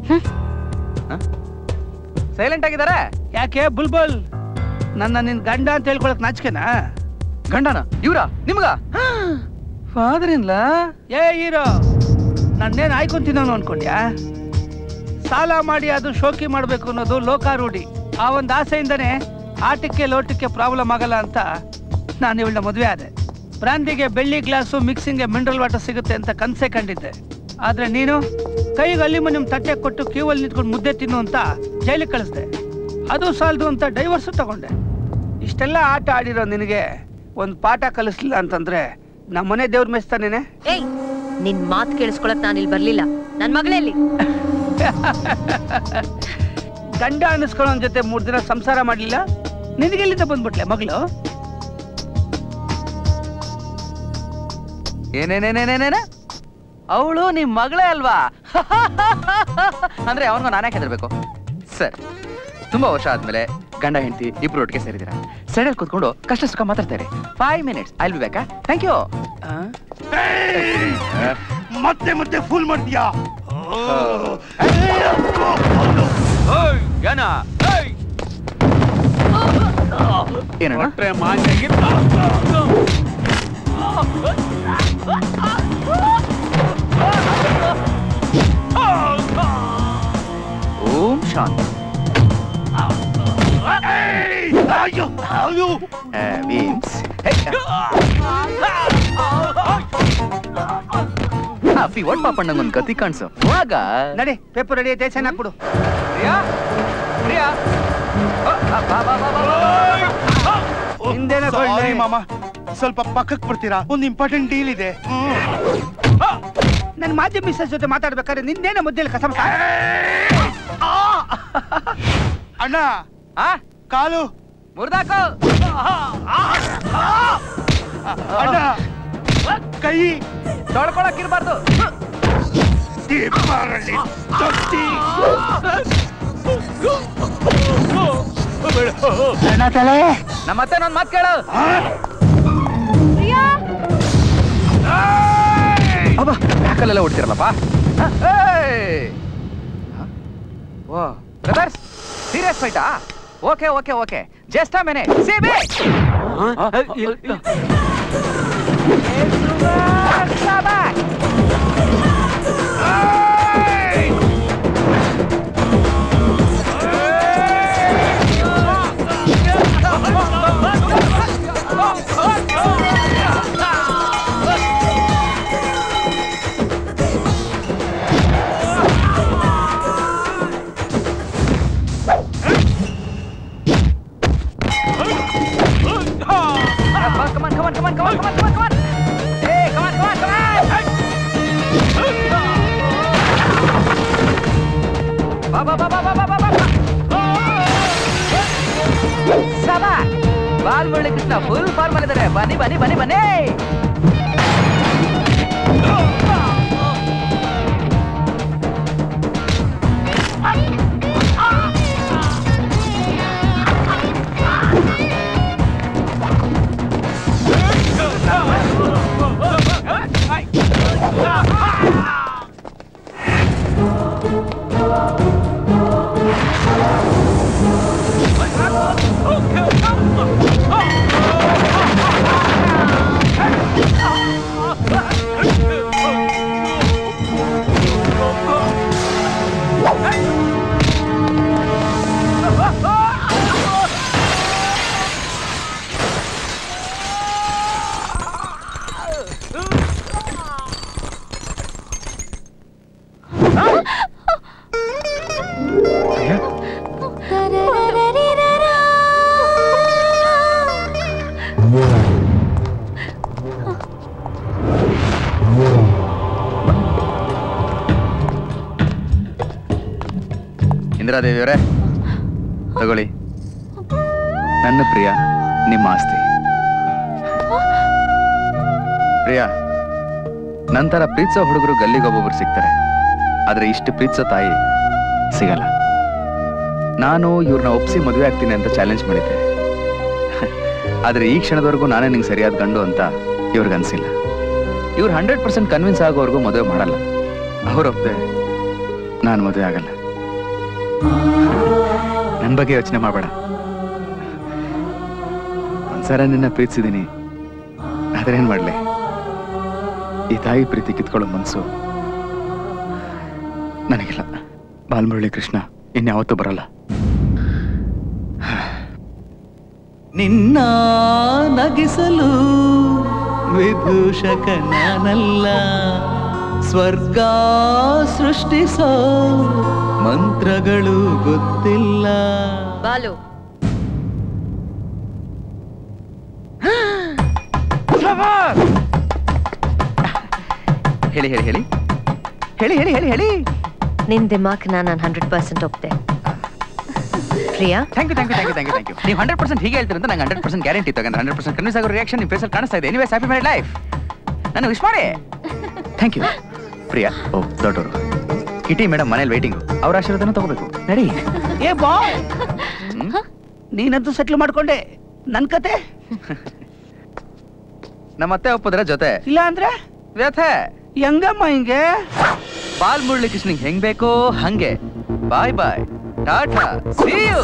ಸೈಲೆಂಟ್ ಆಗಿದ್ದಾರೆ ಯಾಕೆ ಬುಲ್ಬುಲ್ ನನ್ನ ನಿನ್ ಗಂಡ ಅಂತ ಹೇಳ್ಕೊಳಕ್ ನಾಚಿಕೆನಾ ಗಂಡನ ಇವ್ರ ನಿಮ್ಗ ಫಾದರ್ ಇನ್ಲಾ ಏ ಹೀರೋ ನನ್ನೇನ್ ಆಯ್ಕೊಂತೀನೋ ಅನ್ಕೊಂಡ್ಯಾ ಸಾಲ ಮಾಡಿ ಅದು ಶೋಕಿ ಮಾಡ್ಬೇಕು ಅನ್ನೋದು ಲೋಕಾರೂಢಿ ಆ ಒಂದು ಆಸೆಯಿಂದನೇ ಆಟಕ್ಕೆ ಲೋಟಕ್ಕೆ ಪ್ರಾಬ್ಲಮ್ ಆಗಲ್ಲ ಅಂತ ನಾನು ಇವಳನ್ನ ಮದುವೆ ಆದೆ ಬ್ರಾಂದಿಗೆ ಬೆಳ್ಳಿ ಗ್ಲಾಸು ಮಿಕ್ಸಿಂಗ್ಗೆ ಮಿನರಲ್ ವಾಟರ್ ಸಿಗುತ್ತೆ ಅಂತ ಕನ್ಸೆ ಕಂಡಿದ್ದೆ ಆದ್ರೆ ನೀನು ಕೈಗೆ ಅಲ್ಯೂಮಿನಿಯಂ ತಟ್ಟೆ ಕೊಟ್ಟು ಕ್ಯೂವಲ್ಲಿ ನಿಂತ್ಕೊಂಡು ಮುದ್ದೆ ತಿನ್ನು ಅಂತ ಜೈಲಿಗೆ ಕಳಿಸ್ದೆ ಅದು ಸಾಲದು ಅಂತ ಡೈವರ್ಸು ತಗೊಂಡೆ ಇಷ್ಟೆಲ್ಲ ಆಟ ಆಡಿರೋ ನಿನಗೆ ಒಂದ್ ಪಾಠ ಕಲಿಸ್ಲಿಲ್ಲ ಅಂತಂದ್ರೆ ನಮ್ಮನೆ ದೇವ್ರ ಮೆಚ್ತಾನೇನೆ ಏಯ್ ನಿನ್ ಮಾತ್ ಕೇಳಿಸ್ಕೊಳಕ್ ನಾನು ಇಲ್ಲಿ ಬರ್ಲಿಲ್ಲ ನನ್ ಮಗಳಲ್ಲಿ ಗಂಡ ಅನ್ನಿಸ್ಕೊಳ್ಳೋನ್ ಜೊತೆ ಮೂರ್ ದಿನ ಸಂಸಾರ ಮಾಡ್ಲಿಲ್ಲ ನಿನಗೆಲ್ಲಿಂದ ಬಂದ್ಬಿಟ್ಲೆ ಮಗಳು ಏನೇನೇನೇನೇನೇನ ಅವಳು ನಿಮ್ ಮಗಳೇ ಅಲ್ವಾ ಅಂದ್ರೆ ಅವನಿಗೂ ನಾನೇ ಹೆದರ್ಬೇಕು ಸರ್ ತುಂಬಾ ವರ್ಷ ಆದ್ಮೇಲೆ ಗಂಡ ಹೆಂಡತಿ ಇಬ್ರು ಒಟ್ಟಿಗೆ ಸೇರಿದಿರ ಸೈಡಲ್ಲಿ ಕೂತ್ಕೊಂಡು ಕಷ್ಟ ಸುಖ ಮಾತಾಡ್ತಾರೆ ಫೈವ್ ಮಿನಿಟ್ಸ್ ಐಲ್ ಬಿ ಬೇಕಾ ಥ್ಯಾಂಕ್ ಯು ಮತ್ತೆ ಮತ್ತೆ ಫುಲ್ ಮಾಡ್ತೀಯಾ ಏನ ಏನಣ್ಣ ಓಂ ಶಾಂತಿ ಅಯ್ಯೋ ಅಯ್ಯೋ ಮೀನ್ಸ್ ಅಪ್ಪಿ ಒಟ್ ಪಾಪಣ್ಣಂಗ್ ಒಂದ್ ಗತಿ ಕಾಣಿಸು ಆಗ ನಡಿ ಪೇಪರ್ ರೆಡಿ ಐತೆ ಸೈನ್ ಹಾಕ್ಬಿಡು ಪ್ರಿಯಾ ಪ್ರಿಯಾ ಹಿಂದೆನೆ ಸಾರಿ ಮಾಮ ಸ್ವಲ್ಪ ಪಕ್ಕಕ್ಕೆ ಬರ್ತೀರಾ ಒಂದು ಇಂಪಾರ್ಟೆಂಟ್ ಡೀಲ್ ಇದೆ ನನ್ನ ಮಾಜಿ ಮಿಸ್ಸಸ್ ಜೊತೆ ಮಾತಾಡ್ಬೇಕಾದ್ರೆ ನಿನ್ನೇನೆ ಮುದ್ದೆಲಿ ಕಸ ಅಣ್ಣ ಕಾಲು ಮುರ್ದಾಕೋ ಅಣ್ಣ ಕೈ ತೊಳ್ಕೊಳಕ್ ಇರ್ಬಾರ್ದು ದೀಪಾವಳಿ ತೊಟ್ಟಿ ಅಣ್ಣ ತಲೆ ನಮ್ಮ ಮತ್ತೆ ನನ್ ಮಾತ್ ಕೇಳು ಅಬ್ಬ ಬ್ಯಾಕಲ್ಲೆಲ್ಲ ಹೊಡಿತಿರಲ್ಲಪ್ಪ ಓ ಬ್ರದರ್ಸ್ ಸೀರಿಯಸ್ ಫೈಟಾ okay okay okay just a minute C B Come on, come on, come on, come on, come on, come on, come on. Hey, come on, come on, come on. ಬಾ ಬಾ ಬಾ ಬಾ ಬಾ ಬಾ ಬಾ ಬಾ ಸಬಾ ಬಾಲ್ ಮುರಳಿ ಕೃಷ್ಣ ಫುಲ್ ಫಾರ್ಮಲ್ ಇದ್ದಾರೆ ಬನ್ನಿ ಬನ್ನಿ ಬನ್ನಿ ಬನ್ನಿ ಇಂದಿರಾದೇವಿಯವರೇ ತಗೊಳ್ಳಿ ನನ್ನ ಪ್ರಿಯ ನಿಮ್ಮ ಆಸ್ತಿ ಪ್ರಿಯ ನಂತರ ಪ್ರೀತಿಸೋ ಹುಡುಗರು ಗಲ್ಲಿಗೊಬ್ಬೊಬ್ರು ಸಿಗ್ತಾರೆ ಆದ್ರೆ ಇಷ್ಟು ಪ್ರೀತಿಸೋ ತಾಯಿ ಸಿಗಲ್ಲ ನಾನು ಇವ್ರನ್ನ ಒಪ್ಸಿ ಮದುವೆ ಆಗ್ತೀನಿ ಅಂತ ಚಾಲೆಂಜ್ ಮಾಡಿದ್ದೆ ಆದ್ರೆ ಈ ಕ್ಷಣದವರೆಗೂ ನಾನೇ ನಿಂಗೆ ಸರಿಯಾದ ಗಂಡು ಅಂತ ಇವ್ರಿಗನ್ಸಿಲ್ಲ ಇವ್ರು ಹಂಡ್ರೆಡ್ ಪರ್ಸೆಂಟ್ ಕನ್ವಿನ್ಸ್ ಆಗೋವರೆಗೂ ಮದುವೆ ಮಾಡಲ್ಲ ಅವ್ರೊಪ್ಪದೆ ನಾನು ಮದುವೆ ಆಗಲ್ಲ ನನ್ನ ಬಗ್ಗೆ ಯೋಚನೆ ಮಾಡಬೇಡ ಒಂದ್ಸಲ ನಿನ್ನ ಪ್ರೀತಿಸಿದ್ದೀನಿ ಆದ್ರೇನ್ ಮಾಡ್ಲಿ ಈ ತಾಯಿ ಪ್ರೀತಿ ಕಿತ್ಕೊಳ್ಳೋ ಮನ್ಸು ನನಗಿಲ್ಲ ಬಾಲ್ಮುರಳಿ ಕೃಷ್ಣ ಇನ್ಯಾವತ್ತೂ ಬರಲ್ಲ ನಿನ್ನ ನಗಿಸಲು ವಿಭೂಷಕ ನಾನಲ್ಲ ಸ್ವರ್ಗ ಸೃಷ್ಟಿಸೋ ಮಂತ್ರಗಳು ಗೊತ್ತಿಲ್ಲ ಬಾಲು ಹೇಳಿ ಹೇಳಿ ಹೇಳಿ ಹೇಳಿ ಹೇಳಿ ಹೇಳಿ ಹೇಳಿ ನಿನ್ ದಿಮಾಕ್ನ ನಾನು ಹಂಡ್ರೆಡ್ ಪರ್ಸೆಂಟ್ ಒಪ್ತೆ Priya thank you thank you thank you thank you thank you ನೀವು ಹಂಡ್ರೆಡ್ ಪರ್ಸೆಂಟ್ ಹೀಗೆ ಹೇಳ್ತೀರಿ ಅಂತ ನಂಗೆ ಹಂಡ್ರೆಡ್ ಪರ್ಸೆಂಟ್ ಗ್ಯಾರಂಟಿ ತಗೊಂಡು ಹಂಡ್ರೆಡ್ ಪರ್ಸೆಂಟ್ ಕನ್ವಿನ್ಸ್ ಆಗೋ ರಿಯಾಕ್ಷನ್ ನಿಮ್ಮ ಫೇಸಲ್ಲಿ ಕಾಣಿಸ್ತಾ ಇದೆ ಎನಿವೇಸ್ ಹ್ಯಾಪಿ ಮ್ಯಾರಿಡ್ ಲೈಫ್ ನಾನು ವಿಶ್ ಮಾಡಿ ಥ್ಯಾಂಕ್ ಯು ಪ್ರಿಯಾ ಓ ದೊಡ್ಡವರು ಕಿಟಿ ಮೇಡಮ್ ಮನೇಲಿ ವೇಟಿಂಗ್ ಅವ್ರ ಆಶೀರ್ವಾದನ ತಗೋಬೇಕು ನಡಿ ಏ ಬಾಯ್ ನೀನಂತೂ ಸೆಟ್ಲ್ ಮಾಡ್ಕೊಂಡೆ ನನ್ ಕತೆ ನಮ್ಮ ಅತ್ತೆ ಒಪ್ಪದ್ರ ಜೊತೆ ಇಲ್ಲ ಅಂದ್ರೆ ವ್ಯಥೆ ಹೆಂಗಮ್ಮ ಹಿಂಗೆ ಬಾಲ್ ಮುಳ್ಳಿ ಕೃಷ್ಣಿಗೆ ಹೆಂಗ್ ಬೇಕೋ ಹಂಗೆ bye bye tata see you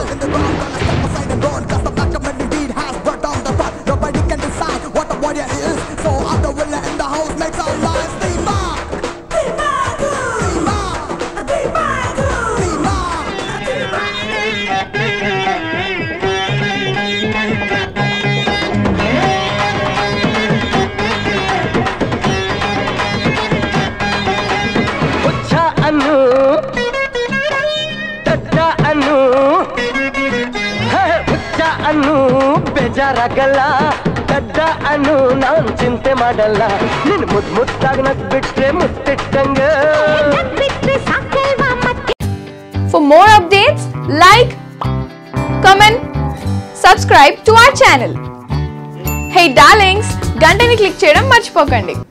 ಹುಚ್ಚ ಅನ್ನು ದಡ್ಡ ಅನ್ನು ಹೇ, ಹುಚ್ಚ ಅನ್ನು ಬೇಜಾರಾಗಲ್ಲ ದಡ್ಡ ಅನ್ನು ನಾನ್ ಚಿಂತೆ ಮಾಡಲ್ಲ ನಿನ್ ಮುದ್ ಮುದ್ದಾಗಿ ನಗ್ ಬಿಟ್ರೆ ಮುತ್ತಿಟ್ಟಂಗ For more updates, like, comment, subscribe to our channel. Hey darlings, గంటని click చేయడం మర్చిపోకండి